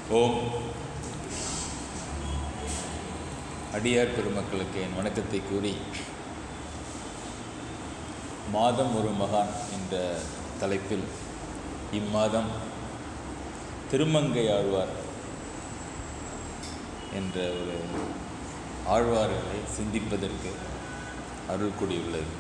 ஓம் அடியார் பெருமக்களுக்கு என் வணக்கத்தை கூறி மாதம் ஒரு மகான் என்ற தலைப்பில் இம்மாதம் திருமங்கை ஆழ்வார் என்ற ஒரு ஆழ்வார்களை சிந்திப்பதற்கு அருள் கூடியுள்ளது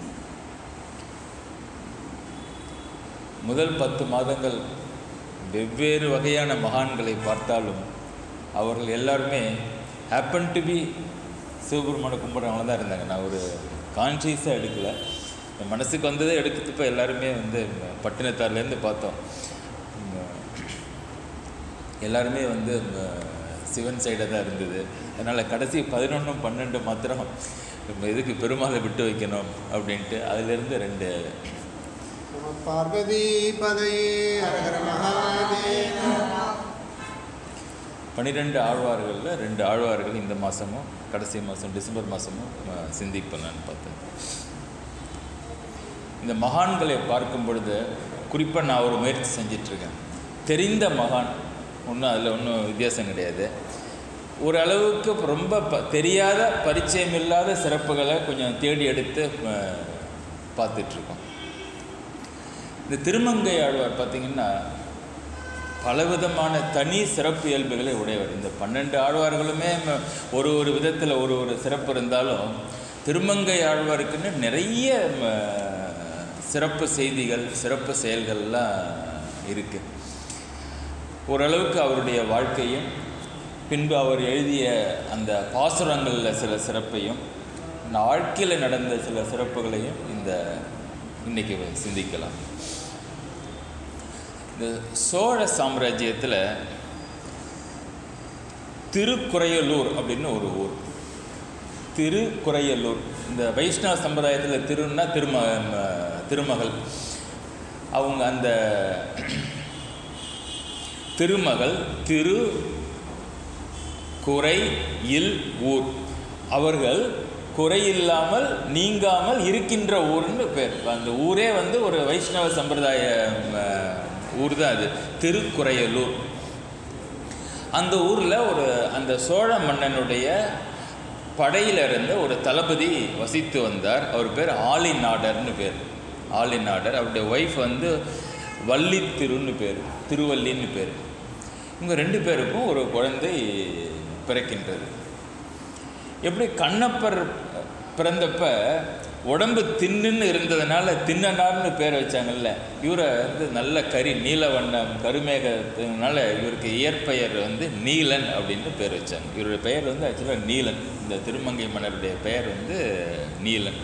முதல் பத்து மாதங்கள் வெவ்வேறு வகையான மகான்களை பார்த்தாலும் அவர்கள் எல்லாருமே ஹேப்பன் டு பி சிவபெருமானை கும்பிட்றவங்கள தான் இருந்தாங்க நான் ஒரு கான்சியஸாக எடுக்கலை என் மனசுக்கு வந்ததே எடுக்கிறதுப்ப எல்லாருமே வந்து பட்டினத்தார்லேருந்து பார்த்தோம் உம், எல்லாருமே வந்து உம், சிவன் சைடாக தான் இருந்தது அதனால் கடைசி பதினொன்று பன்னெண்டு மாத்திரம் நம்ம எதுக்கு பெருமாளை விட்டு வைக்கணும் அப்படின்ட்டு அதிலிருந்து ரெண்டு நம பார்வதி பதையே ஹரஹர மகாதேவ பன்னிரெண்டு ஆழ்வார்களில் ரெண்டு ஆழ்வார்கள் இந்த மாதமும் கடைசி மாதம் டிசம்பர் மாதமும் சிந்திப்பேன் பார்த்தேன் இந்த மகான்களை பார்க்கும் பொழுது குறிப்பாக நான் ஒரு முயற்சி செஞ்சிட்ருக்கேன் தெரிந்த மகான் ஒன்றும் அதில் ஒன்றும் வித்தியாசம் கிடையாது ஓரளவுக்கு ரொம்ப ப தெரியாத பரிச்சயம் இல்லாத சிறப்புகளை கொஞ்சம் தேடி எடுத்து அஹ், பார்த்துட்ருக்கோம் இந்த திருமங்கை ஆழ்வார் பார்த்திங்கன்னா பலவிதமான தனி சிறப்பு இயல்புகளை உடையவர் இந்த பன்னெண்டு ஆழ்வார்களுமே ம- ஒரு ஒரு விதத்தில் ஒரு ஒரு சிறப்பு இருந்தாலும் திருமங்கை ஆழ்வாருக்குன்னு நிறைய ம, சிறப்பு செய்திகள் சிறப்பு செயல்கள்லாம் இருக்குது ஓரளவுக்கு அவருடைய வாழ்க்கையும் பின்பு அவர் எழுதிய அந்த பாசுரங்களில் சில சிறப்பையும் இந்த வாழ்க்கையில் நடந்த சில சிறப்புகளையும் இந்த இன்னைக்கு சிந்திக்கலாம் இந்த சோழ சாம்ராஜ்யத்தில் திருக்குறையலூர் அப்படின்னு ஒரு ஊர் திருக்குறையலூர் இந்த வைஷ்ணவ சம்பிரதாயத்தில் திருன்னா திரும ம- திருமகள் அவங்க அந்த திருமகள் திரு குறை இல் ஊர் அவர்கள் குறையில்லாமல் நீங்காமல் இருக்கின்ற ஊர்னு பேர் அந்த ஊரே வந்து ஒரு வைஷ்ணவ சம்பிரதாய அஹ், ஊர் தான் அது திருக்குறையலூர் அந்த ஊரில் ஒரு அந்த சோழ மன்னனுடைய படையில் இருந்த ஒரு தளபதி வசித்து வந்தார் அவர் பேர் ஆலிநாடர்னு பேர் ஆலிநாடர் அவருடைய ஒய்ஃப் வந்து வள்ளித்திருன்னு பேர் திருவல்லின்னு பேர் இவங்க ரெண்டு பேருக்கும் ஒரு குழந்தை பிறக்கின்றது எப்படி கண்ணப்பர் பிறந்தப்ப உடம்பு தின்னுன்னு இருந்ததுனால தின்னனார்னு பேர் வச்சாங்கல்ல இவரை வந்து நல்ல கரி நீல வண்ணம் கருமேகத்தினால இவருக்கு இயற்பெயர் வந்து நீலன் அப்படின்னு பேர் வச்சாங்க இவருடைய பெயர் வந்து ஆக்சுவலாக நீலன் இந்த திருமங்கை மன்னருடைய பெயர் வந்து நீலன்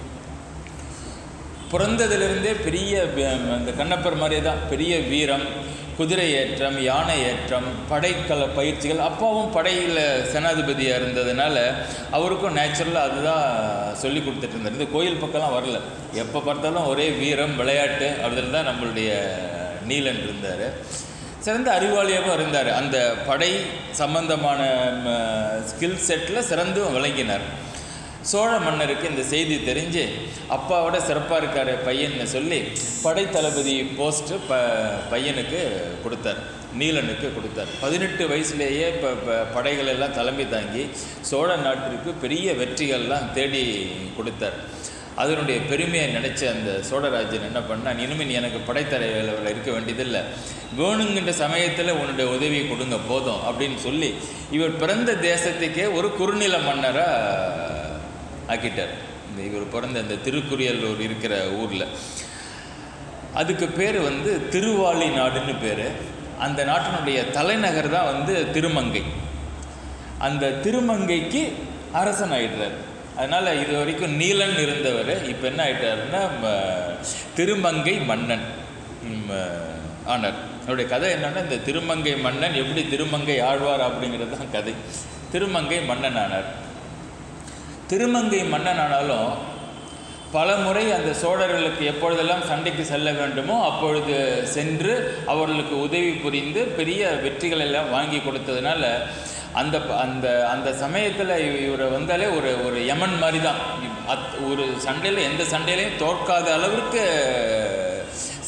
பிறந்ததிலிருந்தே பெரிய வி- அந்த கண்ணப்பர் மாதிரியே தான் பெரிய வீரம் குதிரை ஏற்றம் யானை ஏற்றம் படைக்கல பயிற்சிகள் அப்பாவும் படையில் சேனாதிபதியாக இருந்ததுனால அவருக்கும் நேச்சுரலாக அதுதான் சொல்லி கொடுத்துட்டு இருந்தார் இந்த கோயில் பக்கம்லாம் வரல எப்போ பார்த்தாலும் ஒரே வீரம் விளையாட்டு அதில் தான் நம்மளுடைய நீலன் இருந்தார் சிறந்த அறிவாளியாகவும் இருந்தார் அந்த படை சம்பந்தமான ஸ்கில் செட்டில் சிறந்தும் விளங்கினார் சோழ மன்னருக்கு இந்த செய்தி தெரிஞ்சு அப்பாவோட சிறப்பாக இருக்கார் பையன்னு சொல்லி படை தளபதி போஸ்ட்டு ப பையனுக்கு கொடுத்தார் நீலனுக்கு கொடுத்தார் பதினெட்டு வயசுலேயே இப்போ படைகள் எல்லாம் தலைமை தாங்கி சோழ நாட்டிற்கு பெரிய வெற்றிகள்லாம் தேடி கொடுத்தார் அதனுடைய பெருமையை நினச்ச அந்த சோழராஜன் என்ன பண்ணான் இனிமேல் நீ எனக்கு படைத்தலைவரில் இருக்க வேண்டியதில்லை வேணுங்கின்ற சமயத்தில் உன்னுடைய உதவியை கொடுங்க போதும் அப்படின்னு சொல்லி இவர் பிறந்த தேசத்துக்கே ஒரு குறுநில மன்னராக ஆக்கிட்டார் இந்த இவர் பிறந்த இந்த திருக்குறியலூர் இருக்கிற ஊரில் அதுக்கு பேர் வந்து திருவாலி நாடுன்னு பேர் அந்த நாட்டினுடைய தலைநகர் தான் வந்து திருமங்கை அந்த திருமங்கைக்கு அரசன் ஆயிடுறார் அதனால் இது வரைக்கும் நீலன் இருந்தவர் இப்போ என்ன ஆயிட்டாருன்னா ம, திருமங்கை மன்னன் ம், ஆனார் அவருடைய கதை என்னன்னா இந்த திருமங்கை மன்னன் எப்படி திருமங்கை ஆழ்வார் அப்படிங்கிறது தான் கதை திருமங்கை மன்னன் ஆனார் திருமங்கை மன்னன் ஆனாலும் பல முறை அந்த சோழர்களுக்கு எப்பொழுதெல்லாம் சண்டைக்கு செல்ல வேண்டுமோ அப்பொழுது சென்று அவர்களுக்கு உதவி புரிந்து பெரிய வெற்றிகள் எல்லாம் வாங்கி கொடுத்ததுனால அந்த ப- அந்த அந்த சமயத்தில் இவரை வந்தாலே ஒரு ஒரு யமன் மாதிரி தான் அத் ஒரு சண்டையில் எந்த சண்டையிலையும் தோற்காத அளவிற்கு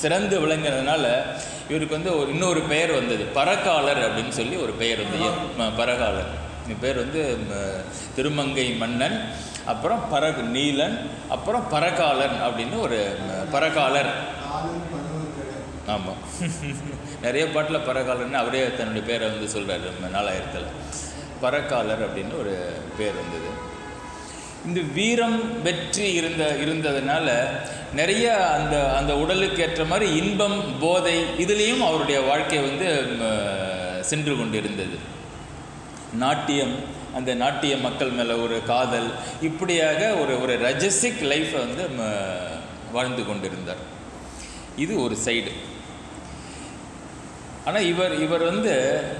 சிறந்து விளங்குறதுனால இவருக்கு வந்து ஒரு இன்னொரு பெயர் வந்தது பரகாலர் அப்படின்னு சொல்லி ஒரு பெயர் வந்து ம- பரகாலர் இந்த பேர் வந்து ம, திருமங்கை மன்னன் அப்புறம் பரகு நீலன் அப்புறம் பரகாலன் அப்படின்னு ஒரு ம, பரகாலர் நாலும் பருவங்கள் ஆமாம் நிறைய பாட்டில் பரகாலர்னு அவரே தன்னுடைய பேரை வந்து சொல்கிறார் நாலாயிரத்தில் பரகாலர் அப்படின்னு ஒரு பேர் வந்தது இந்த வீரம் வெற்றி இருந்த இருந்ததுனால நிறைய அந்த அந்த உடலுக்கு ஏற்ற மாதிரி இன்பம் போதை இதுலேயும் அவருடைய வாழ்க்கை வந்து ம, சென்று கொண்டு இருந்தது நாட்டியம் அந்த நாட்டிய மக்கள் மேலே ஒரு காதல் இப்படியாக ஒரு ஒரு ரஜசிக் லைஃப்பை வந்து ம, வாழ்ந்து கொண்டிருந்தார் இது ஒரு சைடு ஆனால் இவர் இவர் வந்து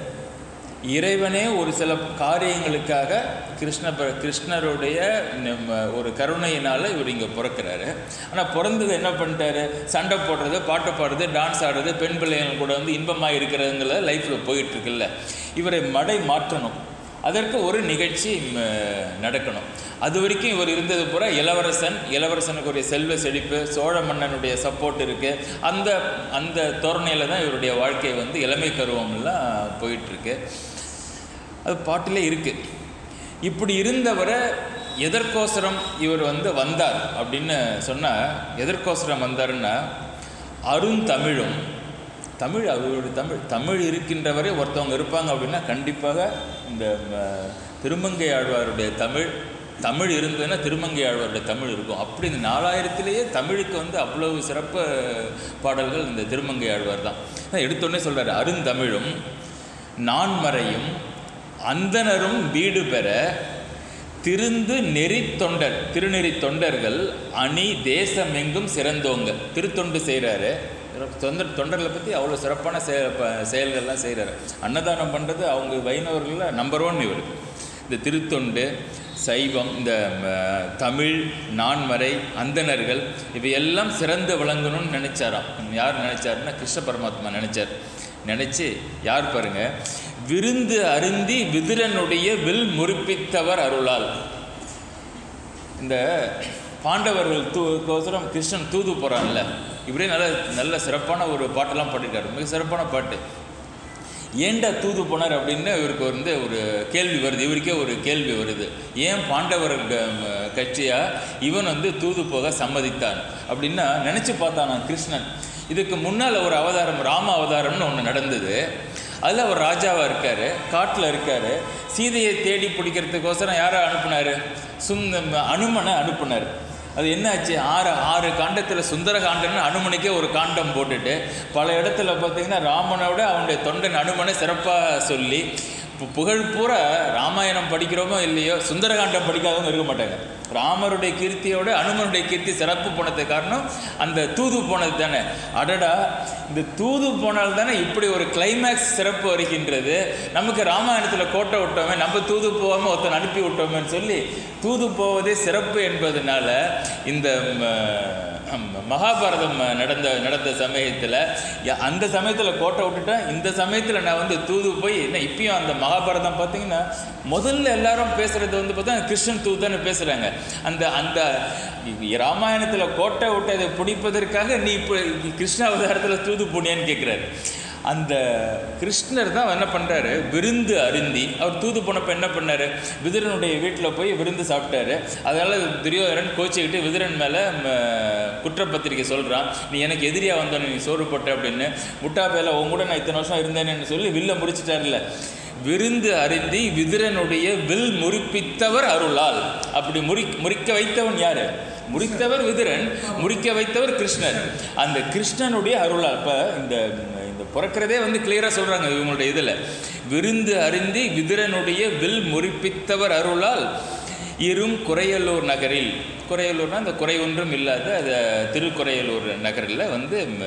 இறைவனே ஒரு சில காரியங்களுக்காக கிருஷ்ண ப- கிருஷ்ணருடைய நம்ம ஒரு கருணையினால் இவர் இங்கே பிறக்கிறாரு ஆனால் பிறந்தது என்ன பண்ணிட்டாரு சண்டை போடுறது பாட்டு பாடுறது டான்ஸ் ஆடுறது பெண் பிள்ளைகள் கூட வந்து இன்பமாக இருக்கிறதுங்கள லைஃப்பில் போயிட்டுருக்குல்ல இவரை மடை மாற்றணும் அதற்கு ஒரு நிகழ்ச்சி ம, நடக்கணும் அது வரைக்கும் இவர் இருந்தது பூரா இளவரசன் இளவரசனுக்கு ஒரு செல்வ செழிப்பு சோழ மன்னனுடைய சப்போர்ட் இருக்குது அந்த அந்த தோரணையில் தான் இவருடைய வாழ்க்கை வந்து இளமை கருவம்லாம் போயிட்டுருக்கு அது பாட்டிலே இருக்குது இப்படி இருந்தவரை எதற்கோசரம் இவர் வந்து வந்தார் அப்படின்னு சொன்னால் எதற்கோசரம் வந்தாருன்னா அருந்தமிழும் தமிழ் அவருடைய தமிழ் தமிழ் இருக்கின்றவரை ஒருத்தவங்க இருப்பாங்க அப்படின்னா கண்டிப்பாக இந்த ம, திருமங்கை ஆழ்வாருடைய தமிழ் தமிழ் இருந்ததுன்னா திருமங்கை ஆழ்வாருடைய தமிழ் இருக்கும் அப்படி இந்த நாலாயிரத்திலேயே தமிழுக்கு வந்து அவ்வளவு சிறப்பு பாடல்கள் இந்த திருமங்கை ஆழ்வார் தான் அதான் எடுத்தோடனே சொல்கிறார் அருந்தமிழும் நான்மறையும் அந்தணரும் வீடு பெற திருந்து நெறி தொண்டர் திருநெறி தொண்டர்கள் அணி தேசமெங்கும் சிறந்தோங்க திருத்தொண்டு செய்கிறாரு தொண்டர் தொண்டர்களை பற்றி அவ்வளோ சிறப்பான செய ப- செயல்கள்லாம் செய்கிறாரு அன்னதானம் பண்ணுறது அவங்க வைணவர்களில் நம்பர் ஒன் இவர் இந்த திருத்தொண்டு சைவம் இந்த ம, தமிழ் நான்மறை அந்தணர்கள் இவையெல்லாம் சிறந்து விளங்கணும்னு நினைச்சாராம் யார் நினைச்சாருன்னா கிருஷ்ண பரமாத்மா நினைச்சார் நினைச்சு யார் பாருங்க விருந்து அருந்தி விதுரனுடைய வில் முறிப்பித்தவர் அருளால் இந்த பாண்டவர்கள் தூ கோசரம் கிருஷ்ணன் தூது போகிறான்ல இப்படியே நல்ல நல்ல சிறப்பான ஒரு பாட்டெல்லாம் பாடிட்டார் மிக சிறப்பான பாட்டு ஏன்டா தூது போனார் அப்படின்னு இவருக்கு வந்து ஒரு கேள்வி வருது இவருக்கே ஒரு கேள்வி வருது ஏன் பாண்டவர் கட்சியா இவன் வந்து தூது போக சம்மதித்தான் அப்படின்னா நினச்சி பார்த்தானா கிருஷ்ணன் இதுக்கு முன்னால் ஒரு அவதாரம் ராம அவதாரம்னு ஒன்று நடந்தது அதில் அவர் ராஜாவாக இருக்கார் காட்டில் இருக்கார் சீதையை தேடி பிடிக்கிறதுக்கோசரம் யாரை அனுப்புனார் சுந்த அனுமனை அனுப்புனார் அது என்னாச்சு ஆறு ஆறு காண்டத்தில் சுந்தர காண்டம்னு அனுமனுக்கே ஒரு காண்டம் போட்டுட்டு பல இடத்துல பார்த்தீங்கன்னா ராமனோட அவனுடைய தொண்டன் அனுமனை சிறப்பாக சொல்லி பு- புகழ் பூரா ராமாயணம் படிக்கிறோமோ இல்லையோ சுந்தரகாண்டம் படிக்காதவங்க இருக்க மாட்டாங்க ராமருடைய கீர்த்தியோட அனுமனுடைய கீர்த்தி சிறப்பு போனதுக்கு காரணம் அந்த தூது போனது தானே அடடா இந்த தூது போனால் தானே இப்படி ஒரு கிளைமேக்ஸ் சிறப்பு வருகின்றது நமக்கு ராமாயணத்தில் கோட்டை விட்டோமே நம்ம தூது போகாமல் ஒருத்தன் அனுப்பி விட்டோமேன்னு சொல்லி தூது போவதே சிறப்பு என்பதனால இந்த ம, ம, மகாபாரதம் நடந்த நடந்த சமயத்தில் அந்த சமயத்தில் கோட்டை விட்டுட்டேன் இந்த சமயத்தில் நான் வந்து தூது போய் என்ன இப்பயும் அந்த மகாபாரதம் பார்த்தீங்கன்னா முதல்ல எல்லாரும் பேசுறது வந்து பார்த்தா கிருஷ்ணன் தூதுன்னு பேசுகிறாங்க அந்த அந்த ராமாயணத்தில் கோட்டை விட்டதை பிடிப்பதற்காக நீ இப்போ கிருஷ்ண அவதாரத்தில் தூது போனியான்னு கேட்குறாரு அந்த கிருஷ்ணர் தான் என்ன பண்ணுறாரு விருந்து அருந்தி அவர் தூது போனப்போ என்ன பண்ணாரு விதுரனுடைய வீட்டில் போய் விருந்து சாப்பிட்டாரு அதனால் துரியோதரன் கோச்சிக்கிட்டு விதுரன் மேலே குற்றப்பத்திரிக்கை சொல்கிறான் நீ எனக்கு எதிரியாக வந்தோன்னு நீ சோறு போட்ட அப்படின்னு முட்டா பேல உன் கூட நான் இத்தனை வருஷம் இருந்தேன்னு சொல்லி வில்ல முடிச்சிட்டார்ல விருந்து அருந்தி விதுரனுடைய வில் முறிப்பித்தவர் அருளால் அப்படி முறி முறிக்க வைத்தவன் யாரு முறித்தவர் விதுரன் முறிக்க வைத்தவர் கிருஷ்ணர் அந்த கிருஷ்ணனுடைய அருளால் இப்போ இந்த இந்த பிறக்கிறதே வந்து கிளியராக சொல்கிறாங்க இவங்களுடைய இதில் விருந்து அருந்தி விதுரனுடைய வில் முறிப்பித்தவர் அருளால் இரும் குறையலூர் நகரில் குறையலூர்னா அந்த குறை ஒன்றும் இல்லாத அது திருக்குறையலூர் நகரில் வந்து ம,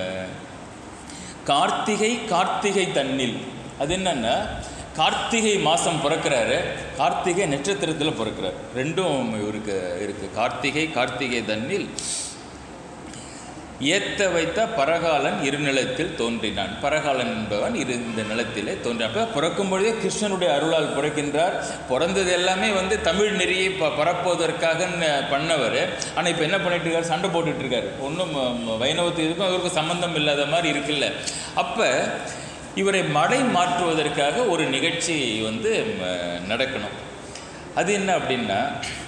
கார்த்திகை கார்த்திகை தன்னில் அது என்னன்னா கார்த்திகை மாதம் பிறக்கிறாரு கார்த்திகை நட்சத்திரத்தில் பிறக்கிறார் ரெண்டும் இவருக்கு இருக்குது கார்த்திகை கார்த்திகை தன்னில் ஏத்த வைத்த பரகாலன் இருநிலத்தில் தோன்றினான் பரகாலன் என்பவன் இரு இந்த நிலத்திலே தோன்றினான் அப்போ பிறக்கும் பொழுதே கிருஷ்ணனுடைய அருளால் பிறக்கின்றார் பிறந்தது எல்லாமே வந்து தமிழ் நெறியை ப பரப்புவதற்காக பண்ணவர் ஆனால் இப்போ என்ன பண்ணிட்டு இருக்காரு சண்டை போட்டுட்டு இருக்காரு ஒன்றும் வைணவத்துக்கு இதுக்கும் அவருக்கு சம்பந்தம் இல்லாத மாதிரி இருக்குல்ல அப்போ இவரை மடை மாற்றுவதற்காக ஒரு நிகழ்ச்சி வந்து ம, நடக்கணும் அது என்ன அப்படின்னா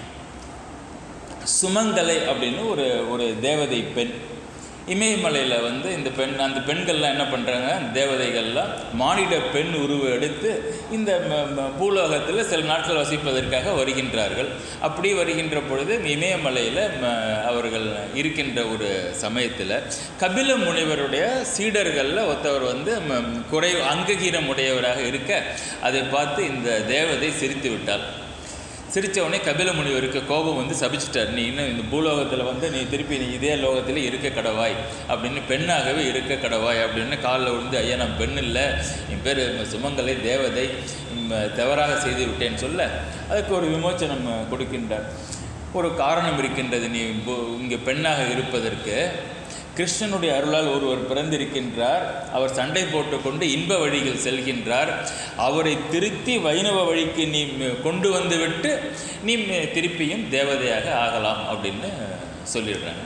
சுமங்கலை அப்படின்னு ஒரு ஒரு தேவதை பெண் இமயமலையில் வந்து இந்த பெண் அந்த பெண்கள்லாம் என்ன பண்ணுறாங்க தேவதைகள்லாம் மானிட பெண் உருவம் எடுத்து இந்த ம- ம- பூலோகத்தில் சில நாட்கள் வசிப்பதற்காக வருகின்றார்கள் அப்படி வருகின்ற பொழுது இமயமலையில் ம- அவர்கள் இருக்கின்ற ஒரு சமயத்தில் கபில முனிவருடைய சீடர்களில் ஒருத்தவர் வந்து ம- குறை அங்ககீரம் உடையவராக இருக்க அதை பார்த்து இந்த தேவதை சிரித்து விட்டாள் சிரிச்ச உடனே கபில முனிவருக்கு கோபம் வந்து சபிச்சிட்டார் நீ இன்னும் இந்த பூலோகத்தில் வந்து நீ திருப்பி நீ இதே லோகத்தில் இருக்க கடவாய் அப்படின்னு பெண்ணாகவே இருக்க கடவாய் அப்படின்னு காலில் விழுந்து ஐயா நான் பெண் இல்லை என் பேர் சுமங்கலை தேவதை ம், தவறாக செய்து விட்டேன்னு சொல்ல அதுக்கு ஒரு விமோச்சனம் கொடுக்கின்றார் ஒரு காரணம் இருக்கின்றது நீ இங்கே பெண்ணாக இருப்பதற்கு கிருஷ்ணனுடைய அருளால் ஒருவர் பிறந்திருக்கின்றார் அவர் சண்டை போட்டுக்கொண்டு இன்ப வழிகள் செல்கின்றார் அவரை திருத்தி வைணவ வழிக்கு நீ ம- கொண்டு வந்து விட்டு நீ ம- திருப்பியும் தேவதையாக ஆகலாம் அப்படின்னு சொல்லிடுறாங்க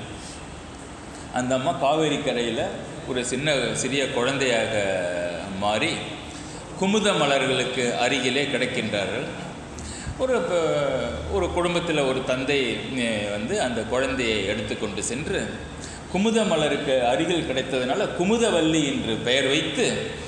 அந்த அம்மா காவேரி கரையில் ஒரு சின்ன சிறிய குழந்தையாக மாறி குமுத மலர்களுக்கு அருகிலே கிடக்கின்றார்கள் ஒரு ப- ஒரு குடும்பத்தில் ஒரு தந்தை அஹ், வந்து அந்த குழந்தையை எடுத்துக்கொண்டு சென்று குமுத மலருக்கு அருகில் கிடைத்ததுனால குமுதவல்லி என்று பெயர் வைத்து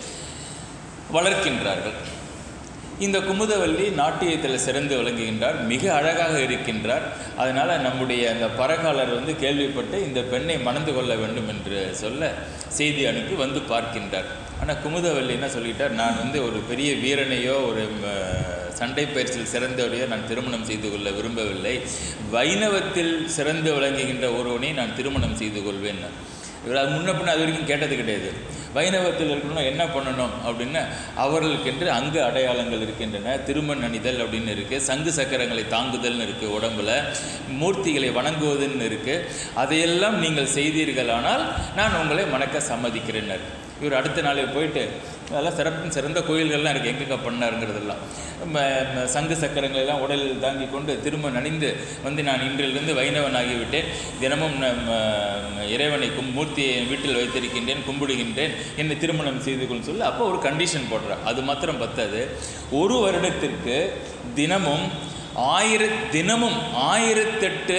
வளர்க்கின்றார்கள் இந்த குமுதவல்லி நாட்டியத்தில் சிறந்து விளங்குகின்றார் மிக அழகாக இருக்கின்றார் அதனால் நம்முடைய அந்த பரகாலர் வந்து கேள்விப்பட்டு இந்த பெண்ணை மணந்து கொள்ள வேண்டும் என்று சொல்ல செய்தி அனுப்பி வந்து பார்க்கின்றார் ஆனால் குமுதவல்லி என்ன சொல்லிட்டார் நான் வந்து ஒரு பெரிய வீரனையோ ஒரு ம, சண்டை பயிற்சியில் சிறந்தவரையோ நான் திருமணம் செய்து கொள்ள விரும்பவில்லை வைணவத்தில் சிறந்து விளங்குகின்ற ஒருவனை நான் திருமணம் செய்து கொள்வேன் இவர் அது முன்ன பின்ன அது வரைக்கும் கேட்டது கிடையாது வைணவத்தில் இருக்கணும்னா என்ன பண்ணணும் அப்படின்னா அவர்களுக்கென்று அங்கு அடையாளங்கள் இருக்கின்றன திருமண் அணிதல் அப்படின்னு இருக்குது சங்கு சக்கரங்களை தாங்குதல்னு இருக்குது உடம்புல மூர்த்திகளை வணங்குவதுன்னு இருக்குது அதையெல்லாம் நீங்கள் செய்தீர்களானால் நான் உங்களை மணக்க சம்மதிக்கிறேன்னர் இவர் அடுத்த நாளே போயிட்டு அதெல்லாம் சிறப்பு சிறந்த கோயில்கள்லாம் இருக்குது எங்கெங்க பண்ணாருங்கிறதெல்லாம் ம- ம- சங்கு சக்கரங்களை எல்லாம் உடலில் தாங்கி கொண்டு திரும்ப நனிந்து வந்து நான் இன்றிலிருந்து வைணவன் ஆகிவிட்டேன் தினமும் நம், அஹ், இறைவனை கும் மூர்த்தியை என் வீட்டில் வைத்திருக்கின்றேன் கும்பிடுகின்றேன் என்னை திருமணம் செய்து கொள்ள சொல்லி அப்போ ஒரு கண்டிஷன் போடுறார் அது மாத்திரம் பத்தாது ஒரு வருடத்திற்கு தினமும் ஆயிர தினமும் ஆயிரத்தெட்டு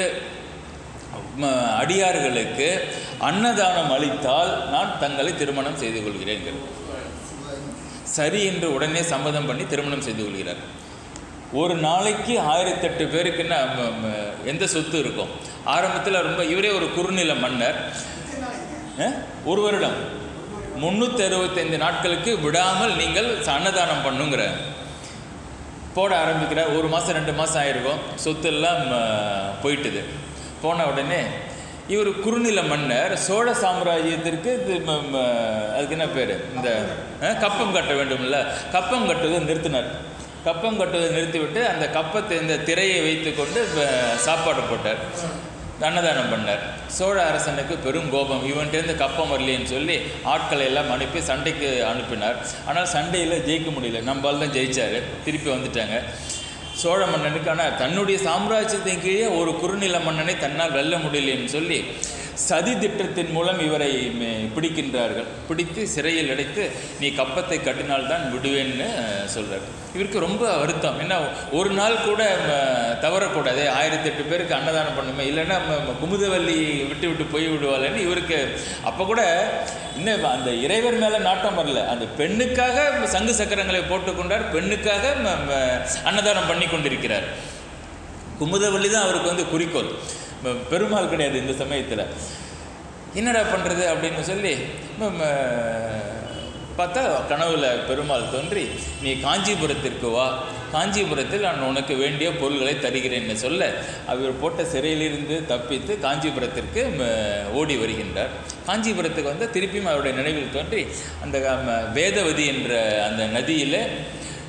ம, அடியார்களுக்கு அன்னதானம் அளித்தால் நான் தங்களை திருமணம் செய்து கொள்கிறேன் சரி என்று உடனே சம்மதம் பண்ணி திருமணம் செய்து கொள்கிறார் ஒரு நாளைக்கு ஆயிரத்தெட்டு பேருக்குன்னா ம, ம, எந்த சொத்து இருக்கும் ஆரம்பத்தில் ரொம்ப இவரே ஒரு குறுநில மன்னர் அஹ், ஒரு வருடம் முந்நூற்றி அறுபத்தைந்து நாட்களுக்கு விடாமல் நீங்கள் அன்னதானம் பண்ணுங்கிற போட ஆரம்பிக்கிறார் ஒரு மாதம் ரெண்டு மாதம் ஆயிருக்கும் சொத்து எல்லாம் அஹ், போயிட்டுது போன உடனே இவர் குறுநில மன்னர் சோழ சாம்ராஜ்யத்திற்கு இது ம- ம- அதுக்கு என்ன பேர் இந்த அஹ், கப்பம் கட்ட வேண்டும்ல கப்பம் கட்டுவதை நிறுத்தினார் கப்பம் கட்டுவதை நிறுத்திவிட்டு அந்த கப்பத்தை இந்த திரையை வைத்துக்கொண்டு அஹ், சாப்பாடு போட்டார் அன்னதானம் பண்ணார் சோழ அரசனுக்கு பெரும் கோபம் இவன்கிட்டேருந்து கப்பம் வரலையேன்னு சொல்லி ஆட்களை எல்லாம் அனுப்பி சண்டைக்கு அனுப்பினார் ஆனால் சண்டையில் ஜெயிக்க முடியல நம்மால் தான் ஜெயிச்சார் திருப்பி வந்துட்டாங்க சோழ மன்னனுக்கு ஆனால் தன்னுடைய சாம்ராஜ்யத்தின் கீழே ஒரு குறுநில மன்னனை தன்னால் வெல்ல முடியலைன்னு சொல்லி சதி திட்டத்தின் மூலம் இவரை மே- பிடிக்கின்றார்கள் பிடித்து சிறையில் அடைத்து நீ கப்பத்தை கட்டினால்தான் விடுவேன்னு சொல்றார் இவருக்கு ரொம்ப வருத்தம் என்ன ஒரு நாள் கூட ம, தவறக்கூடாது ஆயிரத்தி எட்டு பேருக்கு அன்னதானம் பண்ணுமே இல்லைன்னா ம- ம- குமுதவல்லி விட்டு விட்டு போய் விடுவாள்னு இவருக்கு அப்போ கூட இன்னும் அந்த இறைவர் மேலே நாட்டம் வரல அந்த பெண்ணுக்காக சங்கு சக்கரங்களை போட்டுக்கொண்டார் பெண்ணுக்காக ம- ம- அன்னதானம் பண்ணி கொண்டிருக்கிறார் குமுதவள்ளி தான் அவருக்கு வந்து குறிக்கோள் ம- பெருமாள் கிடையாது இந்த சமயத்தில் என்னடா பண்ணுறது அப்படின்னு சொல்லி ம- ம- பார்த்தா கனவுல பெருமாள் தோன்றி நீ காஞ்சிபுரத்திற்கு வா காஞ்சிபுரத்தில் நான் உனக்கு வேண்டிய பொருள்களை தருகிறேன்னு சொல்ல அவர் போட்ட சிறையிலிருந்து தப்பித்து காஞ்சிபுரத்திற்கு ம, ஓடி வருகின்றார் காஞ்சிபுரத்துக்கு வந்து திருப்பியும் அவருடைய நினைவில் தோன்றி அந்த ம, வேதவதி என்ற அந்த நதியில்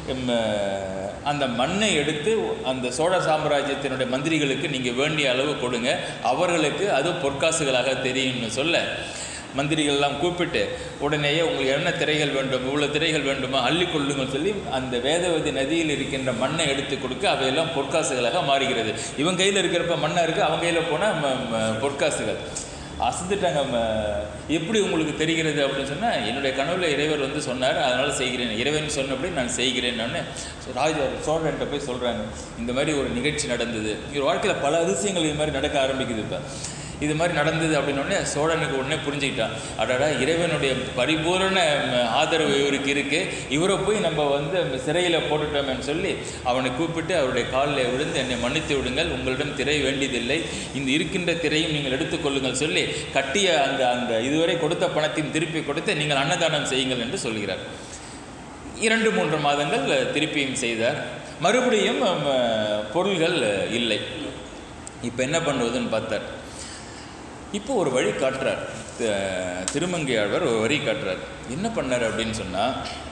எம், அஹ், அந்த மண்ணை எடுத்து அந்த சோழ சாம்ராஜ்யத்தினுடைய மந்திரிகளுக்கு நீங்கள் வேண்டிய அளவு கொடுங்க அவர்களுக்கு அது பொற்காசுகளாக தெரியும்னு சொல்ல மந்திரிகள்லாம் கூப்பிட்டு உடனேயே உங்களுக்கு என்ன திரைகள் வேண்டும் இவ்வளோ திரைகள் வேண்டுமா அள்ளிக் கொள்ளுங்கள் சொல்லி அந்த வேதவதி நதியில் இருக்கின்ற மண்ணை எடுத்து கொடுக்க அவையெல்லாம் பொற்காசுகளாக மாறுகிறது இவன் கையில் இருக்கிறப்ப மண்ணாக இருக்குது அவன் கையில் போனால் பொற்காசுகள் அசந்துட்டாங்க ம, எப்படி உங்களுக்கு தெரிகிறது அப்படின்னு சொன்னால் என்னுடைய கனவுல இறைவர் வந்து சொன்னார் அதனால் செய்கிறேன் இறைவன் சொன்னபடி நான் செய்கிறேன் நான் ராஜா சோழன்ட்ட போய் சொல்கிறாங்க இந்த மாதிரி ஒரு நிகழ்ச்சி நடந்தது இவர் வாழ்க்கையில் பல அதிசயங்கள் இது மாதிரி நடக்க ஆரம்பிக்குது இப்போ இது மாதிரி நடந்தது அப்படின்னோடனே சோழனுக்கு உடனே புரிஞ்சுக்கிட்டான் அடடா இறைவனுடைய பரிபூரண ம, ஆதரவு இவருக்கு இருக்குது இவரை போய் நம்ம வந்து சிறையில் போட்டுட்டோமேன்னு சொல்லி அவனை கூப்பிட்டு அவருடைய காலில் விழுந்து என்னை மன்னித்து விடுங்கள் உங்களிடம் திரை வேண்டியதில்லை இந்த இருக்கின்ற திரையும் நீங்கள் எடுத்துக்கொள்ளுங்கள் சொல்லி கட்டிய அந்த அந்த இதுவரை கொடுத்த பணத்தையும் திருப்பி கொடுத்து நீங்கள் அன்னதானம் செய்யுங்கள் என்று சொல்கிறார் இரண்டு மூன்று மாதங்கள் திருப்பியும் செய்தார் மறுபடியும் ம, பொருள்கள் இல்லை இப்போ என்ன பண்ணுவதுன்னு பார்த்தார் இப்போ ஒரு வழி காட்டுறார் த- திருமங்கையாழ்வார் ஒரு வழி காட்டுறார் என்ன பண்ணார் அப்படின்னு சொன்னால்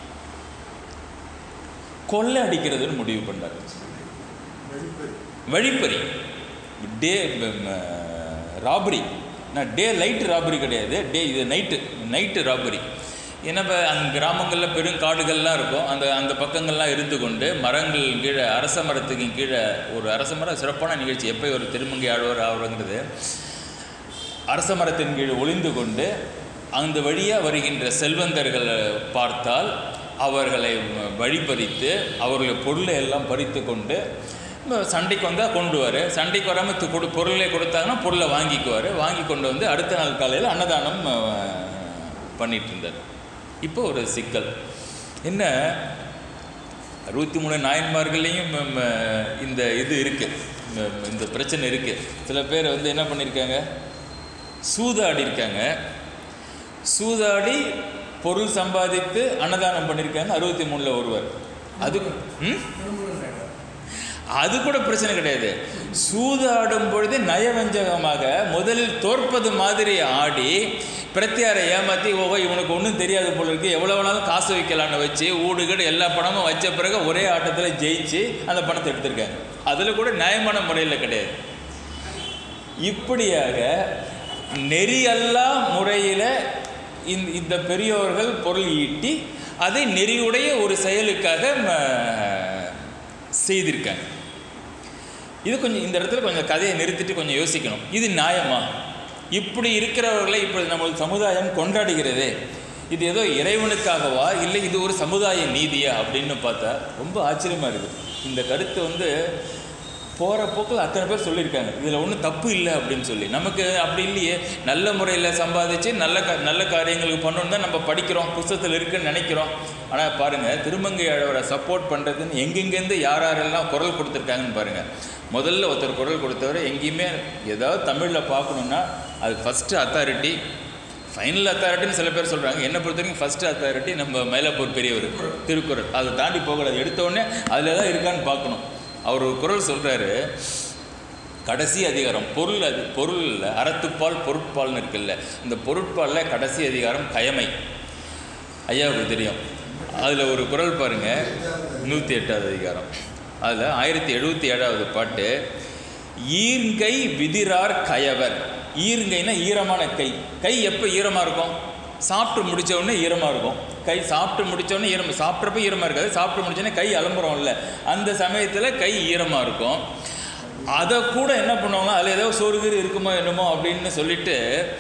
கொள்ளை அடிக்கிறதுன்னு முடிவு பண்ணார் வெளிப்படை வழிப்பறி டே ராபரி நான் டே லைட்டு ராபரி கிடையாது டே இது நைட்டு நைட்டு ராபரி ஏன்னா இப்போ அங்கே கிராமங்களில் பெரும் காடுகள்லாம் இருக்கும் அந்த அந்த பக்கங்கள்லாம் இருந்து கொண்டு மரங்கள் கீழே அரச மரத்துக்கு கீழே ஒரு அரச மரம் சிறப்பான நிகழ்ச்சி எப்போ ஒரு திருமங்கை ஆழ்வார் ஆகுறங்கிறது அரச மரத்தின் கீழ் ஒளிந்து கொண்டு அந்த வழியாக வருகின்ற செல்வந்தர்களை பார்த்தால் அவர்களை வழிபறித்து அவர்களுடைய பொருளை எல்லாம் பறித்து கொண்டு ம, சண்டைக்கு வந்தால் கொண்டு வர சண்டைக்கு வராமல் கொடு பொருளை கொடுத்தாங்கன்னா பொருளை வாங்கிக்குவார் வாங்கி கொண்டு வந்து அடுத்த நாள் காலையில் அன்னதானம் அஹ், பண்ணிட்டு இருந்தார் இப்போ ஒரு சிக்கல் என்ன அறுபத்தி மூணு நாயன்மார்கள்லேயும் ம், ம், இந்த இது இருக்குது இந்த பிரச்சனை இருக்குது சில பேர் வந்து என்ன பண்ணியிருக்காங்க சூதாடி இருக்காங்க சூதாடி பொருள் சம்பாதித்து அன்னதானம் பண்ணியிருக்காங்க அறுபத்தி மூணில் ஒருவர் அது ம் அது கூட பிரச்சனை கிடையாது சூதாடும் பொழுது நயவஞ்சகமாக முதலில் தோற்பது மாதிரி ஆடி பிரத்தியாரை ஏமாற்றி ஓஹோ இவனுக்கு ஒன்றும் தெரியாது போல இருக்கு எவ்வளோ வேணாலும் காசு வைக்கலான்னு வச்சு ஊடுகீடு எல்லா பணமும் வச்ச பிறகு ஒரே ஆட்டத்தில் ஜெயிச்சு அந்த பணத்தை எடுத்திருக்காங்க அதில் கூட நியாயமான முறையில் கிடையாது இப்படியாக நெறியல்லா முறையில் இந்த இந்த பெரியோர்கள் பொருள் ஈட்டி அதை நெறியுடைய ஒரு செயலுக்காக ம, செய்திருக்காங்க இது கொஞ்சம் இந்த இடத்துல கொஞ்சம் கதையை நிறுத்திட்டு கொஞ்சம் யோசிக்கணும் இது நியாயமா இப்படி இருக்கிறவர்களை இப்படி நம்ம சமுதாயம் கொண்டாடுகிறதே இது ஏதோ இறைவனுக்காகவா இல்லை இது ஒரு சமுதாய நீதியா அப்படின்னு பார்த்தா ரொம்ப ஆச்சரியமாக இருக்குது இந்த கருத்து வந்து போகிற போக்கில் அத்தனை பேர் சொல்லியிருக்காங்க இதில் ஒன்றும் தப்பு இல்லை அப்படின்னு சொல்லி நமக்கு அப்படி இல்லையே நல்ல முறையில் சம்பாதிச்சு நல்ல க நல்ல காரியங்களுக்கு பண்ணணும் தான் நம்ம படிக்கிறோம் புஸ்தகத்தில் இருக்குன்னு நினைக்கிறோம் ஆனால் பாருங்கள் திருமங்கை அழவரை சப்போர்ட் பண்ணுறதுன்னு எங்கெங்கேருந்து யார் யாரெல்லாம் குரல் கொடுத்துருக்காங்கன்னு பாருங்கள் முதல்ல ஒருத்தர் குரல் கொடுத்தவர் எங்கேயுமே ஏதாவது தமிழில் பார்க்கணுன்னா அது ஃபஸ்ட்டு அத்தாரிட்டி ஃபைனல் அத்தாரிட்டின்னு சில பேர் சொல்கிறாங்க என்னை பொறுத்த வரைக்கும் ஃபஸ்ட்டு அத்தாரிட்டி நம்ம மயிலாப்பூர் பெரியவர் திருக்குறள் அதை தாண்டி போகக்கூடாது எடுத்த உடனே அதில் தான் இருக்கான்னு பார்க்கணும் அவர் ஒரு குரல் சொல்கிறாரு கடைசி அதிகாரம் பொருள் அது பொருள் இல்லை அறத்துப்பால் பொருட்பால்னு இருக்குல்ல இந்த பொருட்பாலில் கடைசி அதிகாரம் கயமை ஐயாவுக்கு தெரியும் அதில் ஒரு குரல் பாருங்க நூற்றி எட்டாவது அதிகாரம் அதில் ஆயிரத்தி எழுபத்தி ஏழாவது பாட்டு ஈர்ங்கை விதிரார் கயவர் ஈர்ங்கைனா ஈரமான கை கை எப்போ ஈரமாக இருக்கும் சாப்பிட்டு முடிச்ச உடனே ஈரமாக இருக்கும் கை சாப்பிட்டு முடிச்ச உடனே ஈரம் சாப்பிட்றப்ப ஈரமாக இருக்காது சாப்பிட்டு முடிச்ச உடனே கை அலம்புறோம்ல அந்த சமயத்தில் கை ஈரமாக இருக்கும் அதை கூட என்ன பண்ணுவாங்க அதில் ஏதோ சோறுகீறு இருக்குமோ என்னமோ அப்படின்னு சொல்லிட்டு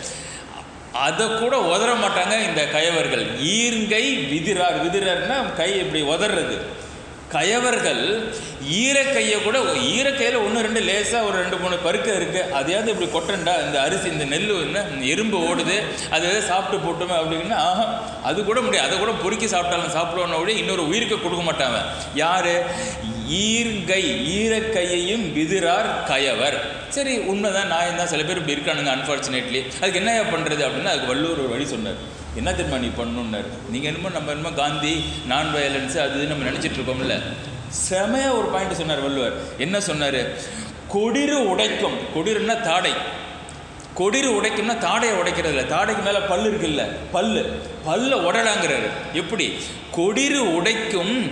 அதை கூட உதற மாட்டாங்க இந்த கயவர்கள் ஈர்ங்கை விதிரார் விதிரார்னா கை இப்படி உதறது கயவர்கள் ஈரக்கையை கூட ஈரக்கையில் ஒன்று ரெண்டு லேசாக ஒரு ரெண்டு மூணு பருக்க இருக்குது அதையாவது இப்படி கொட்டண்டா இந்த அரிசி இந்த நெல் என்ன எறும்பு ஓடுது அதை எதாவது சாப்பிட்டு போட்டுமே அப்படின்னா ஆஹா அது கூட முடியாது அதை கூட பொறுக்கி சாப்பிட்டாலும் சாப்பிடுவோன்னு கூட இன்னொரு உயிருக்கு கொடுக்க மாட்டாங்க யார் ஈர்கை ஈரக்கையையும் விதிரார் கயவர் சரி உண்மைதான் நான் தான் சில பேர் இப்படி இருக்கானுங்க அன்ஃபார்ச்சுனேட்லி அதுக்கு என்னையா பண்ணுறது அப்படின்னா அதுக்கு வள்ளுவர் ஒரு வழி சொன்னார் என்ன தெரியுமா நீ பண்ணணுன்னாரு நீங்கள் என்னமோ நம்ம என்னமோ காந்தி நான் வயலன்ஸ் அது இது நம்ம நினச்சிட்டு இருக்கோம்ல செமையாக ஒரு பாயிண்ட் சொன்னார் வள்ளுவர் என்ன சொன்னார் கொடிறு உடைக்கும் கொடிறுன்னா தாடை கொடிறு உடைக்கும்னா தாடையை உடைக்கிறது இல்லை தாடைக்கு மேலே பல்லு இருக்குல்ல பல்லு பல்ல உடலாங்கிறாரு எப்படி கொடிறு உடைக்கும்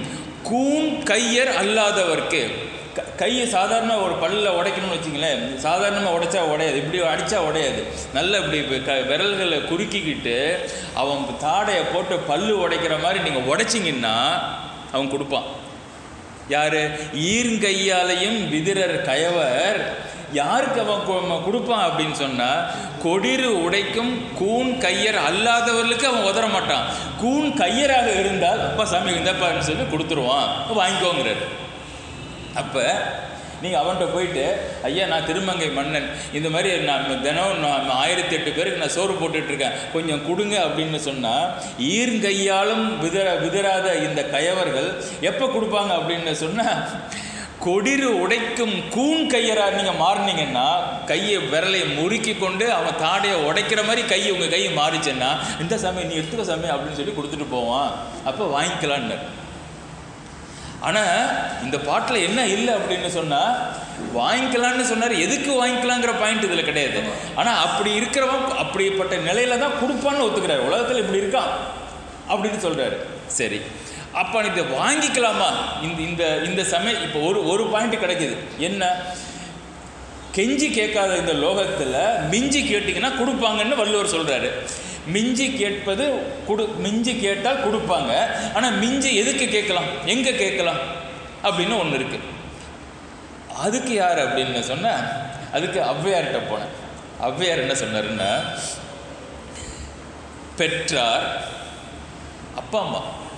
கூன் கையர் அல்லாதவர்க்கு க- கையை சாதாரண ஒரு பல்லில் உடைக்கணும்னு வச்சிங்களேன் சாதாரணமாக உடைச்சா உடையாது இப்படி அடித்தா உடையாது நல்ல இப்படி இப்ப க விரல்களை குறுக்கிக்கிட்டு அவன் தாடையை போட்டு பல்லு உடைக்கிற மாதிரி நீங்கள் உடைச்சிங்கன்னா அவன் கொடுப்பான் யார் ஈர்ங்கையாலையும் விதிரர் கயவர் யாருக்கு அவன் கு- கொடுப்பான் அப்படின்னு சொன்னால் கொடிறு உடைக்கும் கூன் கையர் அல்லாதவர்களுக்கு அவன் உதற மாட்டான் கூன் கையராக இருந்தால் அப்பா சாமி இந்தப்பான்னு சொல்லி கொடுத்துருவான் வாங்கிக்கோங்கிறார் அப்போ நீங்கள் அவன்கிட்ட போயிட்டு ஐயா நான் திருமங்கை மன்னன் இந்த மாதிரி நான் தினம் நான் ஆயிரத்தி எட்டு பேருக்கு நான் சோறு போட்டுட்ருக்கேன் கொஞ்சம் கொடுங்க அப்படின்னு சொன்னால் ஈர்ங்கையாலும் விதற விதறாத இந்த கயவர்கள் எப்போ கொடுப்பாங்க அப்படின்னு சொன்னால் கொடிறு உடைக்கும் கூன் கையரா நீங்கள் மாறினீங்கன்னா கையை விரலை முறுக்கி கொண்டு அவன் தாடையை உடைக்கிற மாதிரி கை உங்கள் கை மாறிச்சுன்னா இந்த சாமி நீ எடுத்துக்க சாமி அப்படின்னு சொல்லி கொடுத்துட்டு போவான் அப்போ வாங்கிக்கலான்னு ஆனால் இந்த பாட்டில் என்ன இல்லை அப்படின்னு சொன்னால் வாங்கிக்கலான்னு சொன்னார் எதுக்கு வாங்கிக்கலாங்கிற பாயிண்ட் இதில் கிடையாது ஆனால் அப்படி இருக்கிறவன் அப்படிப்பட்ட நிலையில தான் கொடுப்பான்னு ஒத்துக்கிறார் உலகத்தில் இப்படி இருக்கான் அப்படின்னு சொல்கிறாரு சரி அப்போ இதை வாங்கிக்கலாமா இந்த இந்த இந்த சமய இப்போ ஒரு ஒரு பாயிண்ட் கிடைக்குது என்ன கெஞ்சி கேட்காத இந்த லோகத்தில் மிஞ்சி கேட்டிங்கன்னா கொடுப்பாங்கன்னு வள்ளுவர் சொல்கிறாரு மிஞ்சி கேட்பது கொடு மிஞ்சி கேட்டால் கொடுப்பாங்க ஆனால் மிஞ்சி எதுக்கு கேட்கலாம் எங்கே கேட்கலாம் அப்படின்னு ஒன்று இருக்குது அதுக்கு யார் அப்படின்னு சொன்னால் அதுக்கு ஔவையார்கிட்ட போனேன் ஔவையார் என்ன சொன்னாருன்னா பெற்றார் அப்பா அம்மா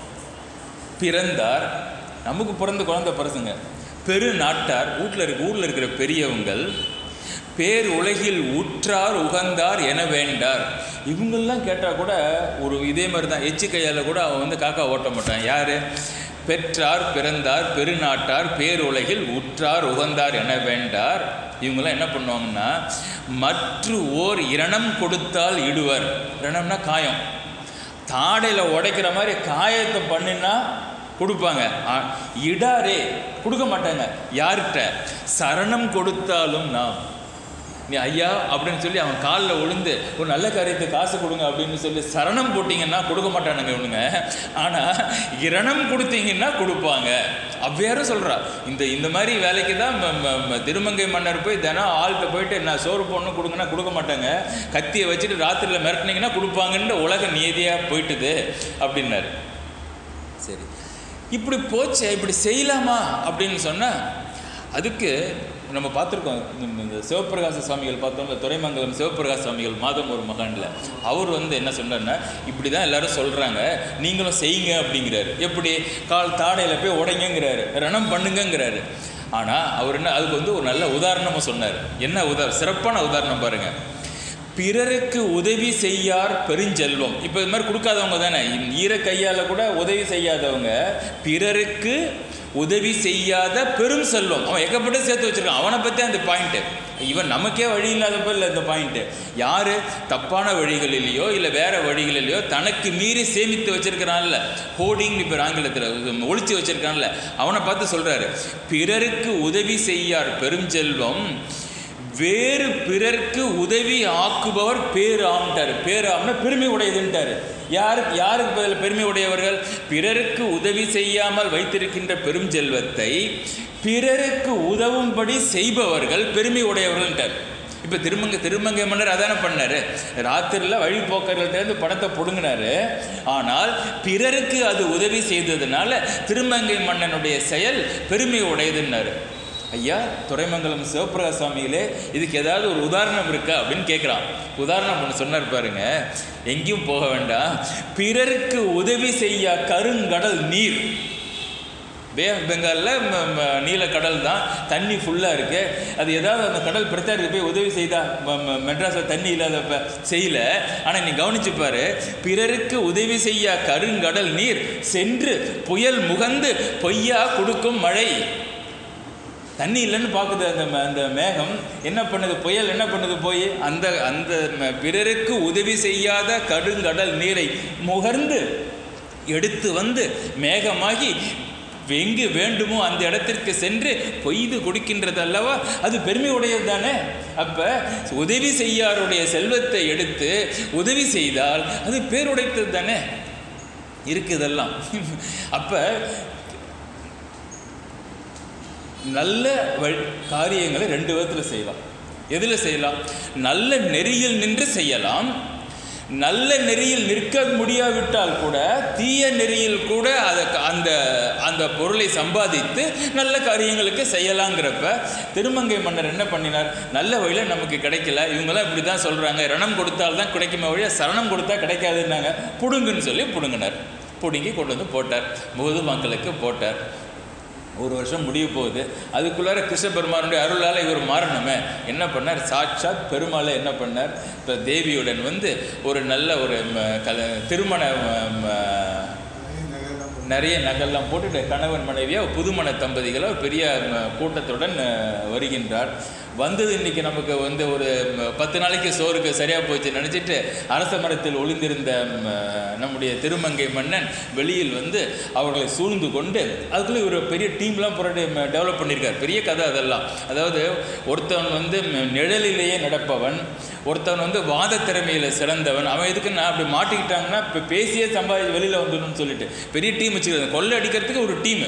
பிறந்தார் நமக்கு பிறந்த குழந்தை பரசுங்க பெரு நாட்டார் வீட்டில் இருக்க ஊரில் இருக்கிற பெரியவங்கள் பேர் உலகில் உற்றார் உகந்தார் என வேண்டார் இவங்கெல்லாம் கேட்டால் கூட ஒரு இதே மாதிரி தான் எச்சு கையால் கூட அவன் வந்து காக்கா ஓட்ட மாட்டான் யார் பெற்றார் பிறந்தார் பெருநாட்டார் பேருலகில் உற்றார் உகந்தார் என வேண்டார் இவங்கெல்லாம் என்ன பண்ணுவாங்கன்னா மற்ற ஓர் இரணம் கொடுத்தால் இடுவர் இரணம்னா காயம் தாடையில் உடைக்கிற மாதிரி காயத்தை பண்ணினா கொடுப்பாங்க ஆ- இடாரே கொடுக்க மாட்டாங்க யார்கிட்ட சரணம் கொடுத்தாலும் நாம் நீ ஐயா அப்படின்னு சொல்லி அவன் காலில் விழுந்து ஒரு நல்ல காரியத்தை காசு கொடுங்க அப்படின்னு சொல்லி சரணம் போட்டிங்கன்னா கொடுக்க மாட்டானுங்க இவனுங்க ஆனால் இரணம் கொடுத்தீங்கன்னா கொடுப்பாங்க அவ்வேறு சொல்கிறா இந்த இந்த மாதிரி வேலைக்கு தான் ம- ம- ம- திருமங்கை மன்னர் போய் தினம் ஆள்கிட்ட போயிட்டு நான் சோறு போடணும் கொடுங்கன்னா கொடுக்க மாட்டாங்க கத்தியை வச்சுட்டு ராத்திரியில் மிரட்டினீங்கன்னா கொடுப்பாங்கன்ற உலக நீதியாக போயிட்டுது அப்படின்னாரு சரி இப்படி போச்சே இப்படி செய்யலாமா அப்படின்னு சொன்னால் அதுக்கு நம்ம பார்த்துருக்கோம் இந்த- இந்த சிவபிரகாச சுவாமிகள் பார்த்தோம்ல துறைமங்கலம் சிவபிரகாச சுவாமிகள் மாதம் ஒரு மகான்ல அவர் வந்து என்ன சொன்னார்னா இப்படி தான் எல்லாரும் சொல்கிறாங்க நீங்களும் செய்யுங்க அப்படிங்கிறாரு எப்படி கால் தாடையில் போய் உடைங்கங்கிறாரு ரணம் பண்ணுங்கங்கிறாரு ஆனால் அவர் என்ன அதுக்கு வந்து ஒரு நல்ல உதாரணமாக சொன்னார் என்ன உதா சிறப்பான உதாரணம் பாருங்கள் பிறருக்கு உதவி செய்யார் பெருஞ்செல்வம் இப்போ இது மாதிரி கொடுக்காதவங்க தானே ஈர கையால் கூட உதவி செய்யாதவங்க பிறருக்கு உதவி செய்யாத பெரும் செல்வம் அவன் எக்கப்பட்டு சேர்த்து வச்சிருக்கான் அவனை பற்றி அந்த பாயிண்ட்டு இவன் நமக்கே வழி இல்லாதப்ப இல்லை இந்த பாயிண்ட்டு யார் தப்பான வழிகளிலேயோ இல்லை வேற வழிகளிலேயோ தனக்கு மீறி சேமித்து வச்சிருக்கிறான்ல ஹோர்டிங் இப்போ ஆங்கிலத்தில் ஒழிச்சு வச்சிருக்கான்ல அவனை பார்த்து சொல்கிறாரு பிறருக்கு உதவி செய்யார் பெருஞ்செல்வம் வேறு பிறர்க்கு உதவி ஆக்குபவர் பேராம்ட்டார் பேராம்னா பெருமை உடையதுன்ட்டார் யாருக்கு யாருக்கு பதில் பெருமை உடையவர்கள் பிறருக்கு உதவி செய்யாமல் வைத்திருக்கின்ற பெரும் செல்வத்தை பிறருக்கு உதவும்படி செய்பவர்கள் பெருமை உடையவர்கள்ட்டார் இப்போ திருமங்க திருமங்கை மன்னர் அதானே பண்ணாரு ராத்திரியில் வழிபோக்கர்கள்ட்டேருந்து படத்தை பிடுங்கினாரு ஆனால் பிறருக்கு அது உதவி செய்ததுனால திருமங்கை மன்னனுடைய செயல் பெருமை உடையதுன்னாரு ஐயா துறைமங்கலம் சிவபிரகாச சுவாமிகளே இதுக்கு ஏதாவது ஒரு உதாரணம் இருக்கா அப்படின்னு கேட்குறான் உதாரணம் ஒன்று சொன்னார் பாருங்க எங்கேயும் போக வேண்டாம் பிறருக்கு உதவி செய்ய கருங்கடல் நீர் பே ஆஃப் பெங்காலில் நீலக்கடல் தான் தண்ணி ஃபுல்லாக இருக்கு அது ஏதாவது அந்த கடல் பிரச்சாரத்துக்கு போய் உதவி செய்தா ம- ம- மெட்ராஸில் தண்ணி இல்லாதப்ப செய்யல ஆனால் நீ கவனிச்சு பாரு பிறருக்கு உதவி செய்ய கருங்கடல் நீர் சென்று புயல் முகந்து பொய்யா கொடுக்கும் மழை தண்ணி இல்லைன்னு பார்க்குது அந்த ம- அந்த மேகம் என்ன பண்ணுது புயல் என்ன பண்ணுது போய் அந்த அந்த ம- பிறருக்கு உதவி செய்யாத கடுங்கடல் நீரை முகர்ந்து எடுத்து வந்து மேகமாகி எங்கு வேண்டுமோ அந்த இடத்திற்கு சென்று பொய்து கொடுக்கின்றது அல்லவா அது பெருமை உடையது தானே அப்போ உதவி செய்யாருடைய செல்வத்தை எடுத்து உதவி செய்தால் அது பேருடைத்தது தானே இருக்குதெல்லாம் அப்போ நல்ல வழி காரியங்களை ரெண்டு விதத்தில் செய்யலாம் எதில் செய்யலாம் நல்ல நெறியில் நின்று செய்யலாம் நல்ல நெறியில் நிற்க முடியாவிட்டால் கூட தீய நெறியில் கூட அதை அந்த அந்த பொருளை சம்பாதித்து நல்ல காரியங்களுக்கு செய்யலாங்கிறப்ப திருமங்கை மன்னர் என்ன பண்ணினார் நல்ல வழியில் நமக்கு கிடைக்கல இவங்கெல்லாம் இப்படி தான் சொல்கிறாங்க ரணம் கொடுத்தால்தான் கிடைக்குமே வழியா சரணம் கொடுத்தா கிடைக்காதுன்னாங்க புடுங்குன்னு சொல்லி புடுங்கினார் பிடுங்கி கொண்டு வந்து போட்டார் பொது மக்களுக்கு போட்டார் ஒரு வருஷம் முடிய போகுது அதுக்குள்ளார கிருஷ்ண பெருமானுடைய அருளால் இவர் மாறணுமே என்ன பண்ணார் சாட்சாத் பெருமாளை என்ன பண்ணார் இப்போ தேவியுடன் வந்து ஒரு நல்ல ஒரு ம, கல திருமண ம, ம, நிறைய நகைலாம் நிறைய நகல்லாம் போட்டுட்டு கணவன் மனைவியாக புதுமண தம்பதிகளை ஒரு பெரிய ம, கூட்டத்துடன் அஹ், வருகின்றார் வந்தது இன்னைக்கு நமக்கு வந்து ஒரு ம, பத்து நாளைக்கு சோறுக்கு சரியாக போச்சு நினச்சிட்டு அரச மரத்தில் ஒளிந்திருந்த ம, நம்முடைய திருமங்கை மன்னன் வெளியில் வந்து அவர்களை சூழ்ந்து கொண்டு அதுக்குள்ளே ஒரு பெரிய டீம்லாம் புரட்டி டெவலப் பண்ணியிருக்கார் பெரிய கதை அதெல்லாம் அதாவது ஒருத்தவன் வந்து ம, நிழலிலேயே நடப்பவன் ஒருத்தவன் வந்து வாத திறமையில் சிறந்தவன் அவன் எதுக்கு நான் அப்படி மாட்டிக்கிட்டாங்கன்னா இப்போ பேசியே சம்பாதி வெளியில் வந்துடணும்னு சொல்லிட்டு பெரிய டீம் வச்சுக்கிறாங்க கொள்ளை அடிக்கிறதுக்கு ஒரு டீமு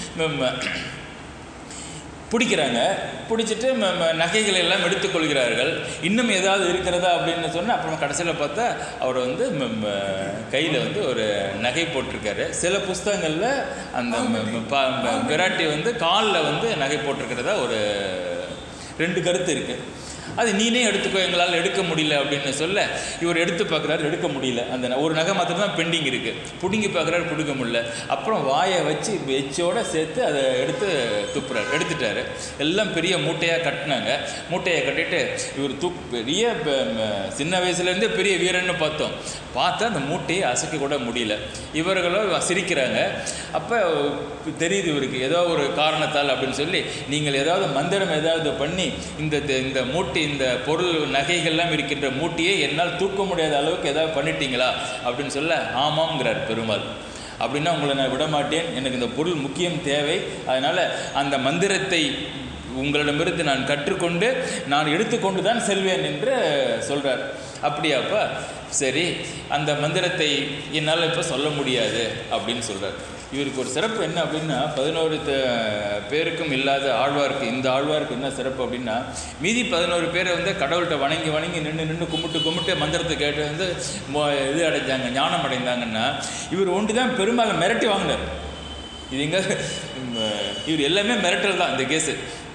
பிடிக்கிறாங்க பிடிச்சிட்டு ம- ம- நகைகளை எல்லாம் எடுத்துக்கொள்கிறார்கள் இன்னும் ஏதாவது இருக்கிறதா அப்படின்னு சொன்னால் அப்புறம் கடைசியில் பார்த்தா அவர் வந்து கையில் வந்து ஒரு நகை போட்டிருக்காரு சில புஸ்தகங்களில் அந்த ம- ம- ப- ம- விராட்டி வந்து காலில் வந்து நகை போட்டிருக்கிறதா ஒரு ரெண்டு கருத்து இருக்குது அது நீனே எடுத்துக்கோ எங்களால் எடுக்க முடியல அப்படின்னு சொல்ல இவர் எடுத்து பார்க்குறாரு எடுக்க முடியல அந்த ந- ஒரு நகை மாத்திரம் தான் பெண்டிங் இருக்குது பிடுங்கி பார்க்குறாரு பிடுங்க முடியல அப்புறம் வாயை வச்சு எச்சோட சேர்த்து அதை எடுத்து துப்புறாரு எடுத்துட்டாரு எல்லாம் பெரிய மூட்டையாக கட்டினாங்க மூட்டையை கட்டிட்டு இவர் தூக் பெரிய ப- ம- சின்ன வயசுலேருந்தே பெரிய வீரன்னு பார்த்தோம் பார்த்தா அந்த மூட்டையை அசைக்க கூட முடியல இவர்களோ சிரிக்கிறாங்க அப்போ தெரியுது இவருக்கு ஏதோ ஒரு காரணத்தால் அப்படின்னு சொல்லி நீங்கள் ஏதாவது மந்திரம் ஏதாவது பண்ணி இந்த இந்த மூட்டை இந்த பொருள் நகைகள்லாம் இருக்கின்ற மூட்டையை என்னால் தூக்க முடியாத அளவுக்கு ஏதாவது பண்ணிட்டீங்களா அப்படின்னு சொல்ல ஆமாங்கிறார் பெருமாள் அப்படின்னா உங்களை நான் விட மாட்டேன் எனக்கு இந்த பொருள் முக்கியம் தேவை அதனால் அந்த மந்திரத்தை உங்களிடமிருந்து நான் கற்றுக்கொண்டு நான் எடுத்துக்கொண்டு தான் செல்வேன் என்று சொல்கிறார் அப்படியாப்பா சரி அந்த மந்திரத்தை என்னால் இப்போ சொல்ல முடியாது அப்படின்னு சொல்கிறார் இவருக்கு ஒரு சிறப்பு என்ன அப்படின்னா பதினோரு த- பேருக்கும் இல்லாத ஆழ்வாருக்கு இந்த ஆழ்வாருக்கு என்ன சிறப்பு அப்படின்னா மீதி பதினோரு பேரை வந்து கடவுள்கிட்ட வணங்கி வணங்கி நின்று நின்று கும்பிட்டு கும்பிட்டு மந்திரத்தை கேட்டு வந்து மொ- இது அடைஞ்சாங்க ஞானம் அடைந்தாங்கன்னா இவர் ஒன்று தான் பெருமாளை மிரட்டி வாங்கினார் இது எங்க ம், இவர் எல்லாமே மிரட்டல் தான் இந்த கேஸு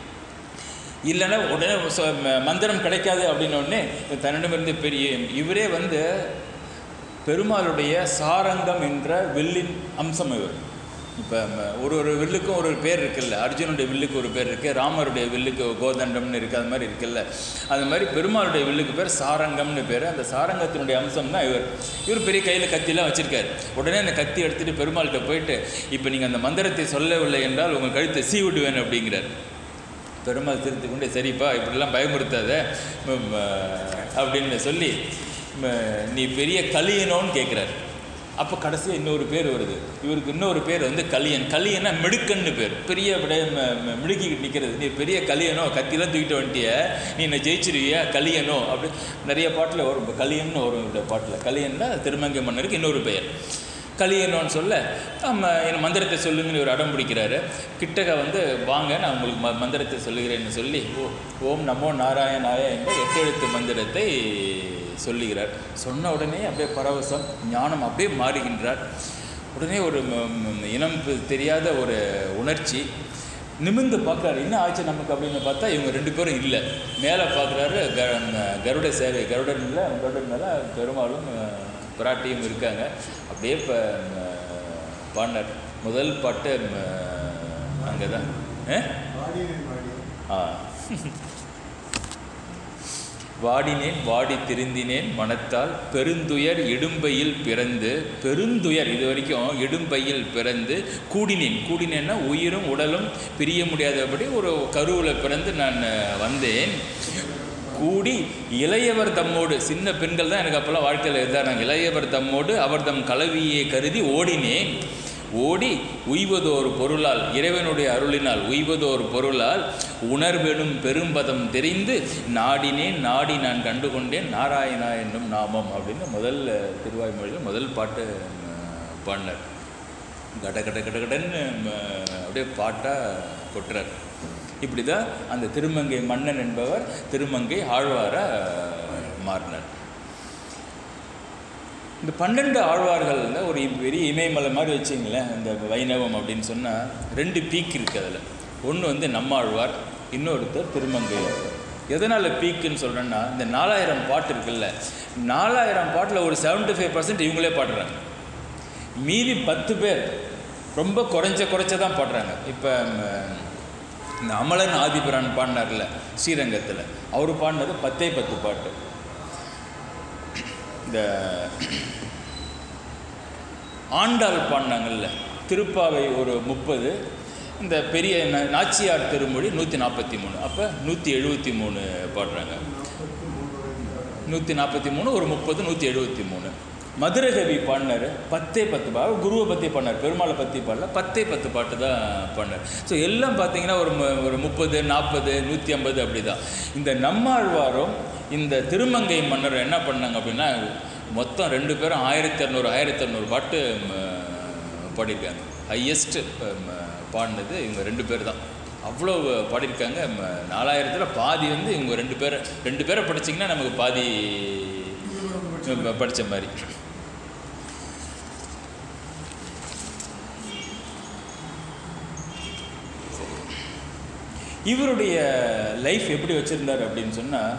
இல்லைன்னா உடனே சொ- ம- மந்திரம் கிடைக்காது அப்படின்ன உடனே தன்னிடமிருந்து பெரிய இவரே வந்து பெருமாளுடைய சாரங்கம் என்ற வில்லின் அம்சம் இவர் இப்போ ஒரு ஒரு வில்லுக்கும் ஒரு ஒரு பேர் இருக்குல்ல அர்ஜுனுடைய வில்லுக்கு ஒரு பேர் இருக்குது ராமருடைய வில்லுக்கு கோதண்டம்னு இருக்குது அது மாதிரி இருக்குல்ல அது மாதிரி பெருமாளுடைய வில்லுக்கு பேர் சாரங்கம்னு பேர் அந்த சாரங்கத்தினுடைய அம்சம் தான் இவர் இவர் பெரிய கையில் கத்திலாம் வச்சுருக்காரு உடனே அந்த கத்தி எடுத்துகிட்டு பெருமாள்கிட்ட போயிட்டு இப்போ நீங்கள் அந்த மந்திரத்தை சொல்லவில்லை என்றால் உங்கள் கழுத்தை சீ விடுவேன் அப்படிங்கிறார் பெருமாள் திருத்தி கொண்டு சரிப்பா இப்படிலாம் பயமுறுத்தாத ம், அஹ், அப்படின்னு சொல்லி ம், நீ பெரிய கலியனோன்னு கேட்குறாரு அப்போ கடைசியாக இன்னொரு பேர் வருது இவருக்கு இன்னொரு பேர் வந்து கலியன் கலியனா மிடுக்கன்னு பேர் பெரிய அப்படியே ம- ம- மிடுக்கிக்கிட்டு நிற்கிறது நீ பெரிய கலியனோ கத்திலாம் தூக்கிட்டு வந்துட்டிய நீ என்ன ஜெயிச்சிருவியா கலியனோ அப்படி நிறைய பாட்டில் வரும் இப்போ கலியன்னு வரும் இந்த பாட்டில் கலியன்னா திருமங்கை மன்னருக்கு இன்னொரு பெயர் கலியனோன்னு சொல்ல நம்ம என் மந்திரத்தை சொல்லுங்கன்னு ஒரு அடம் பிடிக்கிறாரு கிட்டக வந்து வாங்க நான் உங்களுக்கு ம மந்திரத்தை சொல்லுகிறேன்னு சொல்லி ஓ ஓம் நமோ நாராயணாய என்ற எட்டெழுத்து மந்திரத்தை சொல்லுகிறார் சொன்ன உடனே அப்படியே பரவசம் ஞானம் அப்படியே மாறுகின்றார் உடனே ஒரு ம- ம- இனம் பு- தெரியாத ஒரு உணர்ச்சி நிமிர்ந்து பார்க்குறாரு என்ன ஆச்சு நமக்கு அப்படின்னு பார்த்தா இவங்க ரெண்டு பேரும் இல்லை மேலே பார்க்குறாரு க ம- கருட சேவை கருடன் இல்லை கருடன் மேலே பெருமாளும் அஹ், பிராட்டியும் இருக்காங்க அப்படியே இப்போ பாடினார் முதல் பாட்டு அங்கே தான் வாடினேன் வாடி ஆ வாடினேன் வாடி திருந்தினேன் மனத்தால் பெருந்துயர் இடும்பையில் பிறந்து பெருந்துயர் இது வரைக்கும் இடும்பையில் பிறந்து கூடினேன் கூடினேன்னா உயிரும் உடலும் பிரிய முடியாதபடி ஒரு கருவில் பிறந்து நான் வந்தேன் கூடி இளையவர் தம்மோடு சின்ன பெண்கள் தான் எனக்கு அப்போல்லாம் வாழ்க்கையில் இருந்தாங்க இளையவர் தம்மோடு அவர் தம் கலவியை கருதி ஓடினேன் ஓடி உய்வதோர் பொருளால் இறைவனுடைய அருளினால் உய்வதோர் பொருளால் உணர்வெனும் பெரும்பதம் தெரிந்து நாடினேன் நாடி நான் கண்டுகொண்டேன் நாராயணா என்னும் நாமம் அப்படின்னு முதல் திருவாய்மொழியில் முதல் பாட்டு அஹ், பாடினார் கட கட கட கடன்னு அஹ், அப்படியே பாட்டாக கொட்டுறார் இப்படி தான் அந்த திருமங்கை மன்னன் என்பவர் திருமங்கை ஆழ்வார மாறினார் இந்த பன்னெண்டு ஆழ்வார்கள்ல ஒரு பெரிய இமயமலை மாதிரி வச்சிங்களேன் இந்த வைணவம் அப்படின்னு சொன்னால் ரெண்டு பீக் இருக்குது அதில் ஒன்று வந்து நம்மாழ்வார் இன்னொருத்தர் திருமங்கை ஆழ்வார் எதனால் பீக்குன்னு சொல்கிறேன்னா இந்த நாலாயிரம் பாட்டு இருக்குல்ல நாலாயிரம் பாட்டில் ஒரு 75% ஃபைவ் பர்சன்ட் இவங்களே பாடுறாங்க மீதி பத்து பேர் ரொம்ப குறைஞ்ச குறைச்ச தான் பாடுறாங்க இப்போ இந்த அமலன் ஆதிபுரான் பாடினார்ல ஸ்ரீரங்கத்தில் அவர் பாடினது பத்தே பத்து பாட்டு இந்த ஆண்டாள் பாடினாங்கல்ல திருப்பாவை ஒரு முப்பது இந்த பெரிய நா- நாச்சியார் திருமொழி நூற்றி நாற்பத்தி மூணு அப்போ நூற்றி எழுபத்தி மூணு பாடுறாங்க நூற்றி நாற்பத்தி மூணு ஒரு முப்பது நூற்றி எழுபத்தி மூணு மதுரகவி பாடினார் பத்தே பத்து பா குருவை பற்றி பாடினார் பெருமாளை பற்றி பாடல பத்தே பத்து பாட்டு தான் பாடினார் ஸோ எல்லாம் பார்த்தீங்கன்னா ஒரு மு- ஒரு முப்பது நாற்பது நூற்றி ஐம்பது அப்படி தான் இந்த நம்மாழ்வாரும் இந்த திருமங்கை மன்னரும் என்ன பண்ணாங்க அப்படின்னா மொத்தம் ரெண்டு பேரும் ஆயிரத்தி இரநூறு ஆயிரத்தி இரநூறு பாட்டு ம, பாடியிருக்காங்க ஹையஸ்ட்டு பாடினது இவங்க ரெண்டு பேர் தான் அவ்வளோ பாடியிருக்காங்க ம, நாலாயிரத்துல பாதி வந்து இவங்க ரெண்டு பேரை ரெண்டு பேரை படிச்சிங்கன்னா நமக்கு பாதி படித்த மாதிரி சரி. இவருடைய லைஃப் எப்படி வச்சுருந்தார் அப்படின்னு சொன்னால்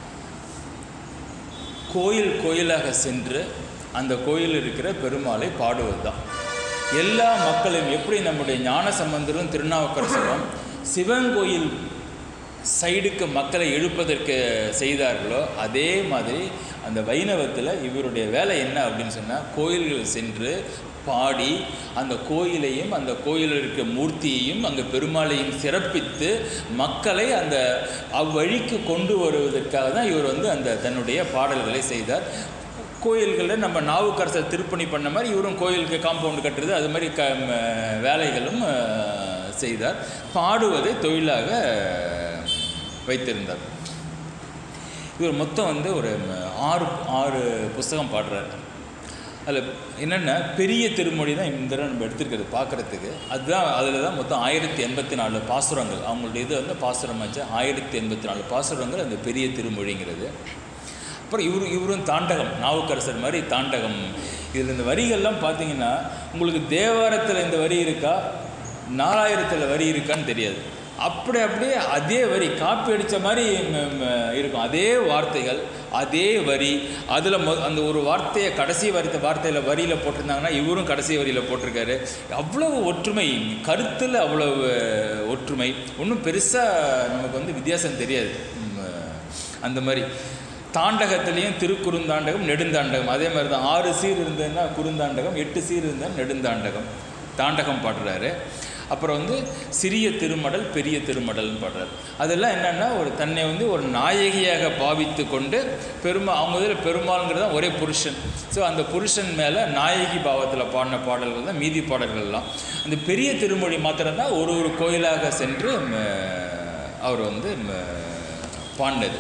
கோயில் கோயிலாக சென்று அந்த கோயில் இருக்கிற பெருமாளை பாடுவது தான் எல்லா மக்களும் எப்படி நம்முடைய ஞான சம்பந்தரும் திருநாவுக்கரசரும் சிவன் கோயில் சைடுக்கு மக்களை எழுப்பதற்கு செய்தார்களோ அதே மாதிரி அந்த வைணவத்தில் இவருடைய வேலை என்ன அப்படின்னு சொன்னால் கோயில்கள் சென்று பாடி அந்த கோயிலையும் அந்த கோயிலில் இருக்க மூர்த்தியையும் அங்கே பெருமாளையும் சிறப்பித்து மக்களை அந்த அவ்வழிக்கு கொண்டு வருவதற்காக தான் இவர் வந்து அந்த தன்னுடைய பாடல்களை செய்தார் கோயில்களில் நம்ம நாவுக்கரசர் திருப்பணி பண்ண மாதிரி இவரும் கோயிலுக்கு காம்பவுண்டு கட்டுறது அது மாதிரி க ம, வேலைகளும் அஹ், செய்தார் பாடுவதை தொழிலாக வைத்திருந்தார் இவர் மொத்தம் வந்து ஒரு ம, ஆறு ஆறு புஸ்தகம் பாடுறார் அதில் என்னென்ன பெரிய திருமொழி தான் இந்த தடவை நம்ம எடுத்திருக்கிறது பார்க்குறதுக்கு அதுதான் அதில் தான் மொத்தம் ஆயிரத்தி எண்பத்தி நாலு பாசுரங்கள் அவங்களுடைய இது வந்து பாசுரமாச்சு ஆயிரத்தி எண்பத்தி நாலு பாசுரங்கள் அந்த பெரிய திருமொழிங்கிறது அப்புறம் இவரு இவரும் தாண்டகம் நாவுக்கரசர் மாதிரி தாண்டகம் இதில் இந்த வரிகள்லாம் பார்த்தீங்கன்னா உங்களுக்கு தேவாரத்தில் இந்த வரி இருக்கா நாலாயிரத்தில் வரி இருக்கான்னு தெரியாது அப்படி அப்படியே அதே வரி காப்பி அடித்த மாதிரி ம- ம- இருக்கும் அதே வார்த்தைகள் அதே வரி அதில் மொ அந்த ஒரு வார்த்தையை கடைசி வார்த்தை வார்த்தையில் வரியில் போட்டிருந்தாங்கன்னா இவரும் கடைசி வரியில் போட்டிருக்காரு அவ்வளவு ஒற்றுமை கருத்தில் அவ்வளவு ஒற்றுமை ஒன்றும் பெருசாக நமக்கு வந்து வித்தியாசம் தெரியாது ம், அந்த மாதிரி தாண்டகத்துலேயும் திருக்குறுந்தாண்டகம் நெடுந்தாண்டகம் அதே மாதிரி தான் ஆறு சீர் இருந்ததுன்னா குறுந்தாண்டகம் எட்டு சீர் இருந்தால் நெடுந்தாண்டகம் தாண்டகம் பாடுறாரு அப்புறம் வந்து சிறிய திருமடல் பெரிய திருமடல்னு பாடுறாரு அதெல்லாம் என்னென்னா ஒரு தன்னை வந்து ஒரு நாயகியாக பாவித்து கொண்டு பெருமா அவங்க இதில் பெருமாள்ங்கிறது தான் ஒரே புருஷன் ஸோ அந்த புருஷன் மேலே நாயகி பாவத்தில் பாடின பாடல்கள் தான் மீதி பாடல்கள்லாம் அந்த பெரிய திருமொழி மாத்திரம்தான் ஒரு ஒரு கோயிலாக சென்று ம, அவர் வந்து ம, பாடினது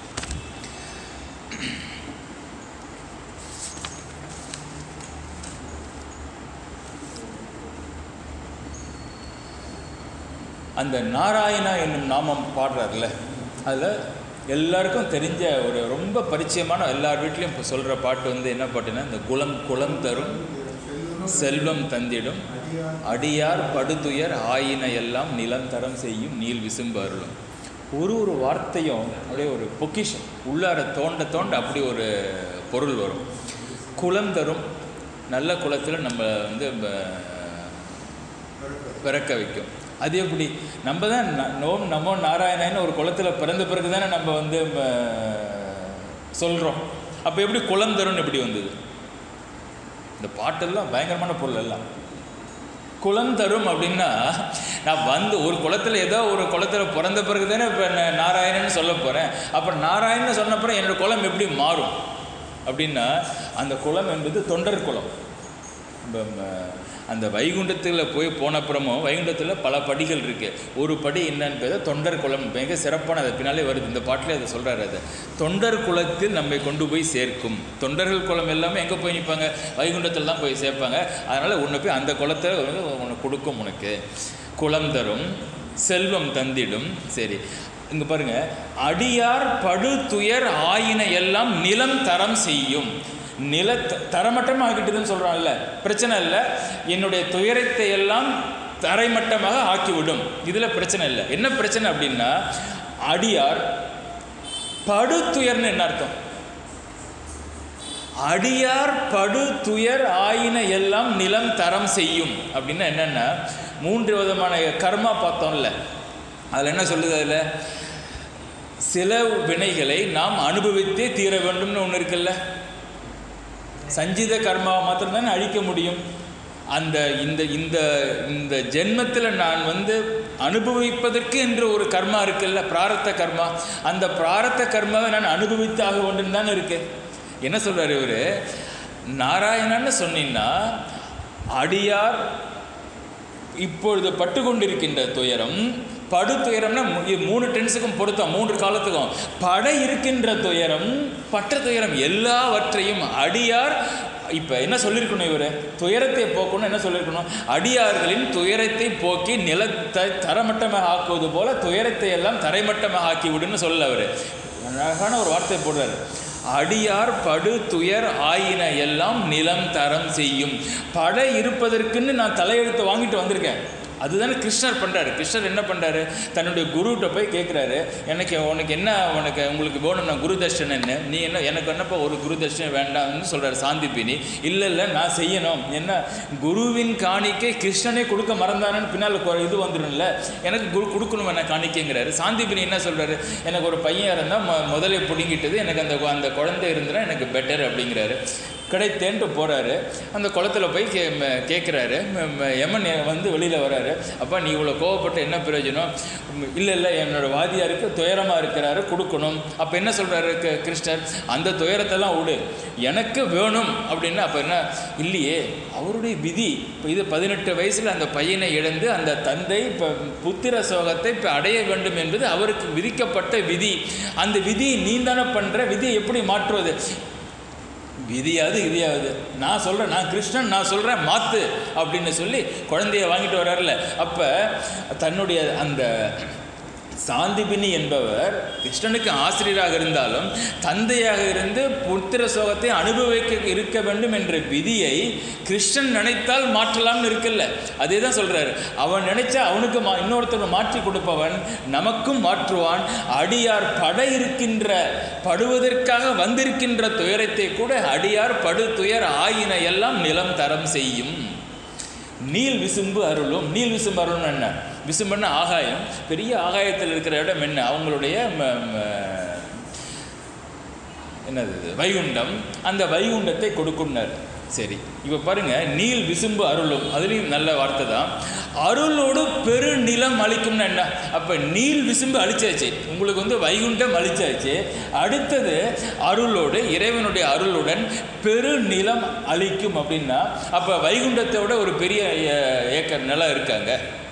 அந்த நாராயணா என்னும் நாமம் பாடுறாருல அதில் எல்லாருக்கும் தெரிஞ்ச ஒரு ரொம்ப பரிச்சயமான எல்லார் வீட்லேயும் இப்போ சொல்கிற பாட்டு வந்து என்ன பாட்டுன்னா இந்த குலம் குலம் தரும் செல்வம் தந்திடும் அடியார் படுதுயர் ஆயின எல்லாம் நிலந்தரம் செய்யும் நீல் விசும்பு அருளும் ஒரு ஒரு வார்த்தையும் அப்படியே ஒரு பொக்கிஷம் உள்ளார தோண்ட தோண்ட அப்படி ஒரு பொருள் வரும் குலம் தரும் நல்ல குலத்தில் நம்ம வந்து ப- பிறக்க வைக்கும் அது எப்படி நம்ம தான் ந- நோம் நமோ நாராயணன்னு ஒரு குளத்தில் பிறந்த பிறகு தானே நம்ம வந்து சொல்கிறோம் அப்போ எப்படி குலம் தரும்னு எப்படி வந்தது இந்த பாட்டெல்லாம் பயங்கரமான பொருள் எல்லாம் குலம் தரும் அப்படின்னா நான் வந்து ஒரு குளத்தில் ஏதோ ஒரு குளத்தில் பிறந்த பிறகு தானே இப்போ நாராயணன் சொல்ல போகிறேன் அப்புறம் நாராயணன் சொன்னப்புறம் என்னோட குலம் எப்படி மாறும் அப்படின்னா அந்த குலம் என்பது தொண்டர் குலம் இப்ப, ம, அந்த வைகுண்டத்தில் போய் போனப்புறமும் வைகுண்டத்தில் பல படிகள் இருக்குது ஒரு படி என்னன்னு பேர் தொண்டர் குலம் மிக சிறப்பான அது பின்னாலே வருது இந்த பாட்டிலே அதை சொல்கிறாரு அது தொண்டர் குலத்தில் நம்மை கொண்டு போய் சேர்க்கும் தொண்டர்கள் குலம் எல்லாமே எங்கே போய் நிற்பாங்க வைகுண்டத்தில் தான் போய் சேர்ப்பாங்க அதனால் உன்னை போய் அந்த குலத்தை வந்து உனக்கு கொடுக்கும் உனக்கு குலம் தரும் செல்வம் தந்திடும் சரி இங்க பாருங்க அடியார் படு துயர் ஆயின எல்லாம் நிலம் தரம் செய்யும் நில தரமட்டமாக ஆக்கிட்டுதுன்னு சொல்றான்ல பிரச்சனை இல்லை என்னுடைய துயரத்தை எல்லாம் தரைமட்டமாக ஆக்கிவிடும் இதுல பிரச்சனை இல்லை என்ன பிரச்சனை அப்படின்னா அடியார் படு துயர்னு என்ன அர்த்தம் அடியார் படு துயர் ஆயின எல்லாம் நிலம் தரம் செய்யும் அப்படின்னா என்னென்னா மூன்று விதமான கர்மா பார்த்தோம்ல அதில் என்ன சொல்லுது அதில் சில வினைகளை நாம் அனுபவித்தே தீர வேண்டும்னு ஒன்று இருக்குல்ல சஞ்சித கர்மாவை மாத்திரம்தானே அழிக்க முடியும் அந்த இந்த இந்த இந்த ஜென்மத்தில் நான் வந்து அனுபவிப்பதற்கு என்று ஒரு கர்மா இருக்குல்ல பிராரத்த கர்மா அந்த பிராரத்த கர்மாவை நான் அனுபவித்து ஆக வேண்டும் தானே இருக்கு என்ன சொல்றாரு இவர் நாராயணன்னு சொன்னீங்கன்னா அடியார் இப்பொழுது பட்டு கொண்டிருக்கின்ற துயரம் படு துயரம்னா மூ- இது மூணு டென்ஸுக்கும் பொருத்தம் மூன்று காலத்துக்கும் பட இருக்கின்ற துயரம் பட்ட துயரம் எல்லாவற்றையும் அடியார் இப்போ என்ன சொல்லியிருக்கணும் இவர் துயரத்தை போக்கணும் என்ன சொல்லியிருக்கணும் அடியார்களின் துயரத்தை போக்கி நிலத்தை தரமட்டமாக ஆக்குவது போல துயரத்தை எல்லாம் தரைமட்டமாக ஆக்கி விடுன்னு சொல்ல அவர் அழகான ஒரு வார்த்தை போடுறாரு அடியார் படு துயர் ஆயின எல்லாம் நிலம் தரம் செய்யும் பட இருப்பதற்குன்னு நான் தலையெழுத்து வாங்கிட்டு வந்திருக்கேன் அதுதானே கிருஷ்ணர் பண்ணுறாரு கிருஷ்ணர் என்ன பண்ணுறாரு தன்னுடைய குருகிட்ட போய் கேட்குறாரு எனக்கு உனக்கு என்ன உனக்கு உங்களுக்கு வேணும்னா குரு தர்ஷனன்னு நீ என்ன எனக்கு என்னப்பா ஒரு குரு தர்ஷனம் வேண்டாம்னு சொல்கிறாரு சாந்திப்பினி இல்லை இல்லை நான் செய்யணும் என்ன குருவின் காணிக்கை கிருஷ்ணனே கொடுக்க மறந்தானன்னு பின்னால் கொ- இது வந்துடும்ல எனக்கு குரு கொடுக்கணும் என்ன காணிக்கைங்கிறாரு சாந்திப்பினி என்ன சொல்கிறாரு எனக்கு ஒரு பையன் இருந்தால் மொ முதலை பிடுங்கிட்டது எனக்கு அந்த கொ- அந்த குழந்தை இருந்ததுன்னா எனக்கு பெட்டர் அப்படிங்கிறாரு கிடைத்தேன்ட்டு போகிறாரு அந்த குளத்துல போய் கே ம- கேட்குறாரு ம- ம- யமன் எ- வந்து வெளியில் வராரு அப்பா நீ இவ்வளோ கோவப்பட்டு என்ன பிரயோஜனம் இல்லை இல்லை என்னோட வாதியாருக்கு துயரமாக இருக்கிறாரு கொடுக்கணும் அப்போ என்ன சொல்கிறாரு கிருஷ்ணர் அந்த துயரத்தெல்லாம் விடு எனக்கு வேணும் அப்படின்னு அப்போ என்ன இல்லையே அவருடைய விதி இப்போ இது பதினெட்டு வயசில் அந்த பையனை இழந்து அந்த தந்தை இப்போ புத்திர சோகத்தை இப்போ அடைய வேண்டும் என்பது அவருக்கு விதிக்கப்பட்ட விதி அந்த விதியை நீ தானே பண்ணுற விதியை எப்படி மாற்றுவது விதியாவது இதியாவது நான் சொல்கிறேன் நான் கிருஷ்ணன் நான் சொல்கிறேன் மாத்து அப்படின்னு சொல்லி குழந்தைய வாங்கிட்டு வர்றாருல அப்போ தன்னுடைய அந்த சாந்திபினி என்பவர் கிருஷ்ணனுக்கு ஆசிரியராக இருந்தாலும் தந்தையாக இருந்து புத்திர சோகத்தை அனுபவிக்க இருக்க வேண்டும் என்ற விதியை கிருஷ்ணன் நினைத்தால் மாற்றலாம்னு இருக்குல்ல அதே தான் சொல்றாரு அவன் நினைச்சா அவனுக்கு மா இன்னொருத்தருக்கு மாற்றி கொடுப்பவன் நமக்கும் மாற்றுவான் அடியார் பட இருக்கின்ற படுவதற்காக வந்திருக்கின்ற துயரத்தை கூட அடியார் படு துயர் ஆயின எல்லாம் நிலம் தரம் செய்யும் நீல் விசும்பு அருளும் நீல் விசும்பு அருளும் என்ன விசும்புன்னா ஆகாயம் பெரிய ஆகாயத்தில் இருக்கிற இடம் என்ன அவங்களுடைய ம- ம- என்னது இது? வைகுண்டம் அந்த வைகுண்டத்தை கொடுக்கும்னார் சரி இப்போ பாருங்க நீல் விசும்பு அருளும் அதுலேயும் நல்ல வார்த்தை தான் அருளோடு பெருநிலம் அளிக்கும்னா என்ன அப்போ நீல் விசும்பு அழிச்சாச்சு உங்களுக்கு வந்து வைகுண்டம் அழிச்சாச்சு அடுத்தது அருளோடு இறைவனுடைய அருளுடன் பெருநிலம் அளிக்கும் அப்படின்னா அப்போ வைகுண்டத்தை விட ஒரு பெரிய ஏ- ஏக்கர் நிலம் இருக்காங்க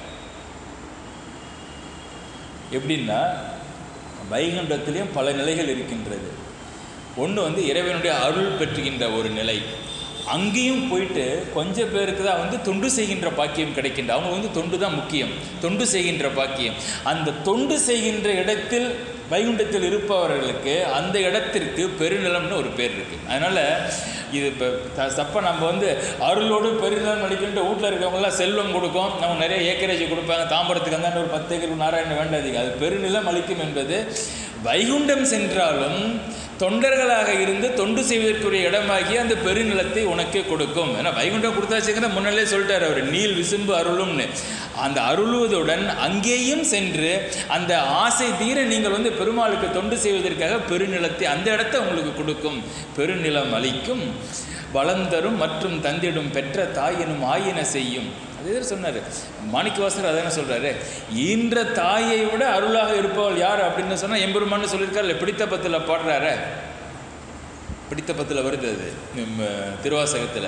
எப்படின்னா வைகுண்டத்திலையும் பல நிலைகள் இருக்கின்றது ஒன்று வந்து இறைவனுடைய அருள் பெற்றுகின்ற ஒரு நிலை அங்கேயும் போயிட்டு கொஞ்சம் பேருக்கு தான் வந்து தொண்டு செய்கின்ற பாக்கியம் கிடைக்கின்ற அவங்க வந்து தொண்டு தான் முக்கியம் தொண்டு செய்கின்ற பாக்கியம் அந்த தொண்டு செய்கின்ற இடத்தில் வைகுண்டத்தில் இருப்பவர்களுக்கு அந்த இடத்திற்கு பெருநிலம்னு ஒரு பேர் இருக்குது அதனால் இது இப்போ சப்ப நம்ம வந்து அருளோடு பெருநிலம் அடிக்கின்ற வீட்டில் இருக்கவங்களாம் செல்வம் கொடுக்கும் நம்ம நிறைய ஏக்கரேஜ் கொடுப்பாங்க தாம்பரத்துக்கு அந்த ஒரு பத்து ஏக்கர் நாராயண வேண்டாதீங்க அது பெருநிலம் அளிக்கும் என்பது வைகுண்டம் சென்றாலும் தொண்டர்களாக இருந்து தொண்டு செய்வதற்குரிய இடமாகி அந்த பெருநிலத்தை உனக்கு கொடுக்கும் ஏன்னா வைகுண்டம் கொடுத்தாச்சுங்கிற முன்னாலே சொல்லிட்டார் அவர் நீல் விசும்பு அருளும்னு அந்த அருளுவதுடன் அங்கேயும் சென்று அந்த ஆசை தீர நீங்கள் வந்து பெருமாளுக்கு தொண்டு செய்வதற்காக பெருநிலத்தை அந்த இடத்த உங்களுக்கு கொடுக்கும் பெருநிலம் அளிக்கும் வளர்ந்தரும் மற்றும் தந்திடும் பெற்ற தாயினும் ஆயின செய்யும் அதே தான் சொன்னார் மாணிக்கவாசர் அதானே சொல்கிறாரு ஈன்ற தாயை விட அருளாக இருப்பவள் யார் அப்படின்னு சொன்னால் எம்பெருமான்னு சொல்லியிருக்காரு பிடித்த பத்தில் பாடுறாரு பிடித்த பத்தில் வருது அது நம்ம திருவாசகத்தில்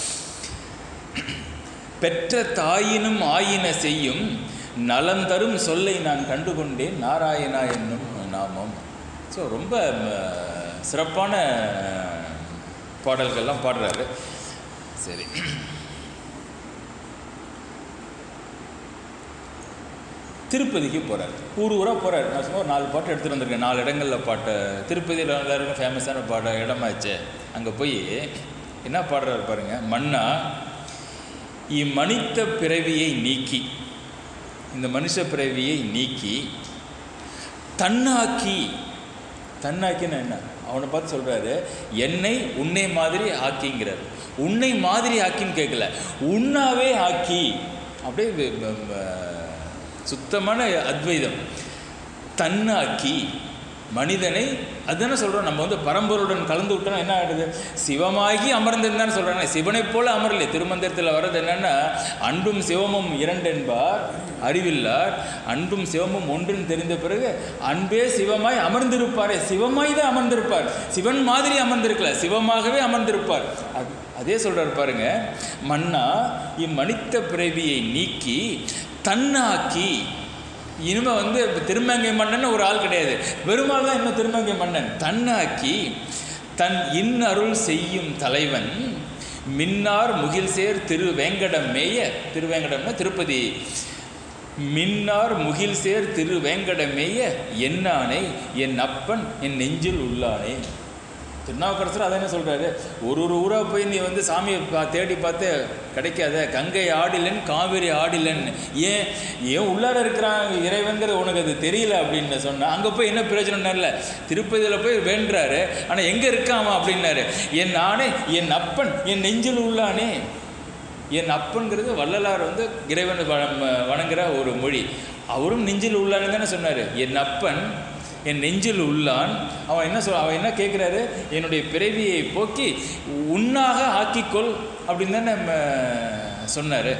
பெற்ற தாயினும் ஆயின செய்யும் நலம் தரும் சொல்லை நான் கண்டுகொண்டேன் நாராயணா என்னும் நாமம் ஸோ ரொம்ப ம, சிறப்பான பாடல்கள்லாம் பாடுறாரு சரி திருப்பதிக்கு போகிறார் ஊர் ஊராக போகிறார் நான் சும்மா ஒரு நாலு பாட்டு எடுத்துகிட்டு வந்திருக்கேன் நாலு இடங்களில் பாட்டை திருப்பதியில் எல்லாருக்கும் ஃபேமஸான பாட இடமாச்சே அங்கே போய் என்ன பாடுறாரு பாருங்க மன்னா இம்மனித்த பிறவியை நீக்கி இந்த மனுஷ பிறவியை நீக்கி தன்னாக்கி தன்னாக்கின்னு என்ன அவனை பார்த்து சொல்கிறாரு என்னை உன்னை மாதிரி ஆக்கிங்கிறார் உன்னை மாதிரி ஆக்கின்னு கேட்கல உன்னாவே ஆக்கி அப்படியே வ- வ- வ- சுத்தமான அத்வைதம் தன்னாக்கி மனிதனை அதுதானே சொல்கிறோம் நம்ம வந்து பரம்பொருளுடன் கலந்து விட்டோம்னா என்ன ஆகிடுது சிவமாகி அமர்ந்திருந்தான்னு சொல்கிறாங்க சிவனைப் போல அமரலை திருமந்திரத்தில் வர்றது என்னென்னா அன்பும் சிவமும் இரண்டென்பார் அறிவில்லார் அன்பும் சிவமும் ஒன்றுன்னு தெரிந்த பிறகு அன்பே சிவமாய் அமர்ந்திருப்பாரே சிவமாய் தான் அமர்ந்திருப்பார் சிவன் மாதிரி அமர்ந்திருக்கல சிவமாகவே அமர்ந்திருப்பார் அது அதே சொல்கிறார் பாருங்க மன்னா இம்மனித்த பிறவியை நீக்கி தன்னாக்கி இனிமே வந்து இப்ப திருமங்கை மன்னன் ஒரு ஆள் கிடையாது பெருமாள் தான் இன்னும் திருமங்கை மன்னன் தன்னாக்கி தன் இன்னருள் செய்யும் தலைவன் மின்னார் முகில்சேர் திருவேங்கடம் மேய திருவேங்கடம்னா திருப்பதி மின்னார் முகில்சேர் திருவேங்கடமேய என்னானை என் அப்பன் என் நெஞ்சில் உள்ளானே திருநாவுக்கரசர் அதை என்ன சொல்கிறாரு ஒரு ஒரு ஊராக போய் நீ வந்து சாமியை பா தேடி பார்த்து கிடைக்காத கங்கை ஆடிலன் காவிரி ஆடிலன் ஏன் ஏன் உள்ளார இருக்கிறான் இறைவன்கிற உனக்கு அது தெரியல அப்படின்னு சொன்னேன் அங்கே போய் என்ன பிரயோஜனம் இல்லை திருப்பதியில் போய் வேண்டுறாரு ஆனால் எங்கே இருக்காமா அப்படின்னாரு என் ஆணை என் அப்பன் என் நெஞ்சில் உள்ளானே என் அப்பன்கிறது வள்ளலார் வந்து இறைவன் வ- வணங்குற ஒரு மொழி அவரும் நெஞ்சில் உள்ளான்னு தானே சொன்னார் என் அப்பன் என் நெஞ்சில் உள்ளான் அவன் என்ன சொல் அவன் என்ன கேட்குறாரு என்னுடைய பிறவியை போக்கி உன்னாக ஆக்கிக்கொள் அப்படின்னு தானே நம்ம சொன்னார்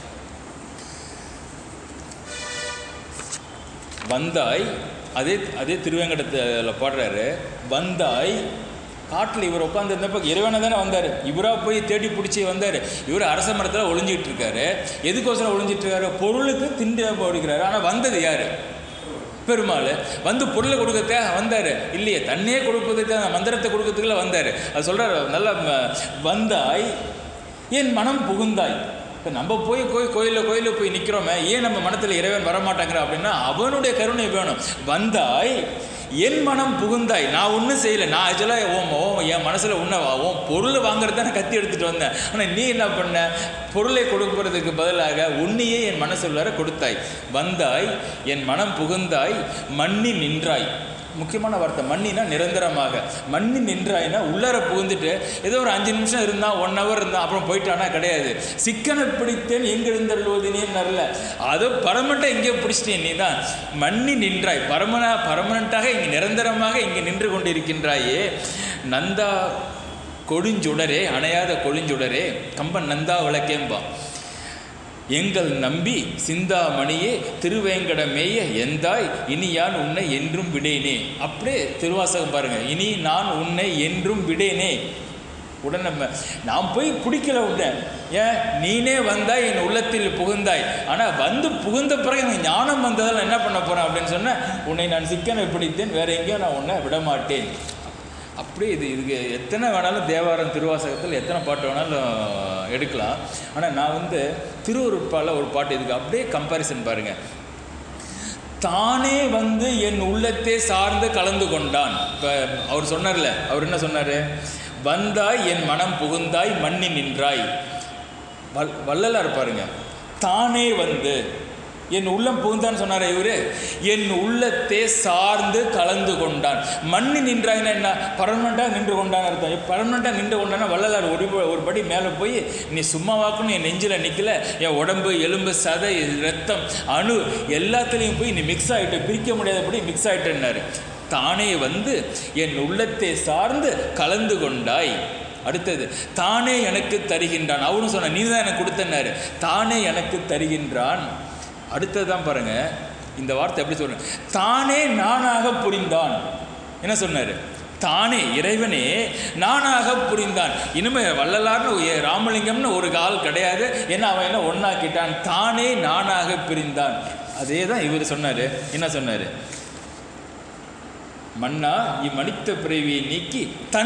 வந்தாய் அதே அதே திருவேங்கடத்தில் பாடுறாரு வந்தாய் காட்டில் இவர் உட்காந்துருந்தப்ப இறைவனை தானே வந்தார் இவராக போய் தேடி பிடிச்சி வந்தார் இவர் அரச மரத்தில் ஒளிஞ்சிட்டு இருக்காரு எதுக்கோசரம் ஒளிஞ்சிட்டு இருக்காரு பொருளுக்கு திண்டு போடுகிறாரு ஆனால் வந்தது யார் பெருமாள் வந்து பொருளை கொடுக்கத்தே வந்தார் இல்லையே தன்னையே கொடுப்பதுக்கு அந்த மந்திரத்தை கொடுக்கறதுக்குள்ள வந்தார் அது சொல்கிறார் நல்ல ம- வந்தாய் என் மனம் புகுந்தாய் இப்போ நம்ம போய் கோய் கோயிலில் கோயிலில் போய் நிற்கிறோமே ஏன் நம்ம மனத்தில் இறைவன் வரமாட்டாங்கிறான் அப்படின்னா அவனுடைய கருணை வேணும் வந்தாய் என் மனம் புகுந்தாய் நான் ஒன்றும் செய்யலை நான் ஆக்சுவலாக ஓ ஓ என் மனசில் உன்னை உன் பொருளை வாங்குறது தான் கத்தி எடுத்துகிட்டு வந்தேன் ஆனால் நீ என்ன பண்ண பொருளை கொடுப்பதற்கு பதிலாக உன்னையே என் மனசுள்ளார கொடுத்தாய் வந்தாய் என் மனம் புகுந்தாய் மண்ணி நின்றாய் முக்கியமான வார்த்தை மண்ணினா நிரந்தரமாக மண்ணி நின்றாய்னா உள்ளார புகுந்துட்டு ஏதோ ஒரு அஞ்சு நிமிஷம் இருந்தான் ஒன் ஹவர் இருந்தான் அப்புறம் போயிட்டானா கிடையாது சிக்கனை பிடித்தேன் எங்க எழுந்தருள்வதினேன்னு வரல அதோ பர்மனெண்ட்டாக எங்கேயோ பிடிச்சிட்டேன் நீ தான் மண்ணி நின்றாய் பரமனா பர்மனெண்ட்டாக இங்கே நிரந்தரமாக இங்கே நின்று கொண்டிருக்கின்றாயே நந்தா கொடுஞ்சுடரே அணையாத கொழுஞ்சுடரே கம்பன் நந்தா விளக்கேம்பான் எங்கள் நம்பி சிந்தாமணியே திருவேங்கடமேய எந்தாய் இனி யான் உன்னை என்றும் விடேனே அப்படியே திருவாசகம் பாருங்க இனி நான் உன்னை என்றும் விடேனே உடனே நம்ம நான் போய் பிடிக்கல விட்டேன் ஏன் நீனே வந்தாய் என் உள்ளத்தில் புகுந்தாய் ஆனால் வந்து புகுந்த பிறகு எனக்கு ஞானம் வந்ததால் என்ன பண்ண போகிறேன் அப்படின்னு சொன்னேன் உன்னை நான் சிக்கனை பிடித்தேன் வேற எங்கேயோ நான் உன்னை விட மாட்டேன் அப்படியே இது இதுக்கு எத்தனை வேணாலும் தேவாரம் திருவாசகத்தில் எத்தனை பாட்டு வேணாலும் எடுக்கலாம் ஆனால் நான் வந்து திருவருட்பால ஒரு பாட்டு இதுக்கு அப்படியே கம்பாரிசன் பாருங்கள் தானே வந்து என் உள்ளத்தை சார்ந்து கலந்து கொண்டான் இப்போ அவர் சொன்னார்ல அவர் என்ன சொன்னார் வந்தாய் என் மனம் புகுந்தாய் மண்ணி நின்றாய் வல் வள்ளலார் பாருங்க தானே வந்து என் உள்ளம் புகுந்தான்னு சொன்னார் இவரு என் உள்ளத்தே சார்ந்து கலந்து கொண்டான் மண்ணி நின்றாங்கன்னா என்ன பர்மனெண்ட்டாக நின்று கொண்டான்னு அர்த்தம் பர்மனெண்ட்டாக நின்று கொண்டான்னா வள்ளலார் ஒரு ப- ஒரு படி மேலே போய் நீ சும்மா வாக்குன்னு என் நெஞ்சில் நிற்கல என் உடம்பு எலும்பு சதை ரத்தம் அணு எல்லாத்துலேயும் போய் நீ மிக்ஸ் ஆகிட்டு பிரிக்க முடியாதபடி மிக்ஸ் ஆகிட்டேன்னாரு தானே வந்து என் உள்ளத்தை சார்ந்து கலந்து கொண்டாய் அடுத்தது தானே எனக்கு தருகின்றான் அவனும் சொன்னான் நீ தான் எனக்கு கொடுத்தனாரு தானே எனக்கு தருகின்றான் அடுத்தது தான் பாருங்க இந்த வார்த்தை எப்படி சொல்றேன் தானே நானாக புரிந்தான் என்ன சொன்னார் தானே இறைவனே நானாக புரிந்தான் இனிமே வள்ளலார்னு ஒரு- ராமலிங்கம்னு ஒரு கால் கிடையாது ஏன்னா அவன் என்ன ஒன்னாக்கிட்டான் தானே நானாக பிரிந்தான் அதே தான் இவர் சொன்னார் என்ன சொன்னார் மன்னா இம்மனித்த பிறவியை நீக்கி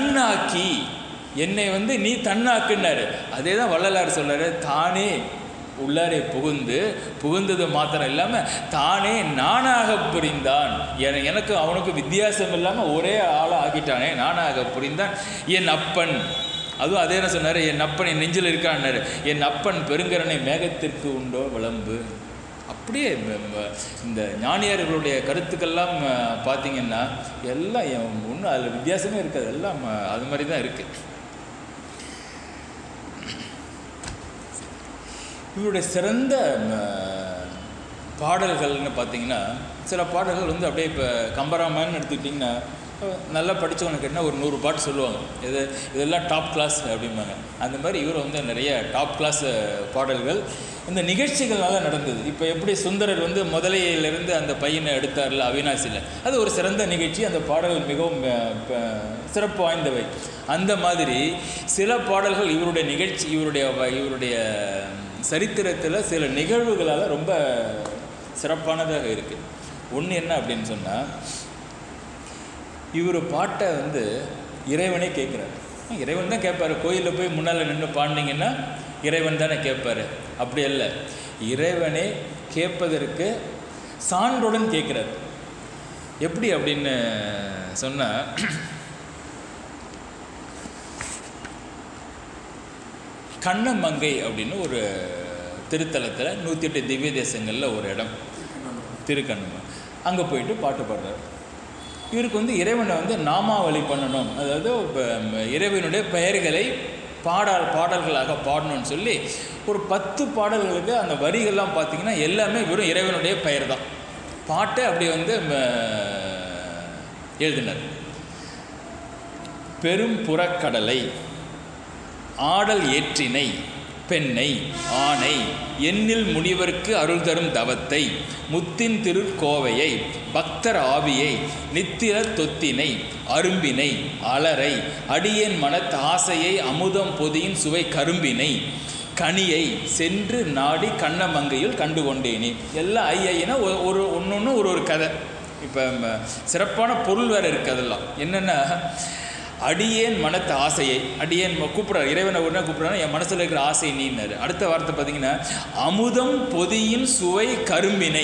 தன்னாக்கி என்னை வந்து நீ தன்னாக்குன்னாரு அதே தான் வள்ளலார் சொல்றாரு தானே உள்ளாரே புகுந்து புகுந்தது மாத்திரம் இல்லாமல் தானே நானாக புரிந்தான் என- எனக்கு அவனுக்கு வித்தியாசம் இல்லாமல் ஒரே ஆளாக ஆக்கிட்டானே நானாக புரிந்தான் என் அப்பன் அதுவும் அதே என்ன சொன்னார் என் அப்பன் என் நெஞ்சில் இருக்கான்னாரு என் அப்பன் பெருங்கரனை மேகத்திற்கு உண்டோ விளம்பு அப்படியே ம- ம- இந்த ஞானியர்களுடைய கருத்துக்கெல்லாம் அஹ், பார்த்தீங்கன்னா எல்லாம் ஒன்றும் அதில் வித்தியாசமே இருக்காது எல்லாம் அஹ், அது மாதிரி தான் இருக்குது இவருடைய சிறந்த ம, பாடல்கள்னு பார்த்தீங்கன்னா சில பாடல்கள் வந்து அப்படியே இப்போ கம்பராமாயணம் எடுத்துக்கிட்டிங்கன்னா அஹ், நல்லா படித்தவனுக்கு என்ன ஒரு நூறு பாட்டு சொல்லுவாங்க இது இதெல்லாம் டாப் கிளாஸ் அப்படிம்பாங்க அந்த மாதிரி இவர் வந்து நிறைய டாப் கிளாஸ் பாடல்கள் இந்த நிகழ்ச்சிகள்னால நடந்தது இப்போ எப்படி சுந்தரர் வந்து முதலையிலிருந்து அந்த பையனை எடுத்தார்ல அவினாசியில் அது ஒரு சிறந்த நிகழ்ச்சி அந்த பாடல்கள் மிகவும் அஹ், ப- சிறப்பு வாய்ந்தவை அந்த மாதிரி சில பாடல்கள் இவருடைய நிகழ்ச்சி இவருடைய வ- இவருடைய சரித்திரத்தில் சில நிகழ்வுகளால் ரொம்ப சிறப்பானதாக இருக்குது ஒன்று என்ன அப்படின்னு சொன்னால் இவர் பாட்டை வந்து இறைவனே கேட்குறாரு இறைவன் தான் கேட்பாரு கோயிலில் போய் முன்னால் நின்று பாடினீங்கன்னா இறைவன் தானே கேட்பாரு அப்படி அல்ல இறைவனே கேட்பதற்கு சான்றுடன் கேட்குறாரு எப்படி அப்படின்னு சொன்னால் கண்ணமங்கை அப்படின்னு ஒரு திருத்தலத்தில் நூற்றி எட்டு திவ்ய தேசங்களில் ஒரு இடம் திருக்கண்ணம அங்கே போயிட்டு பாட்டு பாடுறாரு இவருக்கு வந்து இறைவனை வந்து நாமாவளி பண்ணணும் அதாவது இப்ப இறைவனுடைய பெயர்களை பாடல் பாடல்களாக பாடணும்னு சொல்லி ஒரு பத்து பாடல்களுக்கு அந்த வரிகள்லாம் பார்த்தீங்கன்னா எல்லாமே வெறும் இறைவனுடைய பெயர் தான் பாட்டை அப்படி வந்து ம, எழுதினார் பெரும் புறக்கடலை ஆடல் ஏற்றினை பெண்ணை ஆணை எண்ணில் முனிவர்க்கு அருள் தரும் தவத்தை முத்தின் திருக்கோவையை பக்தர் ஆவியை நித்திர தொத்தினை அரும்பினை அலரை அடியேன் மனத் ஆசையை அமுதம் பொதியின் சுவை கரும்பினை கனியை சென்று நாடி கண்ணமங்கையில் கண்டு கொண்டேனே எல்லாம் ஐயைனா ஒரு ஒன்று ஒரு ஒரு கதை இப்போ சிறப்பான பொருள் வேறு இருக்குது அதெல்லாம் என்னென்னா அடியேன் மனத்து ஆசையை அடியேன் ம- கூப்பிடுறாரு இறைவனை உடனே கூப்பிடுறாரு என் மனசில் இருக்கிற ஆசை நீன்னாரு அடுத்த வார்த்தை பார்த்தீங்கன்னா அமுதம் பொதியின் சுவை கரும்பினை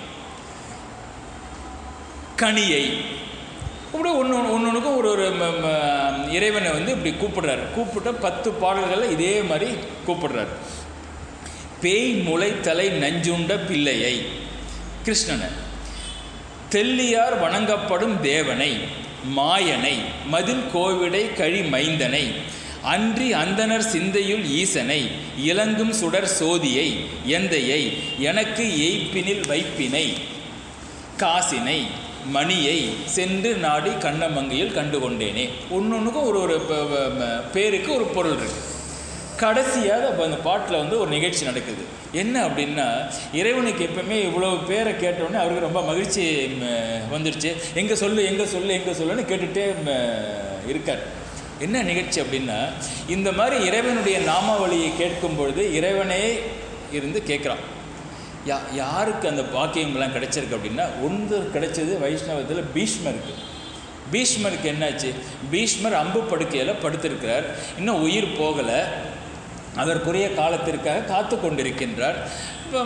கனியை இப்படி ஒன்று ஒன்றுக்கும் ஒரு ஒரு ம- ம- இறைவனை வந்து இப்படி கூப்பிடுறாரு கூப்பிட்ட பத்து பாடல்களை இதே மாதிரி கூப்பிடுறாரு பேய் முளைத்தலை நஞ்சுண்ட பிள்ளையை கிருஷ்ணனை தெல்லியார் வணங்கப்படும் தேவனை மாயனை மதில் கோவிடை கழி மைந்தனை அன்றி அந்தனர் சிந்தையுள் ஈசனை இலங்கும் சுடர் சோதியை எந்தையை எனக்கு எய்ப்பினில் வைப்பினை காசினை மணியை சென்று நாடி கண்ணமங்கையில் கண்டு கொண்டேனே ஒன்னொன்றுக்கும் ஒரு ஒரு ப- ப- ம- பேருக்கு ஒரு பொருள் இருக்கு கடைசியாக அப்போ அந்த பாட்டில் வந்து ஒரு நிகழ்ச்சி நடக்குது என்ன அப்படின்னா இறைவனுக்கு எப்பவுமே இவ்வளோ பேரை கேட்டோடனே அவருக்கு ரொம்ப மகிழ்ச்சி ம, வந்துடுச்சு எங்கே சொல்லு எங்கே சொல்லு எங்கே சொல்லுன்னு கேட்டுகிட்டே ம, இருக்கார் என்ன நிகழ்ச்சி அப்படின்னா இந்த மாதிரி இறைவனுடைய நாமாவளியை கேட்கும் பொழுது இறைவனே இருந்து கேட்குறான் யா யாருக்கு அந்த பாக்கியங்கள்லாம் கிடைச்சிருக்கு அப்படின்னா ஒன்று கிடைச்சது வைஷ்ணவத்தில் பீஷ்மருக்கு பீஷ்மருக்கு என்னாச்சு பீஷ்மர் அம்பு படுக்கையில் படுத்திருக்கிறார் இன்னும் உயிர் போகலை அதற்குரிய காலத்திற்காக காத்து கொண்டிருக்கின்றார் இப்போ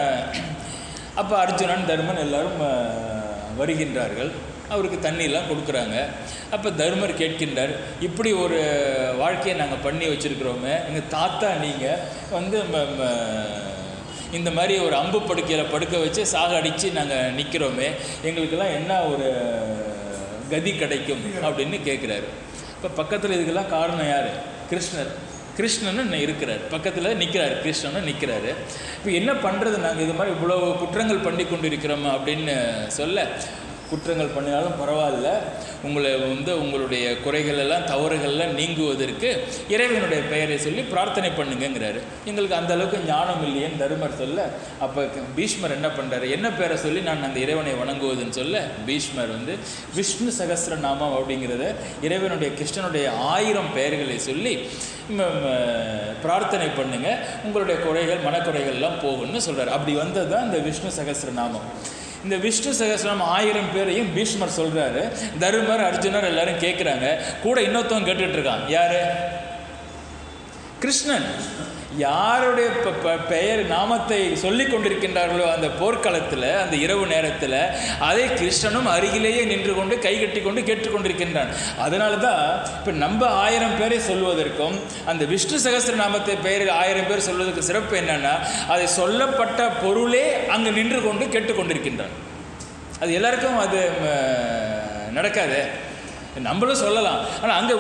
அப்போ அர்ஜுனன் தர்மன் எல்லாரும் அ, வருகின்றார்கள் அவருக்கு தண்ணியெல்லாம் கொடுக்குறாங்க அப்போ தர்மர் கேட்கின்றார் இப்படி ஒரு வாழ்க்கையை நாங்கள் பண்ணி வச்சுருக்கிறோமே எங்கள் தாத்தா நீங்கள் வந்து ம- ம- இந்த மாதிரி ஒரு அம்பு படுக்கையில் படுக்க வச்சு சாக அடித்து நாங்கள் நிற்கிறோமே எங்களுக்கெல்லாம் என்ன ஒரு கதி கிடைக்கும் அப்படின்னு கேட்குறாரு இப்போ பக்கத்தில் இதுக்கெல்லாம் காரணம் யார் கிருஷ்ணர் கிருஷ்ணன்னு இருக்கிறார் பக்கத்தில் நிற்கிறார் கிருஷ்ணனும் நிற்கிறாரு இப்போ என்ன பண்ணுறது நாங்கள் இது மாதிரி இவ்வளோ குற்றங்கள் பண்ணி கொண்டு இருக்கிறோமா அப்படின்னு சொல்ல குற்றங்கள் பண்ணினாலும் பரவாயில்ல உங்களை வந்து உங்களுடைய குறைகள் எல்லாம் தவறுகள்லாம் நீங்குவதற்கு இறைவனுடைய பெயரை சொல்லி பிரார்த்தனை பண்ணுங்கங்கிறாரு எங்களுக்கு அந்த அளவுக்கு ஞானம் இல்லையேன்னு தருமர் சொல்ல அப்போ பீஷ்மர் என்ன பண்ணுறாரு என்ன பேரை சொல்லி நான் அந்த இறைவனை வணங்குவதுன்னு சொல்ல பீஷ்மர் வந்து விஷ்ணு சகஸ்ர நாமம் அப்படிங்கிறத இறைவனுடைய கிருஷ்ணனுடைய ஆயிரம் பெயர்களை சொல்லி ம- ம- பிரார்த்தனை பண்ணுங்க உங்களுடைய குறைகள் மனக்குறைகள்லாம் போகும்னு சொல்றாரு அப்படி வந்தது தான் இந்த விஷ்ணு சகஸ்ர நாமம் இந்த விஷ்ணு சகஸ்ரநாமம் ஆயிரம் பேரையும் பீஷ்மர் சொல்றாரு தருமர் அர்ஜுனர் எல்லாரும் கேட்குறாங்க கூட இன்னொருத்தவங்க கேட்டுட்டு இருக்கான் யாரு கிருஷ்ணன் யாருடைய ப- ப- பெயர் நாமத்தை சொல்லி கொண்டிருக்கின்றார்களோ அந்த போர்க்களத்தில் அந்த இரவு நேரத்தில் அதை கிருஷ்ணனும் அருகிலேயே நின்று கொண்டு கை கட்டி கொண்டு கேட்டுக்கொண்டிருக்கின்றான் அதனால தான் இப்போ நம்ம ஆயிரம் பேரை சொல்வதற்கும் அந்த விஷ்ணு சகஸ்ர நாமத்தை பெயர் ஆயிரம் பேர் சொல்வதற்கு சிறப்பு என்னன்னா அதை சொல்லப்பட்ட பொருளே அங்கு நின்று கொண்டு கேட்டுக்கொண்டிருக்கின்றான் அது எல்லாருக்கும் அது ம, நடக்காது நம்மளும் சொல்லலாம் ஆனால் அங்கே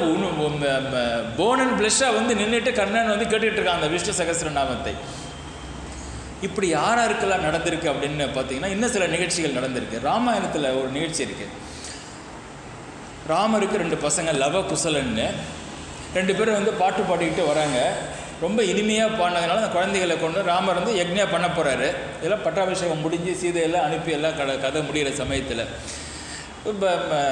போனன் பிளஷ்ஷாக வந்து நின்றுட்டு கர்ணன் வந்து கேட்டுட்டு இருக்கான் அந்த விஷ்ணு சகஸ்ர நாமத்தை இப்படி யார் யாருக்கெல்லாம் நடந்திருக்கு அப்படின்னு பார்த்தீங்கன்னா இன்னும் சில நிகழ்ச்சிகள் நடந்திருக்கு ராமாயணத்தில் ஒரு நிகழ்ச்சி இருக்கு ராமருக்கு ரெண்டு பசங்க லவ குசலன்னு ரெண்டு பேரும் வந்து பாட்டு பாடிக்கிட்டு வராங்க ரொம்ப இனிமையாக பாடினதுனால அந்த குழந்தைகளை கொண்டு ராமர் வந்து யக்ஞா பண்ண போகிறாரு இதெல்லாம் பட்டாபிஷேகம் முடிஞ்சு சீதையெல்லாம் அனுப்பி எல்லாம் கதை கதை முடிகிற சமயத்தில் இப்போ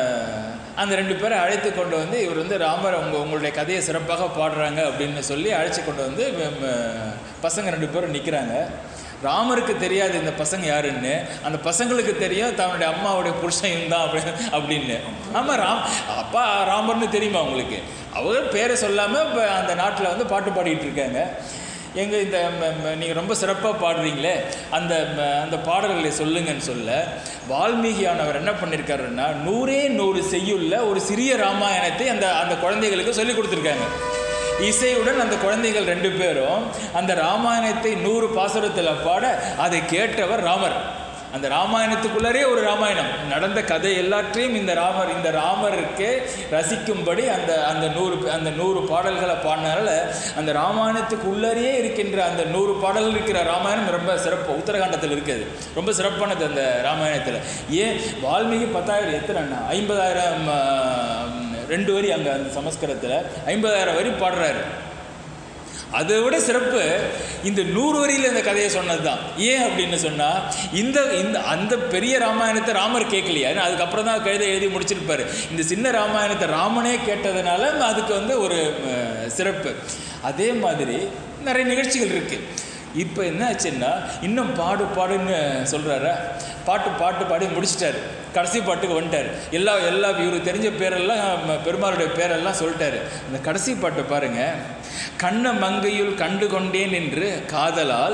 அந்த ரெண்டு பேரை அழைத்து கொண்டு வந்து இவர் வந்து ராமர் உங்க உங்களுடைய கதையை சிறப்பாக பாடுறாங்க அப்படின்னு சொல்லி அழைச்சி கொண்டு வந்து ம- ம- பசங்க ரெண்டு பேரும் நிற்கிறாங்க ராமருக்கு தெரியாது இந்த பசங்க யாருன்னு அந்த பசங்களுக்கு தெரியும் தன்னுடைய அம்மாவுடைய புருஷன் தான் அப்படி அப்படின்னு ஆமாம் ராம் அப்பா ராமர்னு தெரியுமா உங்களுக்கு அவர் பேரை சொல்லாமல் இப்போ அந்த நாட்டில் வந்து பாட்டு பாடிட்டு இருக்காங்க எங்க இந்த நீங்கள் ரொம்ப சிறப்பாக பாடுறீங்களே அந்த ம, அந்த பாடல்களை சொல்லுங்கன்னு சொல்ல வால்மீகியானவர் என்ன பண்ணியிருக்காருன்னா நூறே நூறு செய்யுள்ள ஒரு சிறிய ராமாயணத்தை அந்த அந்த குழந்தைகளுக்கு சொல்லி கொடுத்துருக்காங்க இசையுடன் அந்த குழந்தைகள் ரெண்டு பேரும் அந்த ராமாயணத்தை நூறு பாசுரத்தில் பாட அதை கேட்டவர் ராமர் அந்த ராமாயணத்துக்குள்ளரே ஒரு ராமாயணம் நடந்த கதை எல்லாற்றையும் இந்த ராமர் இந்த ராமருக்கு ரசிக்கும்படி அந்த அந்த நூறு அந்த நூறு பாடல்களை பாடினால அந்த ராமாயணத்துக்குள்ளரே இருக்கின்ற அந்த நூறு பாடல்கள் இருக்கிற ராமாயணம் ரொம்ப சிறப்பு உத்தரகாண்டத்தில் இருக்குது ரொம்ப சிறப்பானது அந்த ராமாயணத்தில் ஏன் வால்மீகி பத்தாயிரம் எத்தனை ஐம்பதாயிரம் ரெண்டு வரி அங்கே அந்த சமஸ்கிருதத்தில் ஐம்பதாயிரம் வரி பாடுறாரு அதை விட சிறப்பு இந்த நூறு வரியில் இந்த கதையை சொன்னது தான் ஏன் அப்படின்னு சொன்னால் இந்த இந்த அந்த பெரிய ராமாயணத்தை ராமர் கேட்கலையா ஏன்னா அதுக்கப்புறம் தான் கழுதை எழுதி முடிச்சிருப்பாரு இந்த சின்ன ராமாயணத்தை ராமனே கேட்டதுனால அதுக்கு வந்து ஒரு அஹ், சிறப்பு அதே மாதிரி நிறைய நிகழ்ச்சிகள் இருக்குது இப்போ என்ன ஆச்சுன்னா இன்னும் பாடு பாடுன்னு சொல்கிறாரா பாட்டு பாட்டு பாடி முடிச்சிட்டாரு கடைசி பாட்டுக்கு வந்துட்டார் எல்லா எல்லா இவருக்கு தெரிஞ்ச பேரெல்லாம் ம, பெருமாளுடைய பேரெல்லாம் சொல்லிட்டாரு அந்த கடைசி பாட்டு பாருங்க கண்ண மங்கையுள் கண்டு கொண்டேன் என்று காதலால்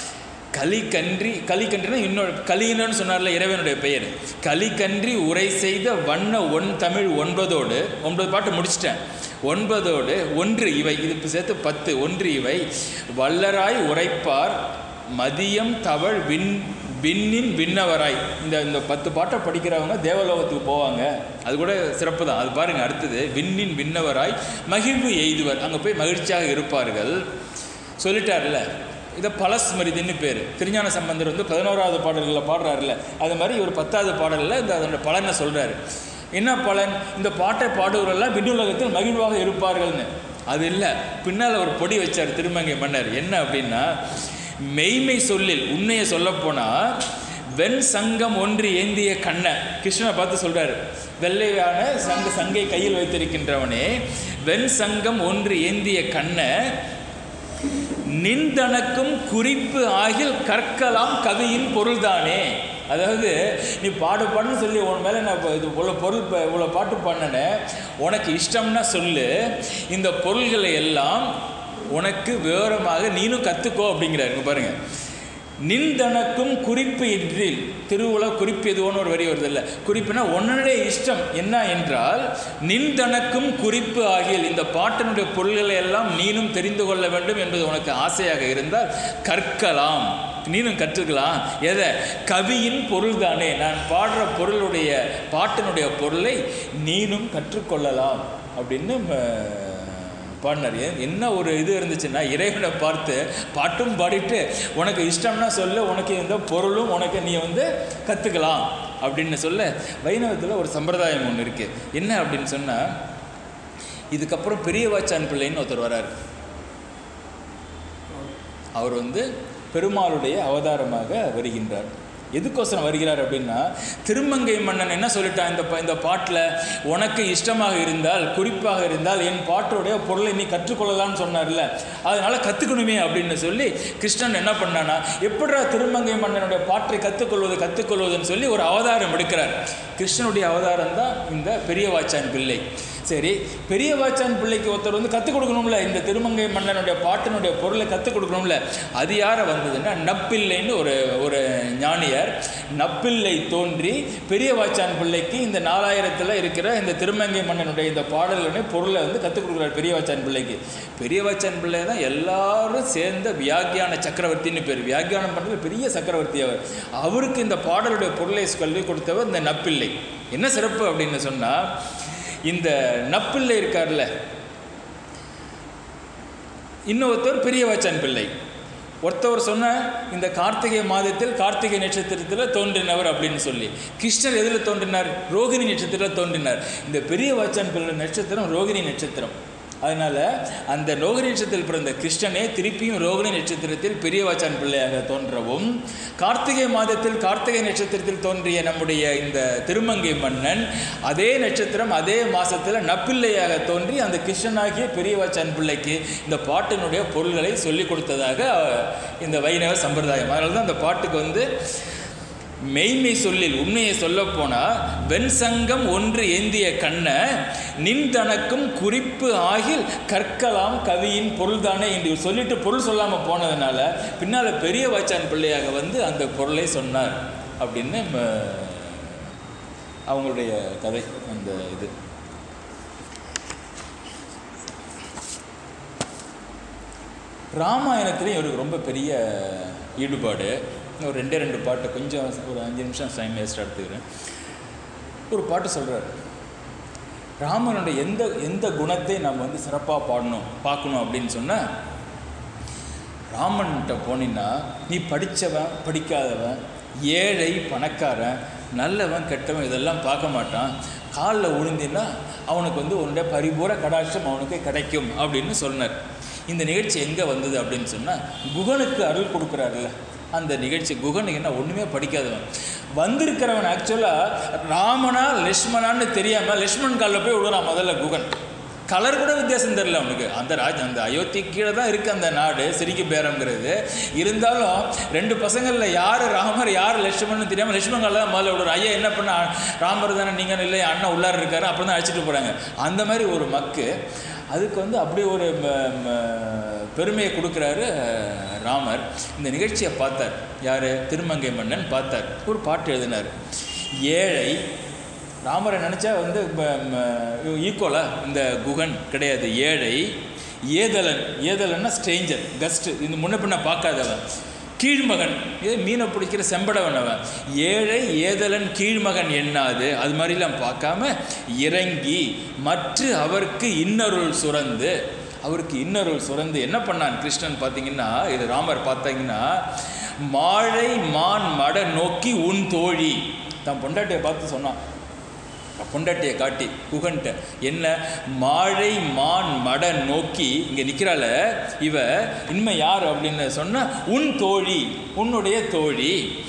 கலிகன்றி கலிகன்றினா இன்னொரு கலின்னு சொன்னார்ல இறைவனுடைய பெயர் கலிகன்றி உரை செய்த வண்ண ஒன் தமிழ் ஒன்பதோடு ஒன்பது பாட்டு முடிச்சிட்டேன் ஒன்பதோடு ஒன்று இவை இது இப்போ சேர்த்து பத்து ஒன்று இவை வல்லராய் உரைப்பார் மதியம் தவழ் விண் விண்ணின் விண்ணவராய் இந்த இந்த பத்து பாட்டை படிக்கிறவங்க தேவலோகத்துக்கு போவாங்க அது கூட சிறப்பு தான் அது பாருங்க அடுத்தது விண்ணின் விண்ணவராய் மகிழ்வு எய்துவர் அங்கே போய் மகிழ்ச்சியாக இருப்பார்கள் சொல்லிட்டார்ல இதை பலஸ்மரிதின்னு பேர் திருஞான சம்பந்தர் வந்து பதினோராவது பாடல்களில் பாடுறாருல அது மாதிரி ஒரு பத்தாவது பாடலில் இந்த அதோட பலனை சொல்கிறாரு என்ன பலன் இந்த பாட்டை பாடுவரெல்லாம் விண்ணுலகத்தில் மகிழ்வாக இருப்பார்கள்னு அது இல்லை பின்னால் ஒரு பொடி வச்சார் திருமங்கை மன்னர் என்ன அப்படின்னா மெய்மை சொல்லில் உண்மையை சொல்லப்போனால் வெண் சங்கம் ஒன்று ஏந்திய கண்ணை கிருஷ்ணனை பார்த்து சொல்றாரு வெள்ளையான சங்க சங்கை கையில் வைத்திருக்கின்றவனே வெண் சங்கம் ஒன்று ஏந்திய கண்ணை நிந்தனக்கும் குறிப்பு ஆகில் கற்கலாம் கவியின் பொருள்தானே அதாவது நீ பாடு பாடுன்னு சொல்லி உன் மேலே நான் இப்போ இது இவ்வளோ பொருள் இப்போ இவ்வளோ பாட்டு பாடினேன் உனக்கு இஷ்டம்னா சொல்லு இந்த பொருள்களை எல்லாம் உனக்கு விவரமாக நீனும் கற்றுக்கோ அப்படிங்கிறாரு இங்க பாருங்க நிந்தனக்கும் குறிப்பு இன்றில் திருவுல குறிப்பு எதுவோன்னு ஒரு வரி வருது இல்லை குறிப்புனா உன்னுடைய இஷ்டம் என்ன என்றால் நிந்தனக்கும் குறிப்பு ஆகியல் இந்த பாட்டினுடைய பொருள்களை எல்லாம் நீனும் தெரிந்து கொள்ள வேண்டும் என்பது உனக்கு ஆசையாக இருந்தால் கற்கலாம் நீனும் கற்றுக்கலாம் எதை கவியின் பொருள் தானே நான் பாடுற பொருளுடைய பாட்டினுடைய பொருளை நீனும் கற்றுக்கொள்ளலாம் அப்படின்னு ம- பாடினார் ஏன் என்ன ஒரு இது இருந்துச்சுன்னா இறைவனை பார்த்து பாட்டும் பாடிட்டு உனக்கு இஷ்டம்னா சொல்லு உனக்கு இந்த பொருளும் உனக்கு நீ வந்து கற்றுக்கலாம் அப்படின்னு சொல்ல வைணவத்தில் ஒரு சம்பிரதாயம் ஒன்று இருக்குது என்ன அப்படின்னு சொன்னால் இதுக்கப்புறம் பெரிய வாச்சான் பிள்ளைன்னு ஒருத்தர் வராரு அவர் வந்து பெருமாளுடைய அவதாரமாக வருகின்றார் எதுக்கோசரம் வருகிறார் அப்படின்னா திருமங்கை மன்னன் என்ன சொல்லிட்டான் இந்த ப- இந்த பாட்டில் உனக்கு இஷ்டமாக இருந்தால் குறிப்பாக இருந்தால் என் பாட்டுடைய பொருளை நீ கற்றுக்கொள்ளலாம்னு சொன்னார்ல அதனால கற்றுக்கணுமே அப்படின்னு சொல்லி கிருஷ்ணன் என்ன பண்ணானா எப்படிடா திருமங்கை மன்னனுடைய பாட்டை கற்றுக்கொள்வது கற்றுக்கொள்வதுன்னு சொல்லி ஒரு அவதாரம் எடுக்கிறார் கிருஷ்ணனுடைய அவதாரம் தான் இந்த பெரிய வாச்சான் பிள்ளை சரி பெரிய வாச்சான் பிள்ளைக்கு ஒருத்தர் வந்து கற்றுக் கொடுக்கணும்ல இந்த திருமங்கை மன்னனுடைய பாட்டினுடைய பொருளை கற்றுக் கொடுக்கணும்ல அது யாரை வந்ததுன்னா நப்பிள்ளைன்னு ஒரு ஒரு ஞானியர் நப்பிள்ளை தோன்றி பெரிய வாச்சான் பிள்ளைக்கு இந்த நாலாயிரத்தில் இருக்கிற இந்த திருமங்கை மன்னனுடைய இந்த பாடல்களுடைய பொருளை வந்து கற்றுக் கொடுக்குறாரு பெரிய வாச்சான் பிள்ளைக்கு பெரிய வாச்சான் பிள்ளை தான் எல்லாரும் சேர்ந்த வியாக்கியான சக்கரவர்த்தின்னு பேர் வியாக்கியானம் பண்ணுறது பெரிய சக்கரவர்த்தி அவர் அவருக்கு இந்த பாடலுடைய பொருளை கல்வி கொடுத்தவர் இந்த நப்பிள்ளை என்ன சிறப்பு அப்படின்னு சொன்னால் இந்த நப்பிள்ளை இருக்கார்ல இன்னொருத்தர் பெரிய வாச்சான் பிள்ளை ஒருத்தவர் சொன்ன இந்த கார்த்திகை மாதத்தில் கார்த்திகை நட்சத்திரத்தில் தோன்றினவர் அப்படின்னு சொல்லி கிருஷ்ணர் எதில் தோன்றினார் ரோகிணி நட்சத்திரத்தில் தோன்றினார் இந்த பெரிய வாச்சான் பிள்ளை நட்சத்திரம் ரோகிணி நட்சத்திரம் அதனால் அந்த ரோகிணி நட்சத்திரத்தில் பிறந்த கிருஷ்ணனே திருப்பியும் ரோகிணி நட்சத்திரத்தில் பெரிய வாச்சான் பிள்ளையாக தோன்றவும் கார்த்திகை மாதத்தில் கார்த்திகை நட்சத்திரத்தில் தோன்றிய நம்முடைய இந்த திருமங்கை மன்னன் அதே நட்சத்திரம் அதே மாதத்தில் நப்பிள்ளையாக தோன்றி அந்த கிருஷ்ணனாகிய பெரிய வாச்சான் பிள்ளைக்கு இந்த பாட்டினுடைய பொருள்களை சொல்லிக் கொடுத்ததாக இந்த வைணவ சம்பிரதாயம் அதனால தான் அந்த பாட்டுக்கு வந்து மெய்மை சொல்லில் உண்மையை சொல்லப்போனால் வெண்சங்கம் ஒன்று ஏந்திய கண்ண நின் தனக்கும் குறிப்பு ஆகில் கற்கலாம் கவியின் பொருள்தானே என்று சொல்லிட்டு பொருள் சொல்லாமல் போனதுனால பின்னால் பெரிய வாச்சான் பிள்ளையாக வந்து அந்த பொருளை சொன்னார் அப்படின்னு ம, அவங்களுடைய கதை அந்த இது ராமாயணத்துலேயும் இவருக்கு ரொம்ப பெரிய ஈடுபாடு ஒரு ரெண்டே ரெண்டு பாட்டு கொஞ்சம் ஒரு அஞ்சு நிமிஷம் டைம் வேஸ்ட்டாக எடுத்துக்கிறேன் ஒரு பாட்டு சொல்கிறார் ராமனுடைய எந்த எந்த குணத்தை நம்ம வந்து சிறப்பாக பாடணும் பார்க்கணும் அப்படின்னு சொன்னால் ராமன்கிட்ட போனீங்கன்னா நீ படித்தவன் படிக்காதவன் ஏழை பணக்காரன் நல்லவன் கெட்டவன் இதெல்லாம் பார்க்க மாட்டான் காலில் விழுந்தின்னா அவனுக்கு வந்து உன்னுடைய பரிபூர கடாட்சம் அவனுக்கு கிடைக்கும் அப்படின்னு சொன்னார் இந்த நிகழ்ச்சி எங்கே வந்தது அப்படின்னு சொன்னால் குகனுக்கு அருள் கொடுக்குறாருல்ல அந்த நிகழ்ச்சி குகனுக்கு என்ன ஒன்றுமே படிக்காதவன் வந்திருக்கிறவன் ஆக்சுவலாக ராமனா லக்ஷ்மணான்னு தெரியாமல் லக்ஷ்மண் காலில் போய் விடுறான் முதல்ல குகன் கலர் கூட வித்தியாசம் தெரியல அவனுக்கு அந்த ராஜ் அந்த அயோத்தி கீழே தான் இருக்குது அந்த நாடு சிரிக்கு பேரங்கிறது இருந்தாலும் ரெண்டு பசங்களில் யார் ராமர் யார் லட்சுமணன் தெரியாமல் லட்சுமணன் காலில் தான் முதல்ல விடுறான் ஐயா என்ன பண்ண ராமர் தானே நீங்கள் இல்லை அண்ணன் உள்ளார இருக்காரு அப்புறம் தான் அழைச்சிட்டு போகிறாங்க அந்த மாதிரி ஒரு மக்கு அதுக்கு வந்து அப்படியே ஒரு ம- ம- பெருமையை கொடுக்குறாரு ராமர் இந்த நிகழ்ச்சியை பார்த்தார் யார் திருமங்கை மன்னன் பார்த்தார் ஒரு பாட்டு எழுதினார் ஏழை ராமரை நினச்சா வந்து ஈக்குவலாக இந்த குகன் கிடையாது ஏழை ஏதலன் ஏதலன்னா ஸ்ட்ரேஞ்சர் கஸ்ட் இந்த முன்ன பின்ன பார்க்காதவன் கீழ்மகன் இது மீனை பிடிக்கிற செம்படவன் அவன் ஏழை ஏதலன் கீழ்மகன் எண்ணாது அது மாதிரிலாம் பார்க்காம இறங்கி மற்ற அவருக்கு இன்னருள் சுரந்து அவருக்கு இன்னருள் சுரந்து என்ன பண்ணான் கிருஷ்ணன் பார்த்தீங்கன்னா இது ராமர் பார்த்தீங்கன்னா மாழை மான் மட நோக்கி உன் தோழி தான் பொண்டாட்டியை பார்த்து சொன்னான் பொண்டாட்டியை காட்டி குகன்ட்ட என்ன மாழை மான் மட நோக்கி இங்கே நிற்கிறாள இவ இனிமே யார் அப்படின்னு சொன்னா உன் தோழி உன்னுடைய தோழி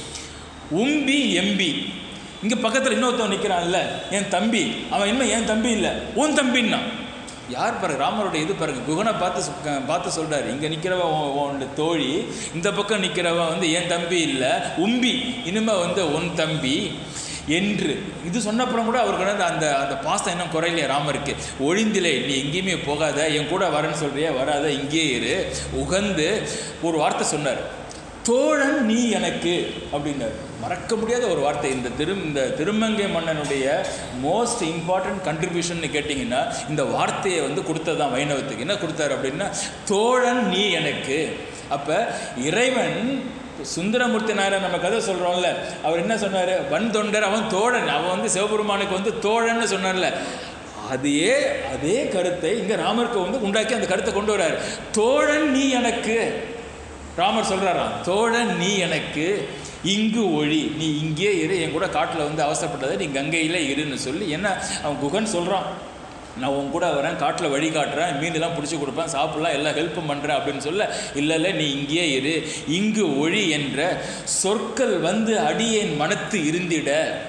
உம்பி எம்பி இங்கே பக்கத்தில் இன்னொருத்தவன் நிற்கிறான்ல என் தம்பி அவன் இனிமே என் தம்பி இல்லை உன் தம்பின்னா யார் பாருங்க ராமருடைய இது பாருங்க குகனை பார்த்து சொ- பார்த்து சொல்றாரு இங்கே நிற்கிறவன் உன்னோட தோழி இந்த பக்கம் நிற்கிறவன் வந்து என் தம்பி இல்லை உம்பி இனிமே வந்து உன் தம்பி என்று இது சொன்னப்புறம் கூட அவருக்கு வந்து அந்த அந்த பாசம் இன்னும் குறையிலையே ராமருக்கு ஒழிந்திலே நீ எங்கேயுமே போகாத என் கூட வரேன்னு சொல்றியா வராத இங்கேயே இரு உகந்து ஒரு வார்த்தை சொன்னார் தோழன் நீ எனக்கு அப்படின்னாரு மறக்க முடியாத ஒரு வார்த்தை இந்த திரு இந்த திருமங்கை மன்னனுடைய மோஸ்ட் இம்பார்ட்டன்ட் கண்ட்ரிபியூஷன் கேட்டிங்கன்னா இந்த வார்த்தையை வந்து கொடுத்தது தான் வைணவத்துக்கு என்ன கொடுத்தாரு அப்படின்னா தோழன் நீ எனக்கு அப்போ இறைவன் சுந்தரமூர்த்தி நாயர் நம்ம கதை சொல்கிறோம்ல அவர் என்ன சொன்னார் வன் தொண்டர் அவன் தோழன் அவன் வந்து சிவபெருமானுக்கு வந்து தோழன்னு சொன்னார்ல அதே அதே கருத்தை இங்கே ராமருக்கு வந்து உண்டாக்கி அந்த கருத்தை கொண்டு வர்றாரு தோழன் நீ எனக்கு ராமர் சொல்கிறாராம் தோழன் நீ எனக்கு இங்கு ஒழி நீ இங்கே இரு என் கூட காட்டில் வந்து அவசரப்பட்டதை நீ கங்கையில் இருன்னு சொல்லி என்ன அவன் குகன் சொல்கிறான் நான் உன் கூட வரேன் காட்டில் வழி காட்டுறேன் மீனெல்லாம் பிடிச்சி கொடுப்பேன் சாப்பிடலாம் எல்லாம் ஹெல்ப்பும் பண்ணுறேன் அப்படின்னு சொல்ல இல்லை இல்லை நீ இங்கேயே இரு இங்கு ஒழி என்ற சொற்கள் வந்து அடியேன் மனத்து இருந்திட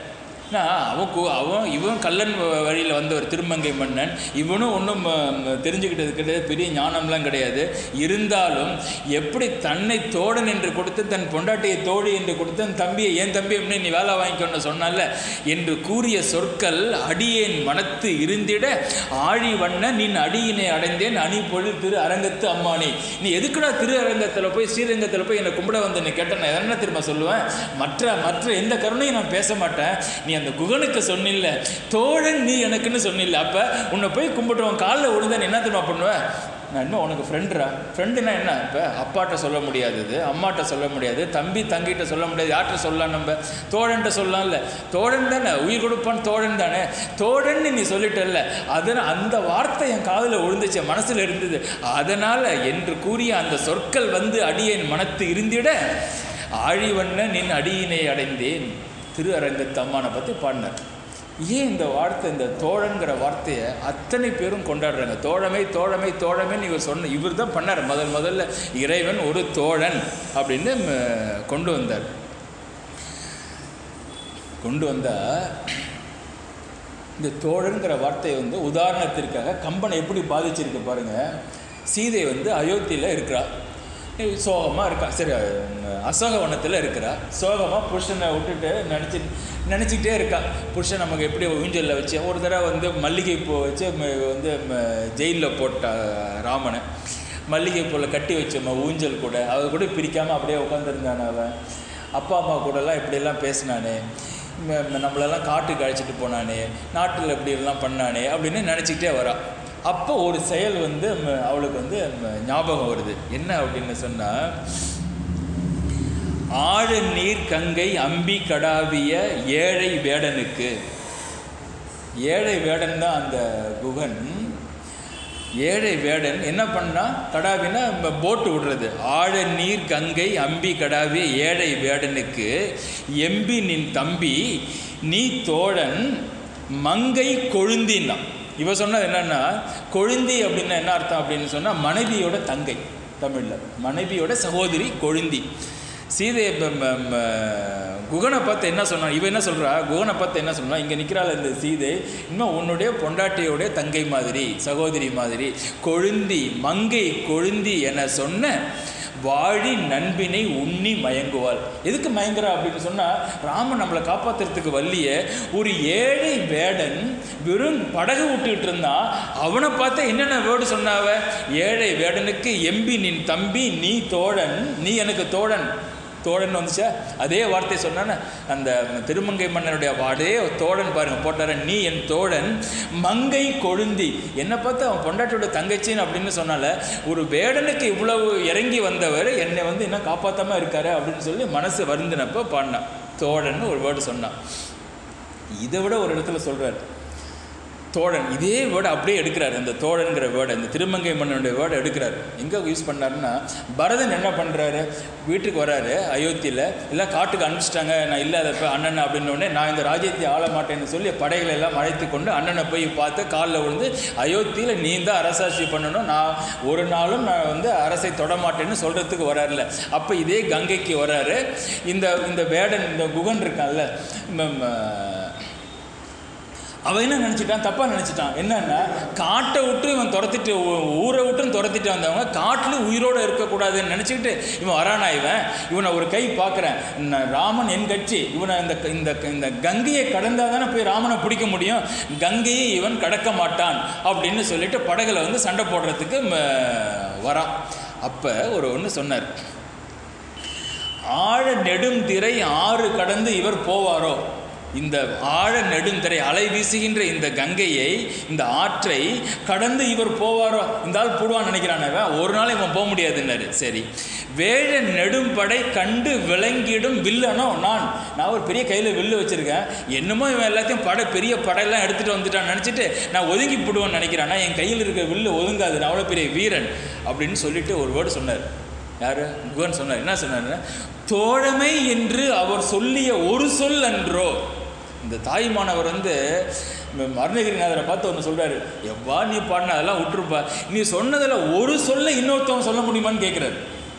நான் அவன் கு- அவன் இவன் கல்லன் வழியில் வந்தவர் திருமங்கை மன்னன் இவனும் ஒன்றும் தெரிஞ்சுக்கிட்டது கிடையாது பெரிய ஞானம்லாம் கிடையாது இருந்தாலும் எப்படி தன்னை தோழன் என்று கொடுத்து தன் பொண்டாட்டியை தோழி என்று கொடுத்து தன் தம்பியை என் தம்பி அப்படின்னு நீ வேலை வாங்கிக்கொண்டு சொன்னால என்று கூறிய சொற்கள் அடியேன் மனத்து இருந்திட ஆழி வண்ண நின் அடியினை அடைந்தேன் அணி பொழில் திரு அரங்கத்து அம்மானி நீ எதுக்குடா திரு அரங்கத்தில் போய் ஸ்ரீரங்கத்தில் போய் என்னை கும்பிட வந்து நீ கேட்ட நான் என்ன திரும்ப சொல்லுவேன் மற்ற மற்ற எந்த கருணையும் நான் பேச மாட்டேன் நீ அந்த குகனுக்கு சொன்னில்ல தோழன் நீ எனக்குன்னு சொன்னில்ல அப்போ உன்னை போய் கும்பிட்டுவன் காலில் விழுந்தா நீ என்ன திரும்ப பண்ணுவேன் நான் இன்னும் உனக்கு ஃப்ரெண்டுரா ஃப்ரெண்டுனா என்ன இப்போ அப்பாட்ட சொல்ல முடியாதது அம்மாட்ட சொல்ல முடியாது தம்பி தங்கிட்ட சொல்ல முடியாது யார்கிட்ட சொல்லலாம் நம்ம தோழன்ட்ட சொல்லலாம்ல தோழன் தானே உயிர் கொடுப்பான் தோழன் தானே தோழன்னு நீ சொல்லிட்டல்ல அதனால் அந்த வார்த்தை என் காதில் விழுந்துச்சு என் மனசில் இருந்தது அதனால் என்று கூறிய அந்த சொற்கள் வந்து அடியேன் மனத்து இருந்திட ஆழிவண்ண நின் அடியினை அடைந்தேன் திரு அரங்கத்து அம்மானை பற்றி பாடினார் ஏன் இந்த வார்த்தை இந்த தோழங்கிற வார்த்தையை அத்தனை பேரும் கொண்டாடுறாங்க தோழமை தோழமை தோழமைன்னு இவர் சொன்ன இவர் தான் பண்ணார் முதல் முதல்ல இறைவன் ஒரு தோழன் அப்படின்னு ம, கொண்டு வந்தார் கொண்டு வந்தா இந்த தோழன்கிற வார்த்தையை வந்து உதாரணத்திற்காக கம்பனை எப்படி பாதிச்சிருக்கு பாருங்க சீதை வந்து அயோத்தியில் இருக்கிறா சோகமாக இருக்கா சரி அசோகவனத்தில் இருக்கிறா சோகமாக புருஷனை விட்டுட்டு நினச்சி நினச்சிக்கிட்டே இருக்கா புருஷன் நமக்கு எப்படி ஊஞ்சலில் வச்சு ஒரு தடவை வந்து மல்லிகை பூ வச்சு ம- வந்து ஜெயிலில் போட்டா ராமனை மல்லிகை பூவில் கட்டி வச்ச ம- ஊஞ்சல் கூட அவ கூட பிரிக்காமல் அப்படியே உட்காந்துருந்தானே அவன் அப்பா அம்மா கூடலாம் இப்படியெல்லாம் பேசினானே ம- ம- நம்மளெல்லாம் காட்டுக்கு அழைச்சிட்டு போனானே நாட்டில் இப்படி எல்லாம் பண்ணானே அப்படின்னு நினச்சிக்கிட்டே வரா அப்போ ஒரு செயல் வந்து ம- அவளுக்கு வந்து ம- ஞாபகம் வருது என்ன அப்படின்னு சொன்னால் ஆழ நீர் கங்கை அம்பி கடாவிய ஏழை வேடனுக்கு ஏழை வேடன் தான் அந்த குகன் ஏழை வேடன் என்ன பண்ணா கடாவினா போட்டு விடுறது ஆழ நீர் கங்கை அம்பி கடாவிய ஏழை வேடனுக்கு எம்பி நின் தம்பி நீ தோழன் மங்கை கொழுந்தின்னா இவ சொன்னது என்னன்னா கொழுந்தி அப்படின்னா என்ன அர்த்தம் அப்படின்னு சொன்னால் மனைவியோட தங்கை தமிழில் மனைவியோட சகோதரி கொழுந்தி சீதையை ப- ம- ம- குகனை பார்த்து என்ன சொன்னா இவ என்ன சொல்றா குகனை பார்த்து என்ன சொன்னா இங்கே நிற்கிறாள் இந்த சீதை இன்னும் உன்னுடைய பொண்டாட்டியோடைய தங்கை மாதிரி சகோதரி மாதிரி கொழுந்தி மங்கை கொழுந்தி என சொன்ன வாழி நண்பினை உண்ணி மயங்குவாள் எதுக்கு மயங்குறா அப்படின்னு சொன்னால் ராமன் நம்மளை காப்பாத்துறதுக்கு வள்ளிய ஒரு ஏழை வேடன் வெறும் படகு விட்டுக்கிட்டு இருந்தான் அவனை பார்த்து என்னென்ன வேர்டு சொன்னாவ ஏழை வேடனுக்கு எம்பி நின் தம்பி நீ தோழன் நீ எனக்கு தோழன் தோழன் வந்துச்சா அதே வார்த்தை சொன்னானே அந்த திருமங்கை மன்னனுடைய அதே தோழன் பாருங்க போட்டார நீ என் தோழன் மங்கை கொழுந்தி என்னை பார்த்து அவன் பொண்டாட்டியோட தங்கச்சின்னு அப்படின்னு சொன்னால ஒரு வேடனுக்கு இவ்வளவு இறங்கி வந்தவர் என்னை வந்து இன்னும் காப்பாத்தாம இருக்காரு அப்படின்னு சொல்லி மனசு வருந்தினப்ப பாடினான் தோழன்னு ஒரு வேர்டு சொன்னான் இதை விட ஒரு இடத்துல சொல்றாரு தோழன் இதே வேர்டை அப்படியே எடுக்கிறார் அந்த தோழன்கிற வேர்டை இந்த திருமங்கை மன்னனுடைய வேர்டை எடுக்கிறார் எங்கே யூஸ் பண்ணாருன்னா பரதன் என்ன பண்ணுறாரு வீட்டுக்கு வராரு அயோத்தியில் எல்லாம் காட்டுக்கு அனுப்பிச்சிட்டாங்க நான் இல்லாதப்ப அண்ணன் அப்படின்னு உடனே நான் இந்த ராஜ்யத்தை ஆள மாட்டேன்னு சொல்லி படைகளை எல்லாம் அழைத்து கொண்டு அண்ணனை போய் பார்த்து காலில் விழுந்து அயோத்தியில் நீ தான் அரசாட்சி பண்ணணும் நான் ஒரு நாளும் நான் வந்து அரசை தொட மாட்டேன்னு சொல்கிறதுக்கு வராருல அப்போ இதே கங்கைக்கு வராரு இந்த இந்த வேடன் இந்த குகன் இருக்கான்ல ம- ம- அவன் என்ன நினச்சிட்டான் தப்பாக நினச்சிட்டான் என்னன்னா காட்டை விட்டு இவன் துரத்திட்டு ஊ- ஊரை விட்டும் துரத்திட்டு வந்தவங்க காட்டில் உயிரோடு இருக்கக்கூடாதுன்னு நினச்சிக்கிட்டு இவன் வரானா இவன் இவனை ஒரு கை பார்க்குறேன் ராமன் என் கட்சி இவனை இந்த இந்த இந்த கங்கையை கடந்தால் தானே போய் ராமனை பிடிக்க முடியும் கங்கையை இவன் கடக்க மாட்டான் அப்படின்னு சொல்லிட்டு படகுல வந்து சண்டை போடுறதுக்கு ம, வரான் அப்போ ஒரு ஒன்று சொன்னார் ஆழ நெடுந்திரை ஆறு கடந்து இவர் போவாரோ இந்த ஆழ நெடுந்திரை அலை வீசுகின்ற இந்த கங்கையை இந்த ஆற்றை கடந்து இவர் போவாரோ இந்த ஆள் போடுவான்னு நினைக்கிறானவன் ஒரு நாள் இவன் போக முடியாதுன்னாரு சரி வேழ நெடும்படை கண்டு விளங்கிடும் வில்லனோ நான் நான் ஒரு பெரிய கையில் வில்லு வச்சுருக்கேன் என்னமோ இவன் எல்லாத்தையும் படை பெரிய படையெல்லாம் எடுத்துகிட்டு வந்துட்டான்னு நினச்சிட்டு நான் ஒதுங்கி போடுவேன்னு நினைக்கிறானா என் கையில் இருக்க வில்லு ஒதுங்காது நான் அவ்வளோ பெரிய வீரன் அப்படின்னு சொல்லிட்டு ஒரு வேர்டு சொன்னார் யார் குகன் சொன்னார் என்ன சொன்னார் தோழமை என்று அவர் சொல்லிய ஒரு சொல் அன்றோ இந்த தாய்மானவர் வந்து ம- அருணகிரிநாதரை பார்த்து ஒன்று சொல்கிறாரு எவ்வா நீ பாடின அதெல்லாம் விட்டுருப்பா நீ சொன்னதில் ஒரு சொல்ல இன்னொருத்தவன் சொல்ல முடியுமான்னு கேட்குறாரு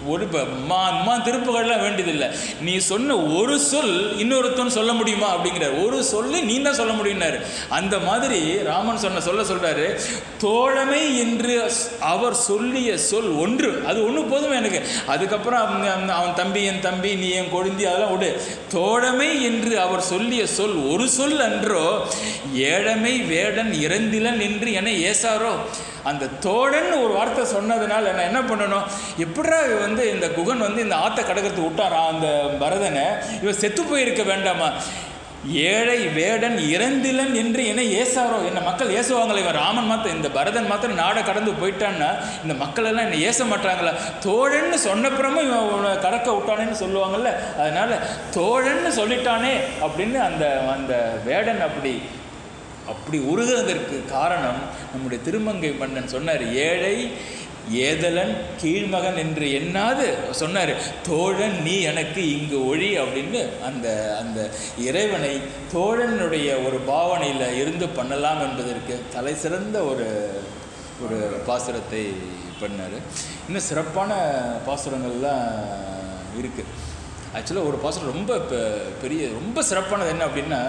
ஒரு ப- மா மா திருப்புகள்லாம் வேண்டியதில்லை நீ சொன்ன ஒரு சொல் இன்னொருத்தன் சொல்ல முடியுமா அப்படிங்கிறார் ஒரு சொல்லு நீ தான் சொல்ல முடியும்னாரு அந்த மாதிரி ராமன் சொன்ன சொல்ல சொல்றாரு தோழமை என்று ஸ்- அவர் சொல்லிய சொல் ஒன்று அது ஒன்று போதும் எனக்கு அதுக்கப்புறம் அவங்க- அவங்க- அவன் தம்பி என் தம்பி நீ என் கொழுந்தி அதெல்லாம் விடு தோழமை என்று அவர் சொல்லிய சொல் ஒரு சொல் அன்றோ ஏழமை வேடன் இறந்திலன் என்று என ஏசாரோ அந்த தோழன் ஒரு வார்த்தை சொன்னதுனால நான் என்ன பண்ணணும் எப்படா இவன் வந்து இந்த குகன் வந்து இந்த ஆத்த கடக்கிறதுக்கு விட்டாரா அந்த பரதனை இவன் செத்து போயிருக்க வேண்டாமா ஏழை வேடன் இறந்திலன் என்று என்ன ஏசாரோ என்ன மக்கள் ஏசுவாங்களே இவன் ராமன் மாத்திரம் இந்த பரதன் மாத்திரம் நாடை கடந்து போயிட்டான்னா இந்த மக்கள் எல்லாம் என்ன ஏச மாட்டாங்களா தோழன்னு சொன்னப்புறமும் இவன் உன்னை கடக்க விட்டானேன்னு சொல்லுவாங்கல்ல அதனால தோழன்னு சொல்லிட்டானே அப்படின்னு அந்த அந்த வேடன் அப்படி அப்படி உருகிறதற்கு காரணம் நம்முடைய திருமங்கை மன்னன் சொன்னார் ஏழை ஏதலன் கீழ்மகன் என்று எண்ணாது சொன்னார் தோழன் நீ எனக்கு இங்கு ஒழி அப்படின்னு அந்த அந்த இறைவனை தோழனுடைய ஒரு பாவனையில் இருந்து பண்ணலாம் என்பதற்கு தலை சிறந்த ஒரு ஒரு பாசுரத்தை பண்ணார் இன்னும் சிறப்பான பாசுரங்கள்லாம் இருக்குது ஆக்சுவலாக ஒரு பாசுரம் ரொம்ப பெ- பெரிய ரொம்ப சிறப்பானது என்ன அப்படின்னா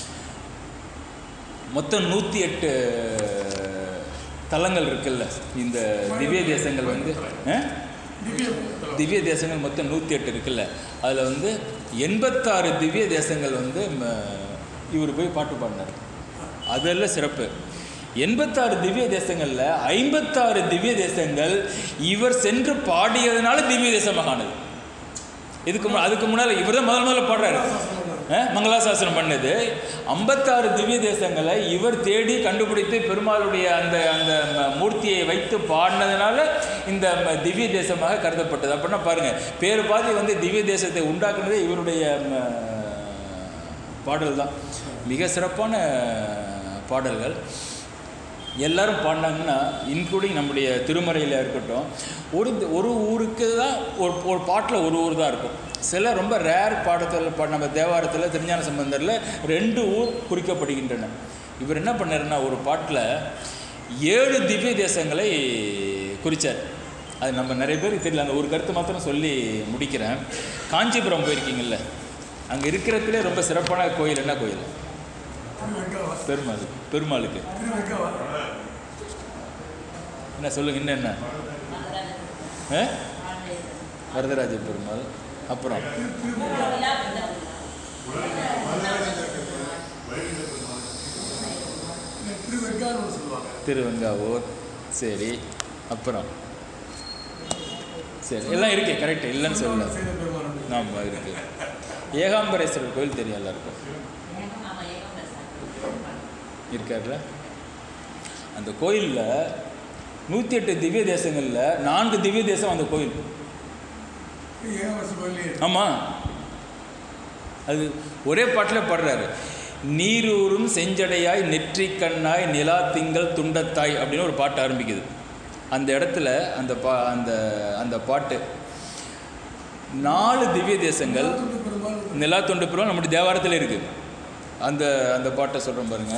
மொத்தம் நூற்றி எட்டு தலங்கள் இருக்குல்ல இந்த திவ்ய தேசங்கள் வந்து ஆ? திவ்ய தேசங்கள் மொத்தம் நூற்றி எட்டு இருக்குல்ல அதில் வந்து எண்பத்தாறு திவ்ய தேசங்கள் வந்து ம, இவர் போய் பாட்டு பாடினார் அதெல்லாம் சிறப்பு எண்பத்தாறு திவ்ய தேசங்களில் ஐம்பத்தாறு திவ்ய தேசங்கள் இவர் சென்று பாடியதுனால திவ்ய தேசமாக ஆனது இதுக்கு மு- அதுக்கு முன்னால் இவர் தான் முதல் முதல்ல பாடுறாரு அஹ், மங்களாசாசனம் பண்ணது ஐம்பத்தாறு திவ்ய தேசங்களை இவர் தேடி கண்டுபிடித்து பெருமாளுடைய அந்த அந்த ம- மூர்த்தியை வைத்து பாடினதுனால இந்த ம- திவ்ய தேசமாக கருதப்பட்டது அப்படின்னா பாருங்க பேர் பாதி வந்து திவ்ய தேசத்தை உண்டாக்குனதே இவருடைய ம, பாடல் தான் மிக சிறப்பான பாடல்கள் எல்லாரும் பாடினாங்கன்னா இன்க்ளூடிங் நம்முடைய திருமறையில் இருக்கட்டும் ஒரு ஒரு ஊருக்கு தான் ஒரு ஒரு பாட்டில் ஒரு ஊர் தான் இருக்கும் சில ரொம்ப ரேர் பாடத்தில் பா நம்ம தேவாரத்தில் திருஞான சம்பந்தரில் ரெண்டு ஊர் குறிக்கப்படுகின்றன இவர் என்ன பண்ணாருன்னா ஒரு பாட்டில் ஏழு திவ்ய தேசங்களை குறித்தார் அது நம்ம நிறைய பேருக்கு தெரியல அந்த ஒரு கருத்து மாத்திரம் சொல்லி முடிக்கிறேன் காஞ்சிபுரம் போயிருக்கீங்கல்ல அங்கே இருக்கிறதுலே ரொம்ப சிறப்பான கோயில் என்ன கோயில் பெருமாள் பெருமாளுக்கு என்ன சொல்லுங்க இன்னும் என்ன ஆ? வரதராஜ பெருமாள் அப்புறம் திருவெங்கான்னு சொல்லுவாங்க திருவெங்காவூர் சரி அப்புறம் சரி எல்லாம் இருக்கு கரெக்ட் இல்லைன்னு சொல்லல செய்த பெருமாள் ஆமாம் இருக்கு ஏகாம்பரேஸ்வரர் கோயில் தெரியும் எல்லாருக்கும் இருக்கார்ல அந்த கோயிலில் நூற்றி எட்டு திவ்ய தேசங்களில் நான்கு திவ்ய தேசம் அந்த கோயில் ஏகாமசி கோயிலே ஆமாம் அது ஒரே பாட்டில் பாடுறாரு நீரூரும் செஞ்சடையாய் நெற்றிக் கண்ணாய் நிலா திங்கள் துண்டத்தாய் அப்படின்னு ஒரு பாட்டு ஆரம்பிக்குது அந்த இடத்துல அந்த பா அந்த அந்த பாட்டு நாலு திவ்ய தேசங்கள் துண்டு பெருமாள் நிலா துண்டு பெருமாள் நம்முடைய தேவாரத்தில் இருக்குது அந்த அந்த பாட்டை சொல்கிறோம் பாருங்க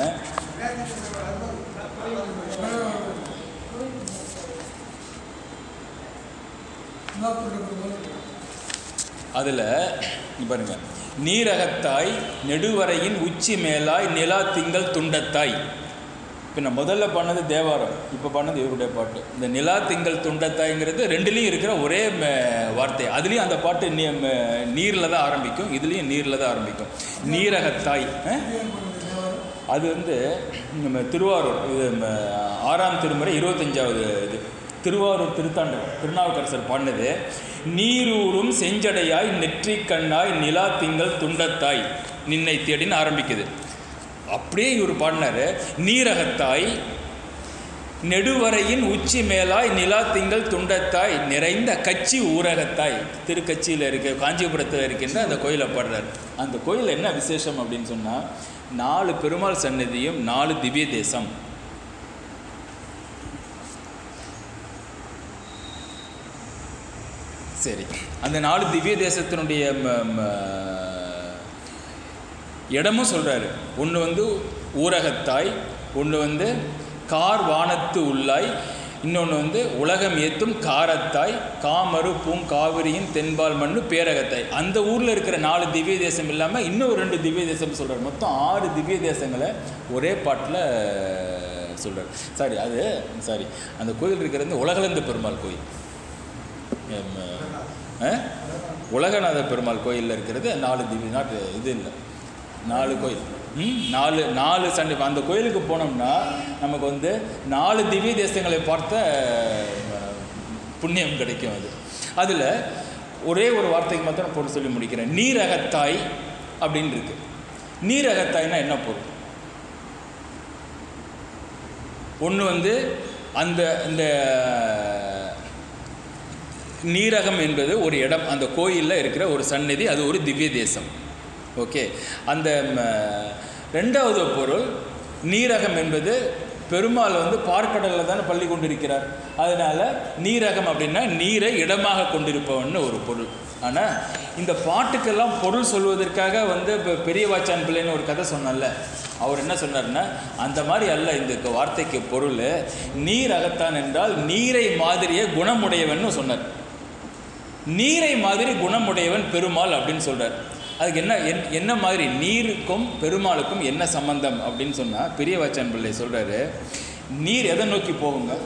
துண்டு பெருமாள் அதில் பாருங்க நீரகத்தாய் நெடுவரையின் உச்சி மேலாய் நிலா திங்கள் துண்டத்தாய் இப்போ நான் முதல்ல பண்ணது தேவாரம் இப்போ பண்ணது இவருடைய பாட்டு இந்த நிலா திங்கள் துண்டத்தாய்ங்கிறது ரெண்டுலேயும் இருக்கிற ஒரே ம- வார்த்தை அதுலேயும் அந்த பாட்டு நீ நீரில் தான் ஆரம்பிக்கும் இதுலேயும் நீரில் தான் ஆரம்பிக்கும் நீரகத்தாய் ஆ? அது வந்து நம்ம திருவாரூர் இது நம்ம ஆறாம் திருமுறை இருபத்தஞ்சாவது இது திருவாரூர் திருத்தாண்டகம் திருநாவுக்கரசர் பாடினது நீரூரும் செஞ்சடையாய் நெற்றிக் கண்ணாய் நிலா திங்கள் துண்டத்தாய் நின்னை தேடின்னு ஆரம்பிக்குது அப்படியே இவர் பாடினாரு நீரகத்தாய் நெடுவரையின் உச்சி மேலாய் நிலா திங்கள் துண்டத்தாய் நிறைந்த கச்சி ஊரகத்தாய் திருக்கச்சியில் இருக்க காஞ்சிபுரத்தில் இருக்கின்ற அந்த கோயிலை பாடுறார் அந்த கோயில் என்ன விசேஷம் அப்படின்னு சொன்னால் நாலு பெருமாள் சன்னதியும் நாலு திவ்ய தேசம் சரி அந்த நாலு திவ்ய தேசத்தினுடைய ம- ம- இடமும் சொல்கிறாரு ஒன்று வந்து ஊரகத்தாய் ஒன்று வந்து கார் வானத்து உள்ளாய் இன்னொன்று வந்து உலகம் ஏத்தும் காரத்தாய் காமரு பூங்காவிரியின் தென்பால் மண்ணு பேரகத்தாய் அந்த ஊரில் இருக்கிற நாலு திவ்ய தேசம் இல்லாமல் இன்னும் ரெண்டு திவ்ய தேசம் சொல்கிறார் மொத்தம் ஆறு திவ்ய தேசங்களை ஒரே பாட்டில் சொல்கிறார் சாரி அது சாரி அந்த கோயில் இருக்கிறது உலகளந்த பெருமாள் கோயில் எம், ஆ? உலகநாத பெருமாள் கோயிலில் இருக்கிறது நாலு திவ்ய நாட்டு இது இல்லை நாலு கோயில் ம் நாலு நாலு சண்டை அந்த கோயிலுக்கு போனோம்னா நமக்கு வந்து நாலு திவ்ய தேசங்களை பார்த்த அஹ், புண்ணியம் கிடைக்கும் அது அதில் ஒரே ஒரு வார்த்தைக்கு மாத்திரம் பொருள் சொல்லி முடிக்கிறேன் நீரகத்தாய் அப்படின்னு இருக்கு நீரகத்தாய்னா என்ன பொருள் ஒன்று வந்து அந்த இந்த நீரகம் என்பது ஒரு இடம் அந்த கோயிலில் இருக்கிற ஒரு சந்நிதி அது ஒரு திவ்ய தேசம் ஓகே அந்த ம, ரெண்டாவது பொருள் நீரகம் என்பது பெருமாள் வந்து பார்க்கடலில் தானே பள்ளி கொண்டிருக்கிறார் அதனால் நீரகம் அப்படின்னா நீரை இடமாக கொண்டிருப்பவன்னு ஒரு பொருள் ஆனால் இந்த பாட்டுக்கெல்லாம் பொருள் சொல்வதற்காக வந்து இப்போ பெரிய வாச்சான் பிள்ளைன்னு ஒரு கதை சொன்னல அவர் என்ன சொன்னார்னா அந்த மாதிரி அல்ல இந்த வார்த்தைக்கு பொருள் நீர் அகத்தான் என்றால் நீரை மாதிரியே குணமுடையவன்னு சொன்னார் நீரை மாதிரி குணமுடையவன் பெருமாள் அப்படின்னு சொல்றார் அதுக்கு என்ன என்- என்ன மாதிரி நீருக்கும் பெருமாளுக்கும் என்ன சம்பந்தம் அப்படின்னு சொன்னால் பெரிய வாச்சான் பிள்ளை சொல்றாரு நீர் எதை நோக்கி போகுங்க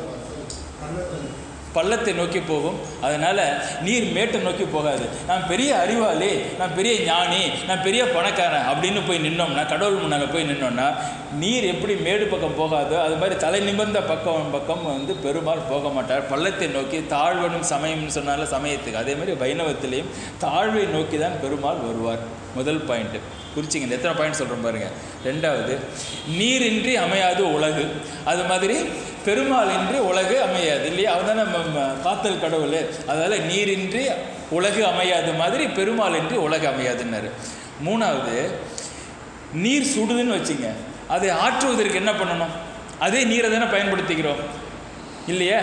பள்ளத்தை நோக்கி போகும் அதனால் நீர் மேட்டை நோக்கி போகாது நான் பெரிய அறிவாளி நான் பெரிய ஞானி நான் பெரிய பணக்காரன் அப்படின்னு போய் நின்னோம்னா கடவுள் முன்னால் போய் நின்னோம்னா நீர் எப்படி மேடு பக்கம் போகாதோ அது மாதிரி தலை நிமிர்ந்த பக்கம் பக்கம் வந்து பெருமாள் போக மாட்டார் பள்ளத்தை நோக்கி தாழ்வனும் சமயம்னு சொன்னால சமயத்துக்கு அதே மாதிரி வைணவத்திலையும் தாழ்வை நோக்கி தான் பெருமாள் வருவார் முதல் பாயிண்ட்டு குறிச்சிங்க இந்த எத்தனை பாயிண்ட் சொல்கிறோம் பாருங்க ரெண்டாவது நீரின்றி அமையாது உலகு அது மாதிரி பெருமாள் இன்றி உலகு அமையாது இல்லையா அவன் தானே ம- ம- காத்தல் கடவுள் அதனால் நீரின்றி உலகு அமையாது மாதிரி பெருமாள் இன்றி உலகு அமையாதுன்னாரு மூணாவது நீர் சுடுதுன்னு வச்சுங்க அதை ஆற்றுவதற்கு என்ன பண்ணணும் அதே நீரை தானே பயன்படுத்திக்கிறோம் இல்லையா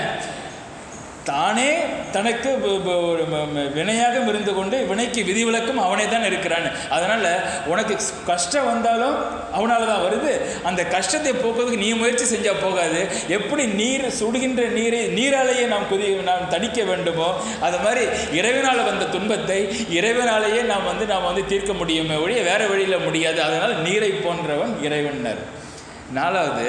தானே தனக்கு வ- வ- ஒரு ம- ம- வினையாக இருந்து கொண்டு வினைக்கு விதிவிலக்கும் அவனே தான் இருக்கிறான் அதனால் உனக்கு ஸ்- கஷ்டம் வந்தாலும் அவனால தான் வருது அந்த கஷ்டத்தை போக்குவதற்கு நீ முயற்சி செஞ்சால் போகாது எப்படி நீர் சுடுகின்ற நீரை நீராலேயே நாம் குதி நாம் தணிக்க வேண்டுமோ அது மாதிரி இறைவனால் வந்த துன்பத்தை இறைவனாலேயே நாம் வந்து நாம் வந்து தீர்க்க முடியுமே ஒழிய வேறு வழியில் முடியாது அதனால் நீரை போன்றவன் இறைவன்னர் நாலாவது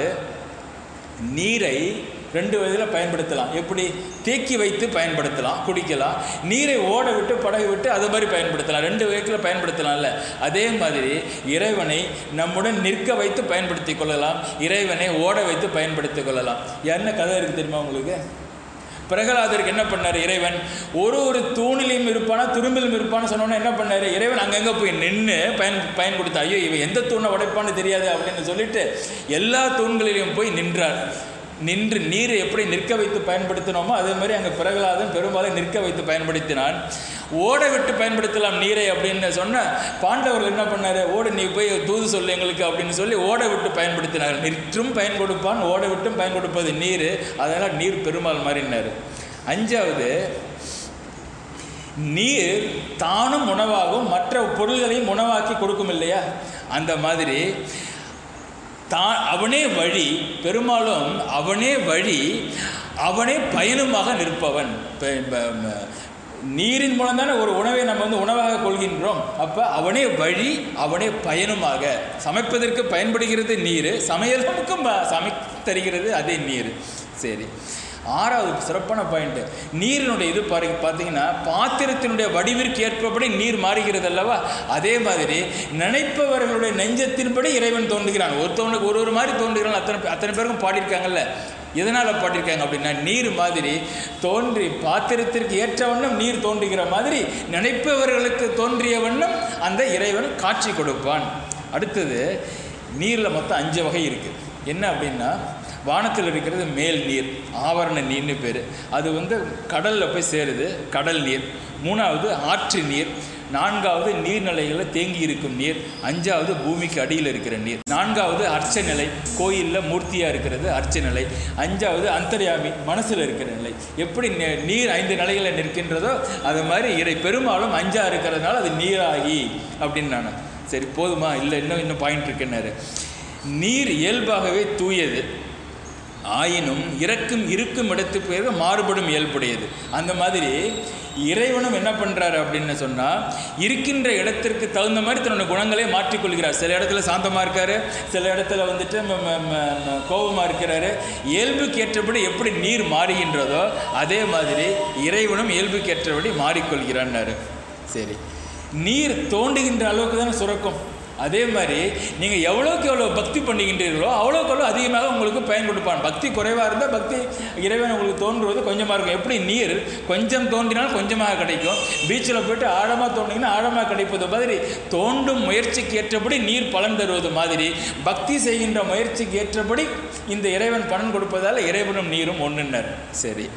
நீரை ரெண்டு விதத்தில் பயன்படுத்தலாம் எப்படி தேக்கி வைத்து பயன்படுத்தலாம் குடிக்கலாம் நீரை ஓட விட்டு படகு விட்டு அது மாதிரி பயன்படுத்தலாம் ரெண்டு விதத்தில் பயன்படுத்தலாம்ல அதே மாதிரி இறைவனை நம்முடன் நிற்க வைத்து பயன்படுத்தி கொள்ளலாம் இறைவனை ஓட வைத்து பயன்படுத்தி கொள்ளலாம் என்ன கதை இருக்குது தெரியுமா உங்களுக்கு பிரகலாதருக்கு என்ன பண்ணார் இறைவன் ஒரு ஒரு தூணிலையும் இருப்பானா துரும்பிலும் இருப்பான்னு சொன்னோன்னே என்ன பண்ணார் இறைவன் அங்கங்கே போய் நின்று பயன் பயன் கொடுத்தா ஐயோ இவன் எந்த தூணை உடைப்பான்னு தெரியாது அப்படின்னு சொல்லிட்டு எல்லா தூண்களிலும் போய் நின்றார் நின்று நீரை எப்படி நிற்க வைத்து பயன்படுத்தினோமோ அதே மாதிரி அங்கே பிரகலாதன் பெரும்பாலும் நிற்க வைத்து பயன்படுத்தினான் ஓட விட்டு பயன்படுத்தலாம் நீரை அப்படின்னு சொன்ன பாண்டவர்கள் என்ன பண்ணாரு ஓடு நீ போய் தூது சொல்லு எங்களுக்கு அப்படின்னு சொல்லி ஓட விட்டு பயன்படுத்தினார் நிற்றும் பயன் கொடுப்பான் ஓட விட்டும் பயன் கொடுப்பது நீர் அதனால் நீர் பெருமாள் மாறினார் அஞ்சாவது நீர் தானும் உணவாகும் மற்ற பொருள்களையும் உணவாக்கி கொடுக்கும் இல்லையா அந்த மாதிரி தான் அவனே வழி பெரும்பாலும் அவனே வழி அவனே பயனுமாக நிற்பவன் இப்ப- இப்ப, ம, நீரின் மூலம் தானே ஒரு உணவை நம்ம வந்து உணவாக கொள்கின்றோம் அப்போ அவனே வழி அவனே பயனுமாக சமைப்பதற்கு பயன்படுகிறது நீர் சமையலுக்கும் ப- சமைத்து தருகிறது அதே நீர் சரி ஆறாவது சிறப்பான பாயிண்ட் நீரினுடைய இது பாரு பார்த்தீங்கன்னா பாத்திரத்தினுடைய வடிவிற்கு ஏற்பபடி நீர் மாறுகிறது அல்லவா அதே மாதிரி நினைப்பவர்களுடைய நெஞ்சத்தின்படி இறைவன் தோன்றுகிறான் ஒருத்தவனுக்கு ஒரு ஒரு மாதிரி தோன்றுகிறான் அத்தனை பே- அத்தனை பேருக்கும் பாடியிருக்காங்கல்ல எதனால் பாடியிருக்காங்க அப்படின்னா நீர் மாதிரி தோன்றி பாத்திரத்திற்கு ஏற்ற வண்ணம் நீர் தோன்றுகிற மாதிரி நினைப்பவர்களுக்கு தோன்றிய வண்ணம் அந்த இறைவன் காட்சி கொடுப்பான் அடுத்தது நீரில் மொத்தம் அஞ்சு வகை இருக்குது என்ன அப்படின்னா வானத்தில் இருக்கிறது மேல் நீர் ஆவரண நீர்னு பேர் அது வந்து கடலில் போய் சேருது கடல் நீர் மூணாவது ஆற்று நீர் நான்காவது நீர்நிலைகளில் தேங்கி இருக்கும் நீர் அஞ்சாவது பூமிக்கு அடியில் இருக்கிற நீர் நான்காவது அர்ச்ச நிலை கோயிலில் மூர்த்தியாக இருக்கிறது அர்ச்ச நிலை அஞ்சாவது அந்தர்யாமி மனசில் இருக்கிற நிலை எப்படி நெ- நீர் ஐந்து நிலைகளில் நிற்கின்றதோ அது மாதிரி இறை பெரும்பாலும் அஞ்சா இருக்கிறதுனால அது நீராகி அப்படின்னு நான் சரி போதுமா இல்லை இன்னும் இன்னும் பாயிண்ட் இருக்குன்னாரு நீர் இயல்பாகவே தூயது ஆயினும் இறக்கும் இருக்கும் இடத்து பேர் மாறுபடும் இயல்புடையது அந்த மாதிரி இறைவனும் என்ன பண்ணுறாரு அப்படின்னு சொன்னால் இருக்கின்ற இடத்திற்கு தகுந்த மாதிரி தன்னோட குணங்களை மாற்றிக்கொள்கிறார் சில இடத்துல சாந்தமாக இருக்காரு சில இடத்துல வந்துட்டு ம- ம- ம- ம- கோபமா இருக்கிறாரு இயல்புக்கு ஏற்றபடி எப்படி நீர் மாறுகின்றதோ அதே மாதிரி இறைவனும் இயல்புக்கு ஏற்றபடி மாறிக்கொள்கிறான்னாரு சரி நீர் தோண்டுகின்ற அளவுக்கு தானே சுரக்கும் அதே மாதிரி நீங்கள் எவ்வளோக்கு எவ்வளோ பக்தி பண்ணுகின்றீர்களோ அவ்வளோக்கு எவ்வளோ அதிகமாக உங்களுக்கு பயன் கொடுப்பான் பக்தி குறைவாக இருந்தால் பக்தி இறைவன் உங்களுக்கு தோன்றுவது கொஞ்சமாக இருக்கும் எப்படி நீர் கொஞ்சம் தோன்றினால் கொஞ்சமாக கிடைக்கும் பீச்சில் போயிட்டு ஆழமாக தோண்டிங்கன்னா ஆழமாக கிடைப்பது மாதிரி தோண்டும் முயற்சிக்கு ஏற்றபடி நீர் பலன் தருவது மாதிரி பக்தி செய்கின்ற முயற்சிக்கு ஏற்றபடி இந்த இறைவன் பலன் கொடுப்பதால் இறைவனும் நீரும் ஒன்றுனர் சரி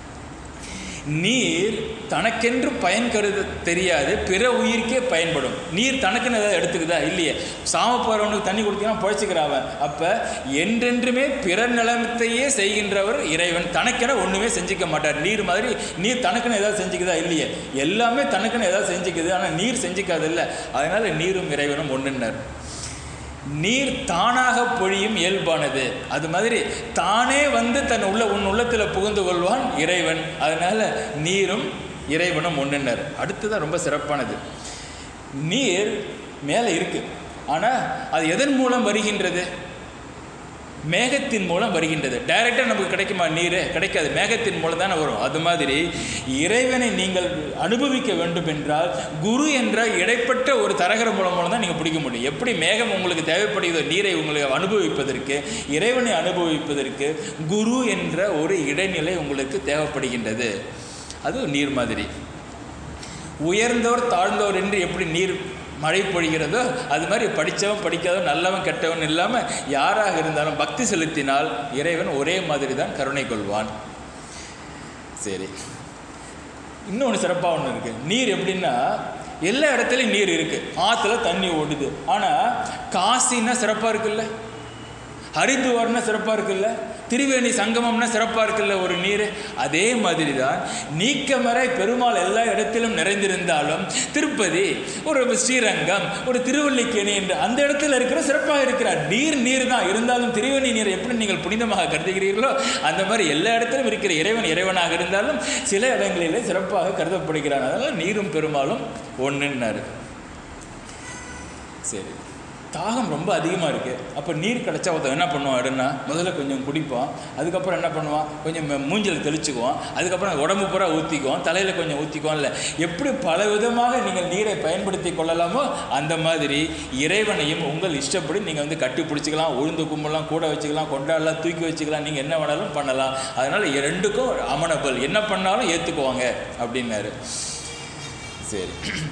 நீர் தனக்கென்று பயன் கருத தெரியாது பிற உயிருக்கே பயன்படும் நீர் தனக்குன்னு ஏதாவது எடுத்துக்குதா இல்லையே சாம போகிறவனுக்கு தண்ணி கொடுத்தீங்கன்னா பழச்சிக்கிறாவன் அப்போ என்றென்றுமே பிற நிலத்தையே செய்கின்றவர் இறைவன் தனக்கென ஒன்றுமே செஞ்சுக்க மாட்டார் நீர் மாதிரி நீர் தனக்குன்னு ஏதாவது செஞ்சுக்குதா இல்லையே எல்லாமே தனக்குன்னு ஏதாவது செஞ்சுக்குது ஆனால் நீர் செஞ்சுக்காது இல்லை அதனால் நீரும் இறைவனும் ஒன்றுனர் நீர் தானாக பொழியும் இயல்பானது அது மாதிரி தானே வந்து தன் உள்ள உன் உள்ளத்தில் புகுந்து கொள்வான் இறைவன் அதனால நீரும் இறைவனும் ஒன்றுனர் அடுத்ததான் ரொம்ப சிறப்பானது நீர் மேலே இருக்கு ஆனால் அது எதன் மூலம் வருகின்றது மேகத்தின் மூலம் வருகின்றது டைரெக்டாக நமக்கு கிடைக்குமா நீர் கிடைக்காது மேகத்தின் மூலம் தானே வரும் அது மாதிரி இறைவனை நீங்கள் அனுபவிக்க வேண்டும் என்றால் குரு என்ற இடைப்பட்ட ஒரு தரகர மூலம் மூலம் தான் நீங்கள் பிடிக்க முடியும் எப்படி மேகம் உங்களுக்கு தேவைப்படுகிறதோ நீரை உங்களுக்கு அனுபவிப்பதற்கு இறைவனை அனுபவிப்பதற்கு குரு என்ற ஒரு இடைநிலை உங்களுக்கு தேவைப்படுகின்றது அது நீர் மாதிரி உயர்ந்தோர் தாழ்ந்தோர் என்று எப்படி நீர் மழை பொழிகிறதோ அது மாதிரி படித்தவன் படிக்காதவன் நல்லவன் கெட்டவன் இல்லாமல் யாராக இருந்தாலும் பக்தி செலுத்தினால் இறைவன் ஒரே மாதிரி தான் கருணை கொள்வான் சரி இன்னொன்று சிறப்பாக ஒன்று இருக்குது நீர் எப்படின்னா எல்லா இடத்துலையும் நீர் இருக்குது ஆற்றுல தண்ணி ஓடுது ஆனால் காசின்னா சிறப்பாக இருக்குல்ல ஹரித்துவார்னா சிறப்பாக இருக்குல்ல திரிவேணி சங்கமம்னா சிறப்பாக இருக்குல்ல ஒரு நீர் அதே மாதிரி தான் நீக்கமறை பெருமாள் எல்லா இடத்திலும் நிறைந்திருந்தாலும் திருப்பதி ஒரு ஸ்ரீரங்கம் ஒரு திருவல்லிக்கேணி என்று அந்த இடத்துல இருக்கிற சிறப்பாக இருக்கிறார் நீர் நீர் தான் இருந்தாலும் திருவேணி நீர் எப்படி நீங்கள் புனிதமாக கருதுகிறீர்களோ அந்த மாதிரி எல்லா இடத்திலும் இருக்கிற இறைவன் இறைவனாக இருந்தாலும் சில இடங்களிலே சிறப்பாக கருதப்படுகிறான் அதனால் நீரும் பெருமாளும் ஒன்றுன்னாரு சரி தாகம் ரொம்ப அதிகமாக இருக்குது அப்போ நீர் கிடச்சா ஒருத்தன் என்ன பண்ணுவான் அப்படின்னா முதல்ல கொஞ்சம் குடிப்பான் அதுக்கப்புறம் என்ன பண்ணுவான் கொஞ்சம் ம- மூஞ்சில தெளிச்சுக்குவான் அதுக்கப்புறம் உடம்பு பூரா ஊற்றிக்குவான் தலையில் கொஞ்சம் ஊற்றிக்குவான் இல்லை எப்படி பல விதமாக நீங்கள் நீரை பயன்படுத்தி கொள்ளலாமோ அந்த மாதிரி இறைவனையும் உங்கள் இஷ்டப்படி நீங்கள் வந்து கட்டி பிடிச்சிக்கலாம் உளுந்து கும்பலாம் கூட வச்சுக்கலாம் கொண்டாடலாம் தூக்கி வச்சுக்கலாம் நீங்கள் என்ன வேணாலும் பண்ணலாம் அதனால் ரெண்டுக்கும் அமனபிள் என்ன பண்ணாலும் ஏற்றுக்குவாங்க அப்படின்னாரு சரி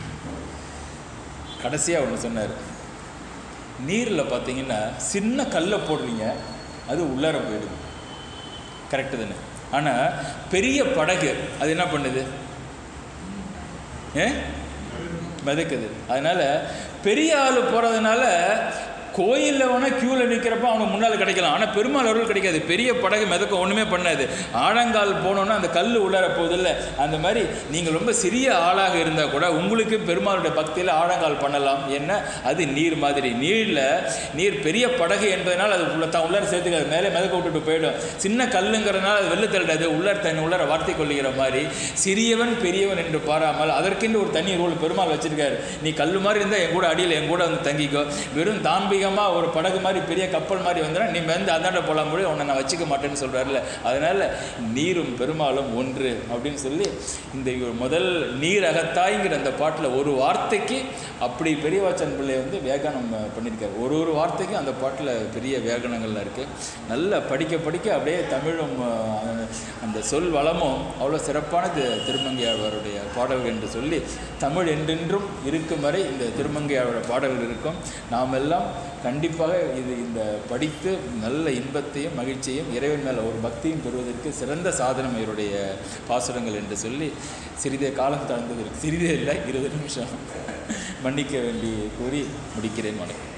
கடைசியாக ஒன்று சொன்னார் நீரில் பார்த்தீங்கன்னா சின்ன கல்லை போடுறீங்க அது உள்ளார போயிடுது கரெக்டு தானே ஆனால் பெரிய படகு அது என்ன பண்ணுது ஏ மிதக்குது அதனால் பெரிய ஆள் போகிறதுனால கோயிலில் வேணால் க்யூவில் நிற்கிறப்ப அவனுக்கு முன்னால் கிடைக்கலாம் ஆனால் பெருமாள் அருள் கிடைக்காது பெரிய படகு மிதக்க ஒன்றுமே பண்ணாது ஆழங்கால் போனோன்னா அந்த கல் உள்ளார போதில்ல அந்த மாதிரி நீங்கள் ரொம்ப சிறிய ஆளாக இருந்தால் கூட உங்களுக்கு பெருமாளுடைய பக்தியில் ஆழங்கால் பண்ணலாம் என்ன அது நீர் மாதிரி நீரில் நீர் பெரிய படகு என்பதனால் அது உள்ள தான் உள்ளார சேர்த்துக்காது மேலே மிதக்க விட்டுட்டு போயிடும் சின்ன கல்லுங்கிறதுனால அது வெளில தள்ளாது உள்ளார தன் உள்ளார வார்த்தை கொள்ளுகிற மாதிரி சிறியவன் பெரியவன் என்று பாராமல் அதற்கென்று ஒரு தனி ரூல் பெருமாள் வச்சிருக்காரு நீ கல் மாதிரி இருந்தால் என் கூட அடியில் என் கூட வந்து தங்கிக்கோ வெறும் தாம்பிகமாக ஒரு படகு மாதிரி பெரிய கப்பல் மாதிரி வந்தா நீ வந்து அந்தாண்ட போகலாம் முடியும் உன்னை நான் வச்சுக்க மாட்டேன்னு சொல்கிறாருல அதனால் நீரும் பெருமாளும் ஒன்று அப்படின்னு சொல்லி இந்த முதல் நீர் அகத்தாய்ங்கிற அந்த பாட்டில் ஒரு வார்த்தைக்கு அப்படி பெரியவாச்சன் பிள்ளை வந்து வியாகனம் பண்ணியிருக்காரு ஒரு ஒரு வார்த்தைக்கும் அந்த பாட்டில் பெரிய வியாகனங்கள்லாம் இருக்குது நல்லா படிக்க படிக்க அப்படியே தமிழும் அஹ், அந்த சொல் வளமும் அவ்வளோ சிறப்பானது திருமங்கையாளருடைய பாடல்கள் என்று சொல்லி தமிழ் என்றென்றும் இருக்கும் வரை இந்த திருமங்கையாளருடைய பாடல்கள் இருக்கும் நாம் எல்லாம் கண்டிப்பாக இது இந்த படித்து நல்ல இன்பத்தையும் மகிழ்ச்சியும் இறைவன் மேலே ஒரு பக்தியும் பெறுவதற்கு சிறந்த சாதனம் இவருடைய பாசுரங்கள் என்று சொல்லி சிறிதே காலம் தாழ்ந்தது சிறிதே இல்லை இருபது நிமிஷம் மன்னிக்க வேண்டி கூறி முடிக்கிறேன் வணக்கம்